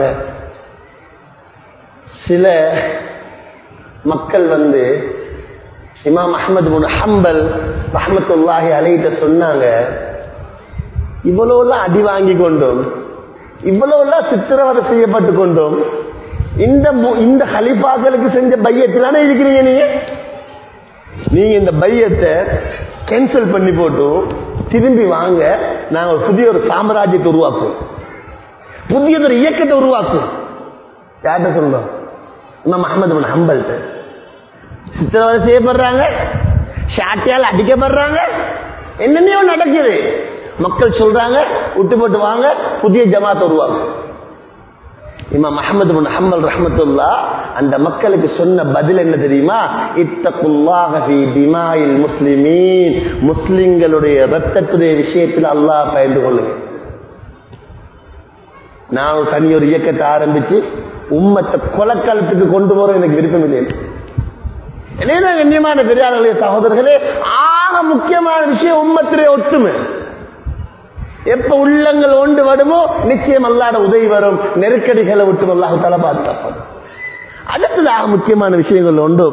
சில மக்கள் வந்து இமாம் அஹமது முன் ஹம்பல் ரஹமத்துல்லாஹி அலைகிட்ட சொன்னாங்க இவ்வளவுலாம் அடி வாங்கி கொண்டோம் இவ்வளவுலாம் சித்திரவதை செய்யப்பட்டு கொண்டோம் இந்த மு- இந்த ஹலிஃபாக்களுக்கு செஞ்ச பையத்திலான இருக்கிறீங்க நீங்க நீங்க இந்த பையத்தை கேன்சல் பண்ணி போட்டு திரும்பி வாங்க நாங்க ஒரு புதிய ஒரு சாம்ராஜ்யத்தை உருவாக்குவோம் புதியதொரு இயக்கத்தை உருவாக்குவோம் யார்கிட்ட சொல்றோம் இமாம் அஹமது பின் ஹம்பல்கிட்ட சித்திரவதை செய்யப்படுறாங்க ஷாட்டியால் அடிக்கப்படுறாங்க என்னென்னயோ நடக்குது மக்கள் சொல்றாங்க விட்டு போட்டு வாங்க புதிய ஜமாத் உருவாக்கும் இமாம் அஹமது பின் ஹம்பல் ரஹமத்துல்லா அந்த மக்களுக்கு சொன்ன பதில் என்ன தெரியுமா இத்தகுல்லாஹ ஃபீ திமாயில் முஸ்லிமீன் முஸ்லிம்களுடைய ரத்தத்துடைய விஷயத்தில் அல்லாஹ் பயந்து கொள்ளுங்க நான் ஒரு தனி ஒரு இயக்கத்தை ஆரம்பிச்சு உம்மத்தை கொலக்காலத்துக்கு கொண்டு போற எனக்கு விருப்பம் இல்லை எனவே கண்ணியமான பெரியார்களே சகோதரர்களே ஆக முக்கியமான விஷயம் உம்மத்திலே ஒற்றுமை எப்ப உள்ளங்கள் ஒன்று வருமோ நிச்சயம் அல்லாட உதவி வரும் நெருக்கடிகளை விட்டு அல்லாஹு தலை பாதுகாப்பது அடுத்ததாக முக்கியமான விஷயங்கள் உண்டு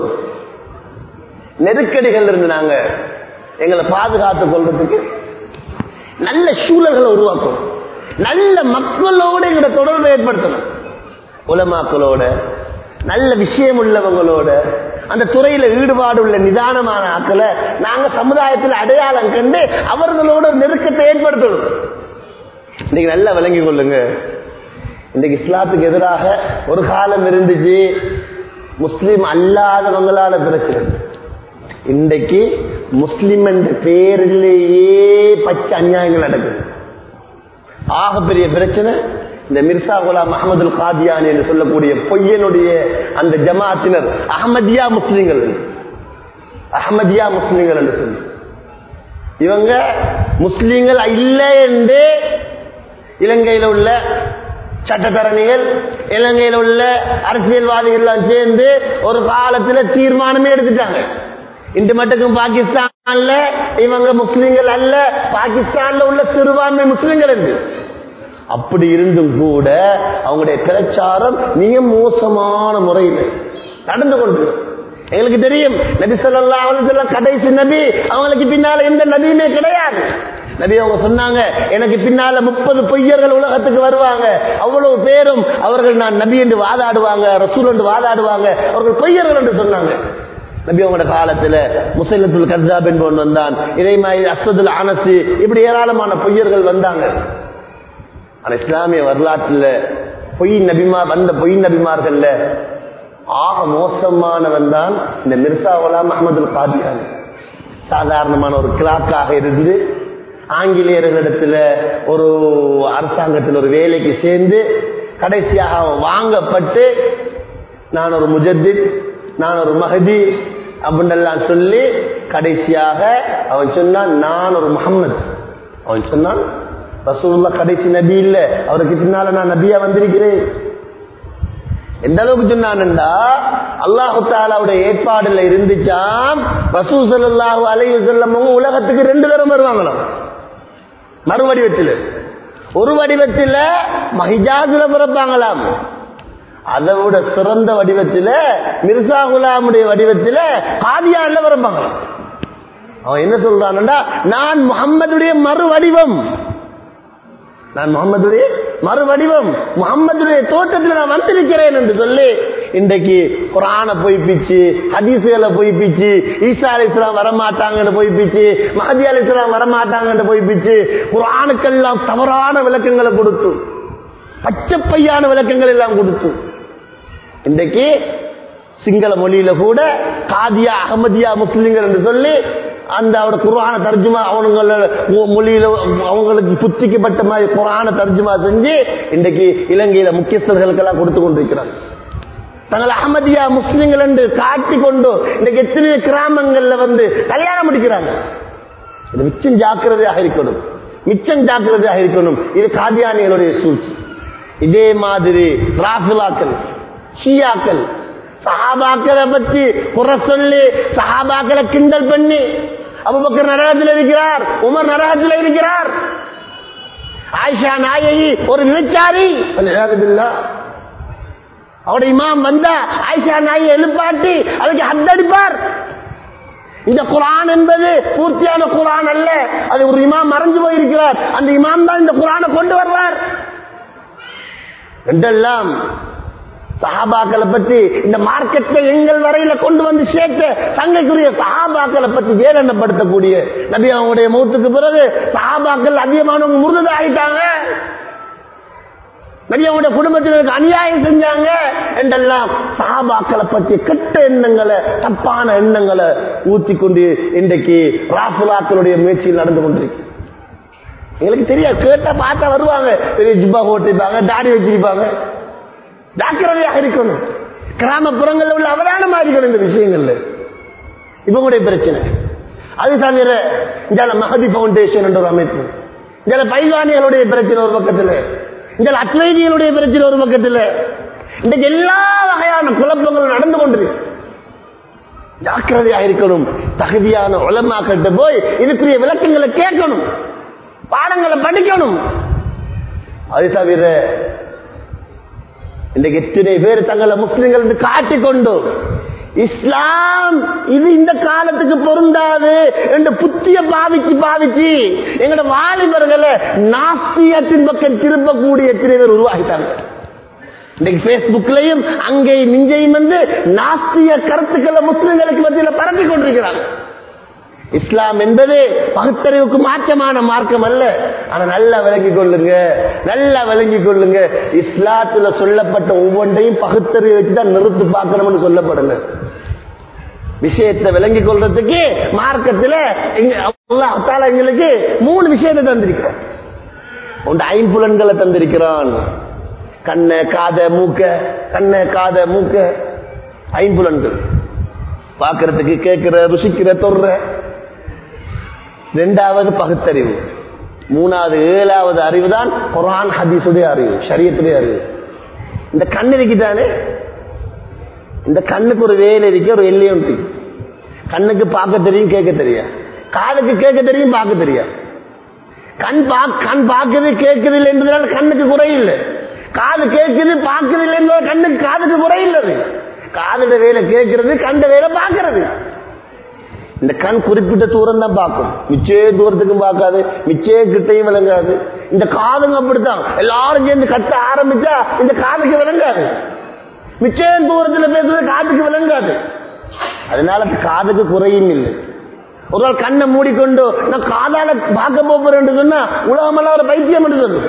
நெருக்கடிகள் இருந்து நாங்க எங்களை பாதுகாத்துக் கொள்றதுக்கு நல்ல சூழல்களை உருவாக்கும் நல்ல மக்களோட எங்களோட தொடர்பை ஏற்படுத்தணும் உலமாக்களோட நல்ல விஷயம் உள்ளவங்களோட அந்த துறையில ஈடுபாடு உள்ள நிதானமான ஆக்களை நாங்க சமுதாயத்தில் அடையாளம் கண்டு அவர்களோட ஒரு நெருக்கத்தை ஏற்படுத்தணும் இன்னைக்கு நல்லா விளங்கி கொள்ளுங்க இன்னைக்கு இஸ்லாத்துக்கு எதிராக ஒரு காலம் இருந்துச்சு முஸ்லிம் அல்லாதவங்களால பிரச்சனை இன்றைக்கு முஸ்லிம் என்ற பேரிலேயே பச்சை அநியாயங்கள் நடக்குது ஆகப்பெரிய பிரச்சனை இந்த மிர்சா குலாம் அகமது காதியான் என்று சொல்லக்கூடிய பொய்யனுடைய அந்த ஜமாத்தினர் அகமதியா முஸ்லிம்கள் அகமதியா முஸ்லிம்கள் என்று சொல்லி இவங்க முஸ்லிம்கள் இல்லை என்று இலங்கையில் உள்ள சட்டத்தரணிகள் இலங்கையில் உள்ள அரசியல்வாதிகள் எல்லாம் சேர்ந்து ஒரு காலத்துல தீர்மானமே எடுத்துட்டாங்க இந்த மட்டுக்கும் பாகிஸ்தான்ல இவங்க முஸ்லிம்கள் அல்ல பாகிஸ்தான்ல உள்ள சிறுபான்மை முஸ்லிம்கள் இருந்து அப்படி இருந்தும் கூட அவங்களுடைய பிரச்சாரம் மிக மோசமான முறையில் நடந்து கொண்டு எங்களுக்கு தெரியும் நபி ஸல்லல்லாஹு அலைஹி வஸல்லம் கடைசி நபி அவங்களுக்கு பின்னால எந்த நபியுமே கிடையாது நபி அவங்க சொன்னாங்க எனக்கு பின்னால முப்பது பொய்யர்கள் உலகத்துக்கு வருவாங்க அவ்வளவு பேரும் அவர்கள் நான் நபி என்று வாதாடுவாங்க ரசூல் என்று வாதாடுவாங்க அவர்கள் பொய்யர்கள் என்று சொன்னாங்க நபி அவங்களோட காலத்துல முசைலத்துல் கர்ஜாப் என்பவன் வந்தான் இதே மாதிரி அஸ்வதுல் அனசு இப்படி ஏராளமான பொய்யர்கள் வந்தாங்க ஆனா இஸ்லாமிய வரலாற்றுல பொய் நபிமா வந்த பொய் நபிமார்கள்ல ஆக மோசமானவன் தான் இந்த மிர்சா குலாம் அஹமதுல் காதியான் சாதாரணமான ஒரு கிளாக்காக இருந்து ஆங்கிலேயர்களிடத்துல ஒரு அரசாங்கத்தில் ஒரு வேலைக்கு சேர்ந்து கடைசியாக அவன் வாங்கப்பட்டு நான் ஒரு முஜத்தித் நான் ஒரு மஹதி அப்படின்னெல்லாம் சொல்லி கடைசியாக அவன் சொன்னான் நான் ஒரு முகம்மது அவன் சொன்னான் ரசூலுல்லா கடைசி நபி இல்ல அவருக்கு பின்னால நான் நபியா வந்திருக்கிறேன் எந்த அளவுக்கு சொன்னான்டா அல்லாஹு தாலாவுடைய ஏற்பாடுல இருந்துச்சாம் ரசூ ஸல்லல்லாஹு அலைஹி வஸல்லம் உலகத்துக்கு ரெண்டு தரம் வருவாங்களாம் மறுவடிவத்தில் ஒரு வடிவத்தில் மஹிஜாசுல பிறப்பாங்களாம் அதை விட சிறந்த வடிவத்தில் மிர்சா குலாமுடைய வடிவத்தில் காதியான்ல பிறப்பாங்களாம் அவன் என்ன சொல்றான்டா நான் முகம்மதுடைய மறு வடிவம் நான் முகம்மதுடைய மறு வடிவம் முகம்மதுடைய தோட்டத்தில் நான் வந்திருக்கிறேன் என்று சொல்லி இன்றைக்கு குரான பொய்ப்பிச்சு ஹதீசுகளை பொய்ப்பிச்சு ஈசா அலி இஸ்லாம் வரமாட்டாங்கன்னு பொய்ப்பிச்சு மஹதி அலி இஸ்லாம் வரமாட்டாங்கன்னு பொய்ப்பிச்சு குரானுக்கெல்லாம் தவறான விளக்கங்களை கொடுத்து பச்சைப்பையான விளக்கங்கள் எல்லாம் கொடுத்து இன்றைக்கு சிங்கள மொழியில கூட காதியா அகமதியா முஸ்லிம்கள் என்று சொல்லி அந்த அவட குரான தர்ஜுமா அவங்கள மொழியில அவங்களுக்கு புத்திக்கப்பட்ட மாதிரி குரான தர்ஜுமா செஞ்சு இன்றைக்கு இலங்கையில முக்கியஸ்தர்களுக்கெல்லாம் கொடுத்து கொண்டிருக்கிறாங்க தங்கள் அகமதியா முஸ்லிம்கள் என்று காட்டி கொண்டு இன்றைக்கு எத்தனை கிராமங்கள்ல வந்து கல்யாணம் முடிக்கிறாங்க இது மிச்சம் ஜாக்கிரதையாக இருக்கணும் மிச்சம் ஜாக்கிரதையாக இருக்கணும் இது காதியானிகளுடைய சூழ்ச்சி இதே மாதிரி ராஃபிலாக்கள் ஷியாக்கள் சஹாபாக்களை பற்றி குறை சொல்லி சஹாபாக்களை கிண்டல் பண்ணி அபுபக்கர் நரகத்தில் இருக்கிறார் உமர் நரகத்தில் இருக்கிறார் ஆயிஷா நாயகி ஒரு விபச்சாரி அவருடைய இமாம் வந்தா ஆயிஷா நாயை எழுப்பாட்டி அதுக்கு ஹத்தடிப்பார் இந்த குரான் என்பது பூர்த்தியான குரான் அல்ல அது ஒரு இமாம் மறைஞ்சு போயிருக்கிறார் அந்த இமாம் தான் இந்த குரானை கொண்டு வர்றார் என்றெல்லாம் சஹாபாக்களை பற்றி இந்த மார்க்கெட்டை எங்கள் வரையில கொண்டு வந்து சேர்த்த தங்கைக்குரிய சஹாபாக்களை பற்றி ஏளனப்படுத்தக்கூடிய நபி அவங்களுடைய மூத்துக்கு பிறகு சஹாபாக்கள் அதிகமானவங்க முருகத ஆயிட்டாங்க நபி அவங்களுடைய குடும்பத்தினருக்கு அநியாயம் செஞ்சாங்க என்றெல்லாம் சஹாபாக்களை பற்றி கெட்ட எண்ணங்களை தப்பான எண்ணங்களை ஊத்தி கொண்டு இன்றைக்கு ராஃபுலாக்களுடைய முயற்சியில் நடந்து கொண்டிருக்கு எங்களுக்கு தெரியாது கேட்டா பார்த்தா வருவாங்க பெரிய ஜிப்பா போட்டிருப்பாங்க தாடி வச்சிருப்பாங்க ஜாக்கிரதையாக இருக்கணும் கிராமப்புறங்களில் உள்ள அவதானமா இருக்கணும் இந்த விஷயங்கள்ல இவங்களுடைய பிரச்சனை அது தவிர இந்த மகதி பவுண்டேஷன் என்ற ஒரு அமைப்பு இந்த பைவானிகளுடைய பிரச்சனை ஒரு பக்கத்தில் இந்த அத்வைதிகளுடைய பிரச்சனை ஒரு பக்கத்தில் இன்றைக்கு எல்லா வகையான குழப்பங்களும் நடந்து கொண்டிருக்கு ஜாக்கிரதையாக இருக்கணும் தகுதியான உலமாக்கிட்ட போய் இதுக்குரிய விளக்கங்களை கேட்கணும் பாடங்களை படிக்கணும் அது தவிர இன்றைக்கு எத்தனை பேர் தங்களை முஸ்லிம்கள் என்று காட்டிக்கொண்டு இஸ்லாம் இது இந்த காலத்துக்கு பொருந்தாது என்று புத்திய பாவிச்சு பாவிச்சு எங்களோட வாலிபர்களை நாஸ்தியத்தின் பக்கம் திரும்பக்கூடிய எத்தனை பேர் உருவாகிட்டாங்க இன்னைக்கு பேஸ்புக்லையும் அங்கே மிஞ்சையும் வந்து நாஸ்திய கருத்துக்களை முஸ்லிம்களுக்கு மத்தியில் பரப்பி கொண்டிருக்கிறாங்க இஸ்லாம் என்பது பகுத்தறிவுக்கு மாற்றமான மார்க்கம் அல்ல ஆனா நல்லா விளங்கிக் கொள்ளுங்க நல்லா விளங்கிக் கொள்ளுங்க இஸ்லாத்துல சொல்லப்பட்ட ஒவ்வொன்றையும் பகுத்தறிவு வச்சுதான் நிறுத்து பார்க்கணும்னு சொல்லப்படல விஷயத்தை விளங்கிக் கொள்றதுக்கு மார்க்கத்துல அல்லாஹால எங்களுக்கு மூணு விஷயத்தை தந்திருக்கிறோம் ஒன்று ஐம்புலன்களை தந்திருக்கிறான் கண்ண காத மூக்க கண்ண காத மூக்க ஐம்புலன்கள் பார்க்கறதுக்கு கேட்கிற ருசிக்கிற தொடுற ரெண்டாவது பகுத்தறிவு மூணாவது ஏழாவது அறிவு தான் குரான் ஹதீஸுடைய அறிவு சரியத்துடைய அறிவு இந்த கண் இருக்குதானே இந்த கண்ணுக்கு ஒரு வேலை இருக்கு ஒரு எல்லையும் இருக்கு கண்ணுக்கு பார்க்க தெரியும் கேட்க தெரியும் காதுக்கு கேட்க தெரியும் பார்க்க தெரியும் கண் கண் பார்க்குது கேட்குது இல்லை என்பதனால கண்ணுக்கு குறையில்லை காது கேட்குது பார்க்குது இல்லை என்பதால் கண்ணுக்கு காதுக்கு குறையில்லை காதோட வேலை கேட்கறது கண்ட வேலை பார்க்கறது இந்த கண் குறிப்பிட்ட தூரம் தான் பார்க்கும் மிச்சே தூரத்துக்கும் பார்க்காது மிச்சே கிட்டையும் விளங்காது இந்த காதுங்க அப்படித்தான் எல்லாரும் சேர்ந்து கட்ட ஆரம்பிச்சா இந்த காதுக்கு விளங்காது மிச்சே தூரத்தில் பேசுறது காதுக்கு விளங்காது அதனால காதுக்கு குறையும் இல்லை ஒரு நாள் கண்ணை மூடிக்கொண்டு நான் காதால பார்க்க போறேன் சொன்னா உலகமெல்லாம் ஒரு பைத்தியம் என்று சொல்லும்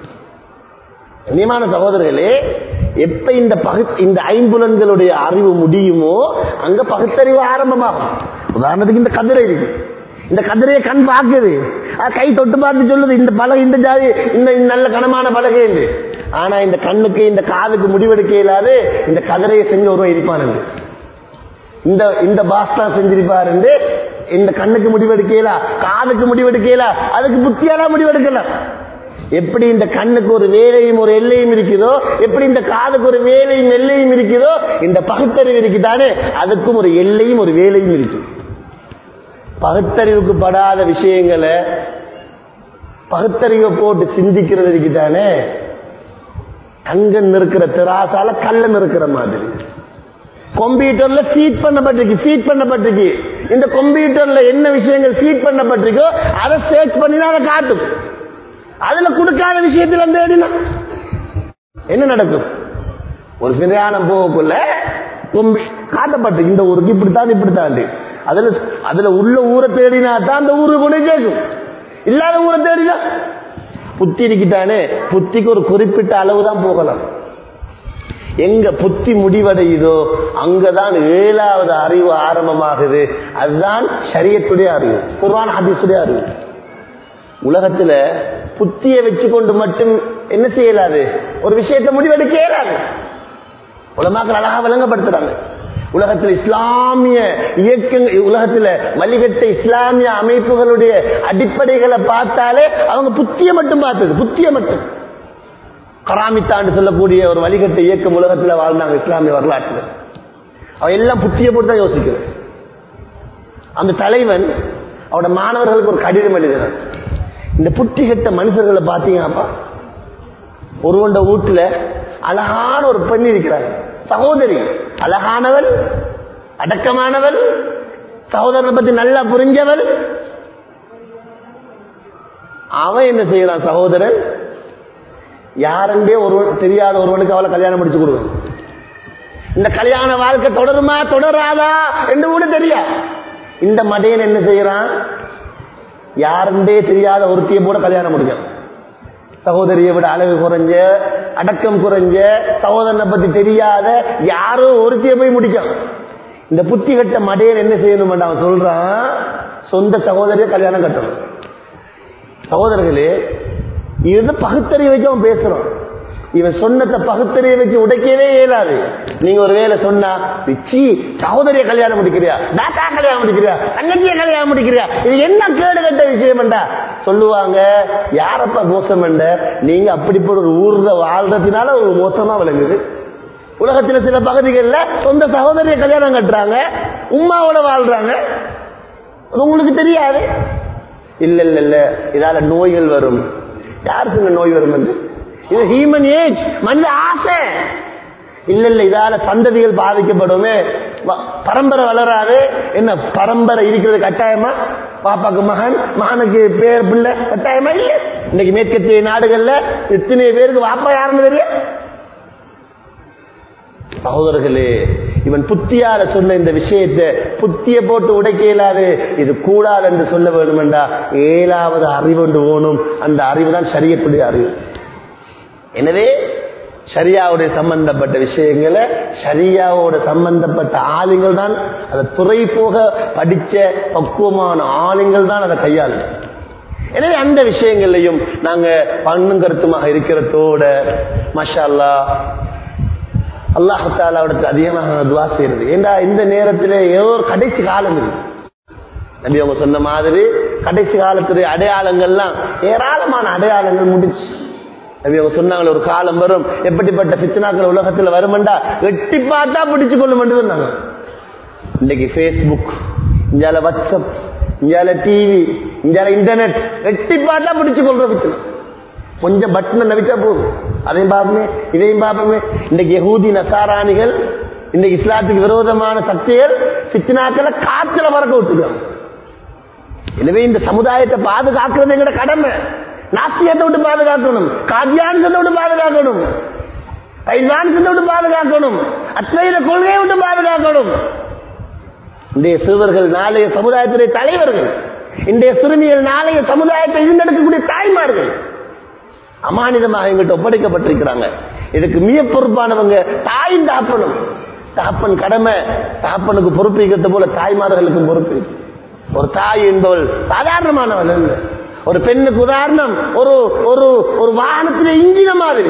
கண்ணியமான சகோதரர்களே எப்ப இந்த பகு இந்த ஐம்புலன்களுடைய அறிவு முடியுமோ அங்க பகுத்தறிவு ஆரம்பமாகும் உதாரணத்துக்கு இந்த கதிரை இருக்கு இந்த கதிரையை கண் பார்க்குது கை தொட்டு பார்த்து சொல்லுது இந்த பலகை இந்த ஜாதி இந்த நல்ல கனமான பலகை என்று ஆனா இந்த கண்ணுக்கு இந்த காதுக்கு முடிவெடுக்க இயலாது இந்த கதிரையை செஞ்சு ஒருவன் இருப்பான் இந்த இந்த பாஸ் தான் செஞ்சிருப்பாரு இந்த கண்ணுக்கு முடிவெடுக்கலா காதுக்கு முடிவெடுக்கலா அதுக்கு புத்தியால முடிவெடுக்கலாம் எப்படி இந்த கண்ணுக்கு ஒரு வேலையும் ஒரு எல்லையும் இருக்குதோ எப்படி இந்த காதுக்கு ஒரு வேலையும் எல்லையும் இருக்குதோ இந்த பகுத்தறிவு இருக்குதானே அதுக்கும் ஒரு எல்லையும் ஒரு வேலையும் இருக்கு பகுத்தறிவுக்கு படாத விஷயங்களை பகுத்தறிவை போட்டு சிந்திக்கிறது இருக்குதானே தங்கம் இருக்கிற திராசால கல்லன் இருக்கிற மாதிரி கம்ப்யூட்டர்ல ஃபீட் பண்ணப்பட்டிருக்கு ஃபீட் பண்ணப்பட்டிருக்கு இந்த கம்ப்யூட்டர்ல என்ன விஷயங்கள் ஃபீட் பண்ணப்பட்டிருக்கோ அதை சர்ச் பண்ணி அதை காட்டும் அதுல கொடுக்காத விஷயத்துல தேடினா என்ன நடக்கும் ஒரு பிரயாணம் போகக்குள்ள கொம்பி காட்டப்பட்டு இந்த ஊருக்கு இப்படித்தான் இப்படித்தான் அதுல அதுல உள்ள ஊரை தேடினா தான் அந்த ஊருக்கு கொண்டு போய் சேர்க்கும் இல்லாத ஊரை தேடினா புத்தி இருக்கிட்டானே புத்திக்கு ஒரு குறிப்பிட்ட அளவு தான் போகலாம் எங்க புத்தி முடிவடையுதோ அங்கதான் ஏழாவது அறிவு ஆரம்பமாகுது அதுதான் சரியத்துடைய அறிவு குர்ஆன் ஹதீஸுடைய அறிவு உலகத்துல புத்தியை வச்சுக்கொண்டு மட்டும் என்ன செய்யலாது ஒரு விஷயத்தை முடிவெடுக்க இயலாது உலமாக்கள் அழகா விளங்கப்படுத்துறாங்க உலகத்தில் இஸ்லாமிய இயக்கங்கள் உலகத்தில் வழிகட்ட இஸ்லாமிய அமைப்புகளுடைய அடிப்படைகளை பார்த்தாலே அவங்க புத்திய மட்டும் பார்த்தது புத்திய மட்டும் கராமித்தாண்டு சொல்லக்கூடிய ஒரு வழிகட்ட இயக்கம் உலகத்தில் வாழ்ந்தாங்க இஸ்லாமிய வரலாற்றில் அவன் எல்லாம் புத்திய போட்டு தான் யோசிக்கிறது அந்த தலைவன் அவனோட மாணவர்களுக்கு ஒரு கடிதம் எழுதுறான் இந்த புத்திகட்ட மனுஷர்களை பார்த்தீங்கன்னாப்பா ஒருவண்ட வீட்டுல அழகான ஒரு பெண் இருக்கிறாங்க சகோதரி அழகானவள் அடக்கமானவள் சகோதரனை பத்தி நல்லா புரிஞ்சவள் அவன் என்ன செய்யறான் சகோதரன் யாருண்டே ஒருவன் தெரியாத ஒருவனுக்கு அவளை கல்யாணம் முடிச்சு கொடுக்கணும் இந்த கல்யாண வாழ்க்கை தொடருமா தொடராதா என்று கூட தெரியா இந்த மடையன் என்ன செய்யறான் யாருண்டே தெரியாத ஒருத்திய கூட கல்யாணம் முடிக்கணும் சகோதரியை விட அழகு குறைஞ்ச அடக்கம் குறைஞ்ச சகோதரனை பத்தி தெரியாத யாரோ ஒருத்திய போய் முடிக்கும் இந்த புத்தி கட்ட மடையன் என்ன செய்யணும் அவன் சொல்றான் சொந்த சகோதரிய கல்யாணம் கட்டணும் சகோதரர்களே இது பகுத்தறிவை வச்சு அவன் பேசுறான் இவன் சொன்னத பகுத்தறிவை வச்சு உடைக்கவே இயலாது நீங்க ஒரு வேலை சொன்னா பிச்சி சகோதரிய கல்யாணம் முடிக்கிறியா தாத்தா கல்யாணம் முடிக்கிறியா தங்கச்சிய கல்யாணம் முடிக்கிறியா இது என்ன கேடு கட்ட விஷயம்டா சொல்லுவாங்க யாரப்பா மோசம் நீங்க அப்படிப்பட்ட ஒரு ஊர்ல வாழ்றதுனால ஒரு மோசமா விளங்குது உலகத்துல சில பகுதிகளில் சொந்த சகோதரிய கல்யாணம் கட்டுறாங்க உமாவோட வாழ்றாங்க அது உங்களுக்கு தெரியாது இல்ல இல்ல இல்ல இதால நோய்கள் வரும் யார் சொன்ன நோய் வரும் என்று இது ஹியூமன் ஏஜ் மனித ஆசை இல்ல இல்ல இதால சந்ததிகள் பாதிக்கப்படுமே வ- பரம்பரை வளராது என்ன பரம்பரை இருக்கிறது கட்டாயமா பாப்பாக்கு மகன் மகனுக்கு பேர் பிள்ளை கட்டாயமா இல்ல இன்னைக்கு மேற்கத்திய நாடுகள்ல எத்தனை பேருக்கு வாப்பா யாருன்னு தெரியும் சகோதரர்களே இவன் புத்தியால சொன்ன இந்த விஷயத்தை புத்திய போட்டு உடைக்க இயலாது இது கூடாது என்று சொல்ல வேண்டுமெண்டா ஏழாவது அறிவு ஒன்று ஓணும் அந்த அறிவு தான் சரியக்கூடிய அறிவு எனவே ஷரியாவுடைய சம்பந்தப்பட்ட விஷயங்களை ஷரியாவோட சம்பந்தப்பட்ட ஆளுங்கள் தான் அதை துறை போக படிச்ச பக்குவமான ஆளுங்கள் தான் அதை கையாளு எனவே அந்த விஷயங்களையும் நாங்க பண்ணும் கருத்துமாக இருக்கிறதோட மஷா அல்லாஹ் அல்லாஹாலாவிடத்து அதிகமாக துவா செய்யறது ஏண்டா இந்த நேரத்தில் ஏதோ ஒரு கடைசி காலம் இருக்கு நபி அவங்க சொன்ன மாதிரி கடைசி காலத்துடைய அடையாளங்கள்லாம் ஏராளமான அடையாளங்கள் முடிச்சு நபி அவங்க சொன்னாங்க ஒரு காலம் வரும் எப்படிப்பட்ட பித்தனாக்கள் உலகத்துல வருமெண்டா எட்டி பார்த்தா பிடிச்சு கொள்ளும் சொன்னாங்க இன்னைக்கு ஃபேஸ்புக் இந்தியால வாட்ஸ்அப் இந்தியால டிவி இந்தியால இன்டர்நெட் எட்டி பார்த்தா பிடிச்சு கொள்ற பித்தனை கொஞ்சம் பட்டனை நவிட்டா போதும் அதையும் பார்ப்போமே இதையும் பார்ப்போமே இன்னைக்கு யகூதி நசாராணிகள் இன்னைக்கு இஸ்லாத்துக்கு விரோதமான சக்திகள் பித்னாக்களை காத்துல பறக்க விட்டுருக்காங்க எனவே இந்த சமுதாயத்தை பாதுகாக்கிறது எங்கட கடமை நாஸ்தியத்தை விட்டு பாதுகாக்கணும் காத்தியானத்தை விட்டு பாதுகாக்கணும் கைதானத்தை விட்டு பாதுகாக்கணும் அத்வைத கொள்கையை விட்டு பாதுகாக்கணும் இன்றைய சிறுவர்கள் நாளைய சமுதாயத்துடைய தலைவர்கள் இன்றைய சிறுமிகள் நாளைய சமுதாயத்தை இருந்தெடுக்கக்கூடிய தாய்மார்கள் அமானிதமாக எங்கிட்ட ஒப்படைக்கப்பட்டிருக்கிறாங்க இதுக்கு மிக பொறுப்பானவங்க தாயின் தாப்பனும் தாப்பன் கடமை தாப்பனுக்கு பொறுப்பு இருக்கிறது போல தாய்மார்களுக்கும் பொறுப்பு இருக்கு. ஒரு தாய் என்பவள் சாதாரணமானவள் அல்ல ஒரு பெண்ணுக்கு உதாரணம் ஒரு ஒரு ஒரு வாகனத்தில் இன்ஜின மாதிரி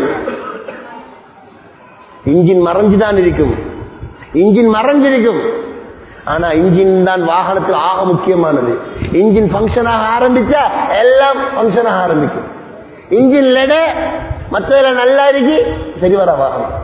இன்ஜின் மறைஞ்சுதான் இருக்கும் இன்ஜின் மறைஞ்சிருக்கும் ஆனா இன்ஜின் தான் வாகனத்தில் ஆக முக்கியமானது இன்ஜின் ஃபங்க்ஷனாக ஆரம்பிச்சா எல்லாம் ஃபங்க்ஷனாக ஆரம்பிக்கும் இன்ஜின் லெட மற்றதுல நல்லா இருக்கு சரி வர வாகனம்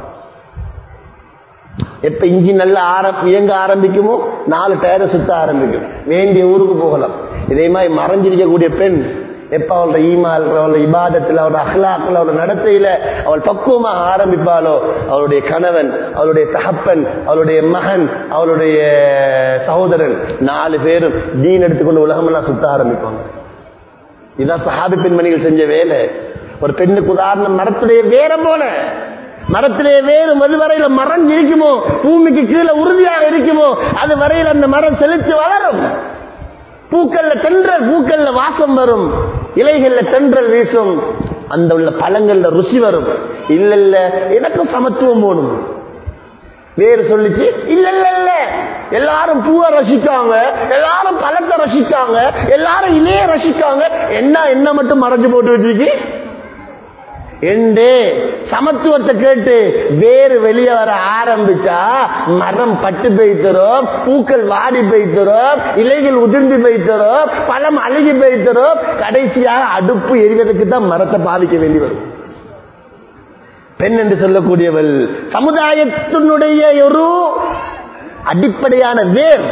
எப்ப இன்ஜின் நல்லா ஆரம் இயங்க ஆரம்பிக்குமோ நாலு டயரை சுத்த ஆரம்பிக்கும் வேண்டிய ஊருக்கு போகலாம் இதே மாதிரி மறைஞ்சிருக்கக்கூடிய பெண் எப்ப அவளோட ஈமால் அவளோட இபாதத்தில் அவளோட அஹ்லாக்கில் அவளோட நடத்தையில அவள் பக்குவமாக ஆரம்பிப்பாளோ அவளுடைய கணவன் அவளுடைய தகப்பன் அவளுடைய மகன் அவளுடைய சகோதரன் நாலு பேரும் தீன் எடுத்துக்கொண்டு உலகமெல்லாம் சுத்த ஆரம்பிப்பாங்க இதான் சஹாபி பெண்மணிகள் செஞ்ச வேலை ஒரு பெண்ணுக்கு உதாரணம் மரத்துடைய வேற போல மரத்திலே வேறு மது வரையில மரம் இருக்குமோ பூமிக்கு கீழே உறுதியாக இருக்குமோ அது வரையில் அந்த மரம் செலுத்தி வளரும் பூக்கள்ல தென்றல் பூக்கள்ல வாசம் வரும் இலைகள்ல தென்றல் வீசும் அந்த உள்ள பழங்கள்ல ருசி வரும் இல்ல இல்ல எனக்கும் சமத்துவம் போகணும் வேறு சொல்லிச்சு இல்ல இல்ல இல்ல எல்லாரும் பூவை ரசிக்காங்க எல்லாரும் பழத்தை ரசிக்காங்க எல்லாரும் இலைய ரசிக்காங்க என்ன என்ன மட்டும் மறைஞ்சு போட்டு வச்சிருக்கு என்று சமத்துவத்தை கேட்டு வேறு வெளியே வர ஆரம்பிச்சா மரம் பட்டு பெய்தரும் பூக்கள் வாடி பெய்தரும் இலைகள் உதிர்ந்து பெய்தரும் பழம் அழுகி பெய்தரும் கடைசியாக அடுப்பு எரிவதற்கு தான் மரத்தை பாதிக்க வேண்டி வரும் பெண் என்று சொல்லக்கூடியவள் சமுதாயத்தினுடைய ஒரு அடிப்படையான வேர்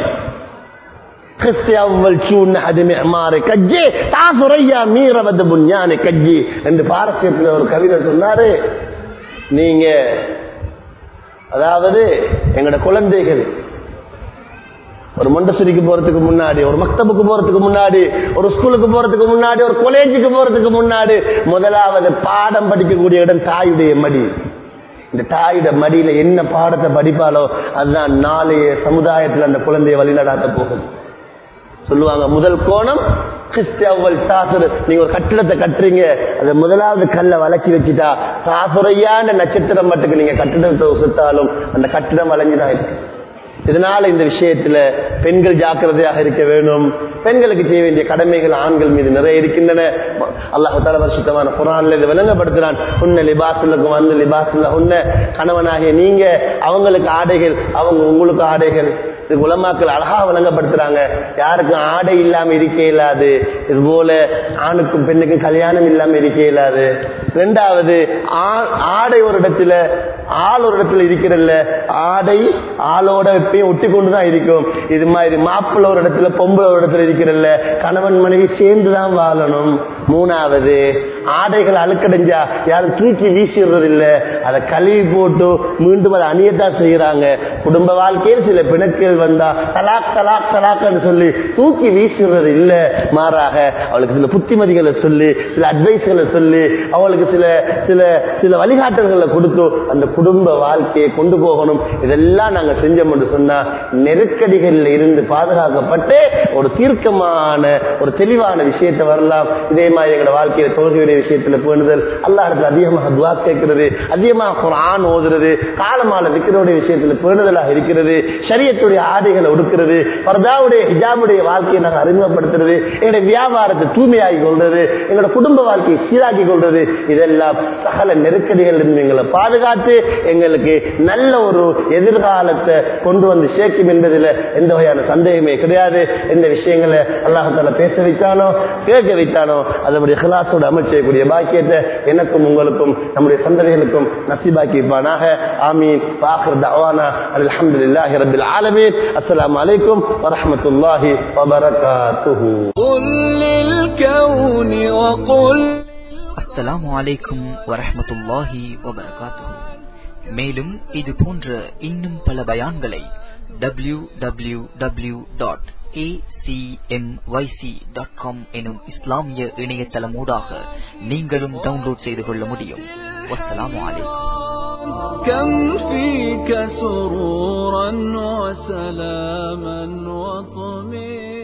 என்று பாரசியத்தில் ஒரு கவிதை சொன்னாரு நீங்க அதாவது எங்களோட குழந்தைகள் ஒரு மொண்டசுரிக்கு போறதுக்கு முன்னாடி ஒரு மக்தபுக்கு போறதுக்கு முன்னாடி ஒரு ஸ்கூலுக்கு போறதுக்கு முன்னாடி ஒரு காலேஜுக்கு போறதுக்கு முன்னாடி முதலாவது பாடம் படிக்கக்கூடிய இடம் தாயுடைய மடி இந்த தாயுடைய மடியில என்ன பாடத்தை படிப்பாலோ அதுதான் நாளைய சமுதாயத்தில் அந்த குழந்தைய வழிநடாத்த போகுது சொல்லுவாங்க முதல் கோணம் கிறிஸ்தவல் தாசுர் நீங்க ஒரு கட்டிடத்தை கட்டுறீங்க அதை முதலாவது கல்லை வளைச்சி வச்சுட்டா தாசுரையான நட்சத்திரம் மட்டுக்கு நீங்க கட்டிடத்தை சுத்தாலும் அந்த கட்டிடம் வளைஞ்சுதான் இருக்கு இதனால இந்த விஷயத்துல பெண்கள் ஜாக்கிரதையாக இருக்க வேண்டும் பெண்களுக்கு செய்ய வேண்டிய கடமைகள் ஆண்கள் மீது நிறைய இருக்கின்றன அல்லாஹு தால சுத்தமான குரான்ல இது விளங்கப்படுத்துறான் உன்ன லிபாசுலக்கும் வந்து லிபாசுல உன்ன கணவனாகிய நீங்க அவங்களுக்கு ஆடைகள் அவங்க உங்களுக்கு ஆடைகள் இது உலமாக்கள் அழகா விளங்கப்படுத்துறாங்க யாருக்கும் ஆடை இல்லாம இருக்க இயலாது இது போல ஆணுக்கும் பெண்ணுக்கும் கல்யாணம் இல்லாம இருக்க இயலாது ரெண்டாவது ஆடை ஒரு இடத்துல ஆள் ஒரு இடத்துல இருக்கிறல்ல ஆடை ஆளோட எப்பயும் ஒட்டி கொண்டுதான் இருக்கும் இது மாதிரி மாப்பிள்ள ஒரு இடத்துல பொம்பளை ஒரு இடத்துல இருக்கிறல்ல கணவன் மனைவி சேர்ந்துதான் வாழணும் மூணாவது ஆடைகள் அழுக்கடைஞ்சா யாரும் தூக்கி வீசிடுறது இல்ல அதை கழுவி போட்டு மீண்டும் அதை அணியத்தான் செய்யறாங்க குடும்ப வாழ்க்கையில் சில பிணக்குகள் வந்தா தலாக் தலாக் தலாக்னு சொல்லி தூக்கி வீசுறது இல்ல மாறாக அவளுக்கு சில புத்திமதிகளை சொல்லி சில அட்வைஸ்களை சொல்லி அவளுக்கு சில சில சில வழிகாட்டல்களை கொடுத்து அந்த குடும்ப வாழ்க்கையை கொண்டு போகணும் இதெல்லாம் நாங்க செஞ்சோம் என்று சொன்னா நெருக்கடிகளில் இருந்து பாதுகாக்கப்பட்டு ஒரு தீர்க்கமான ஒரு தெளிவான விஷயத்தை வரலாம் இதே மாதிரி எங்களோட வாழ்க்கையில தொழுகையுடைய விஷயத்துல பேணுதல் அல்லா இடத்துல அதிகமாக துவா கேட்கிறது அதிகமாக ஆண் ஓதுறது காலமான விக்கிரோடைய விஷயத்துல பேணுதலாக இருக்கிறது சரியத்துடைய ஆடைகளை ஒடுக்கிறது பரதாவுடைய ஹிஜாபுடைய வாழ்க்கையை நாங்கள் அறிமுகப்படுத்துறது எங்களுடைய வியாபாரத்தை தூய்மையாகி கொள்றது எங்களோட குடும்ப வாழ்க்கையை சீராக்கி கொள்றது இதெல்லாம் சகல நெருக்கடிகள் இருந்து எங்களை பாதுகாத்து எங்களுக்கு நல்ல ஒரு எதிர்காலத்தை கொண்டு வந்து சேர்க்கும் என்பதில் எந்த வகையான சந்தேகமே கிடையாது எந்த விஷயங்களை அல்லாஹால பேச வைத்தானோ கேட்க வைத்தானோ அதனுடைய ஹிலாசோடு அமல் செய்யக்கூடிய பாக்கியத்தை எனக்கும் உங்களுக்கும் நம்முடைய சந்ததிகளுக்கும் நசிபாக்கி வைப்பானாக ஆமீன் பாக்கர் தவானா அல்ஹம்துலில்லாஹி ரப்பில் ஆலமீன் அஸ்ஸலாமு அலைக்கும் வரஹ்மத்துல்லாஹி வபரகாத்துஹு قل للكون وقل அஸ்ஸலாமு அலைக்கும் வரஹ்மத்துல்லாஹி வபரகாத்துஹு மேலும் இது போன்ற இன்னும் பல பயான்களை டபிள்யூ டபிள்யூ டபிள்யூ டாட் எனும் இஸ்லாமிய இணையதளமூடாக நீங்களும் டவுன்லோட் செய்து கொள்ள முடியும் வஸ்ஸலாமு அலைக்கும் كم فيك سرورا وسلاما وطمئنا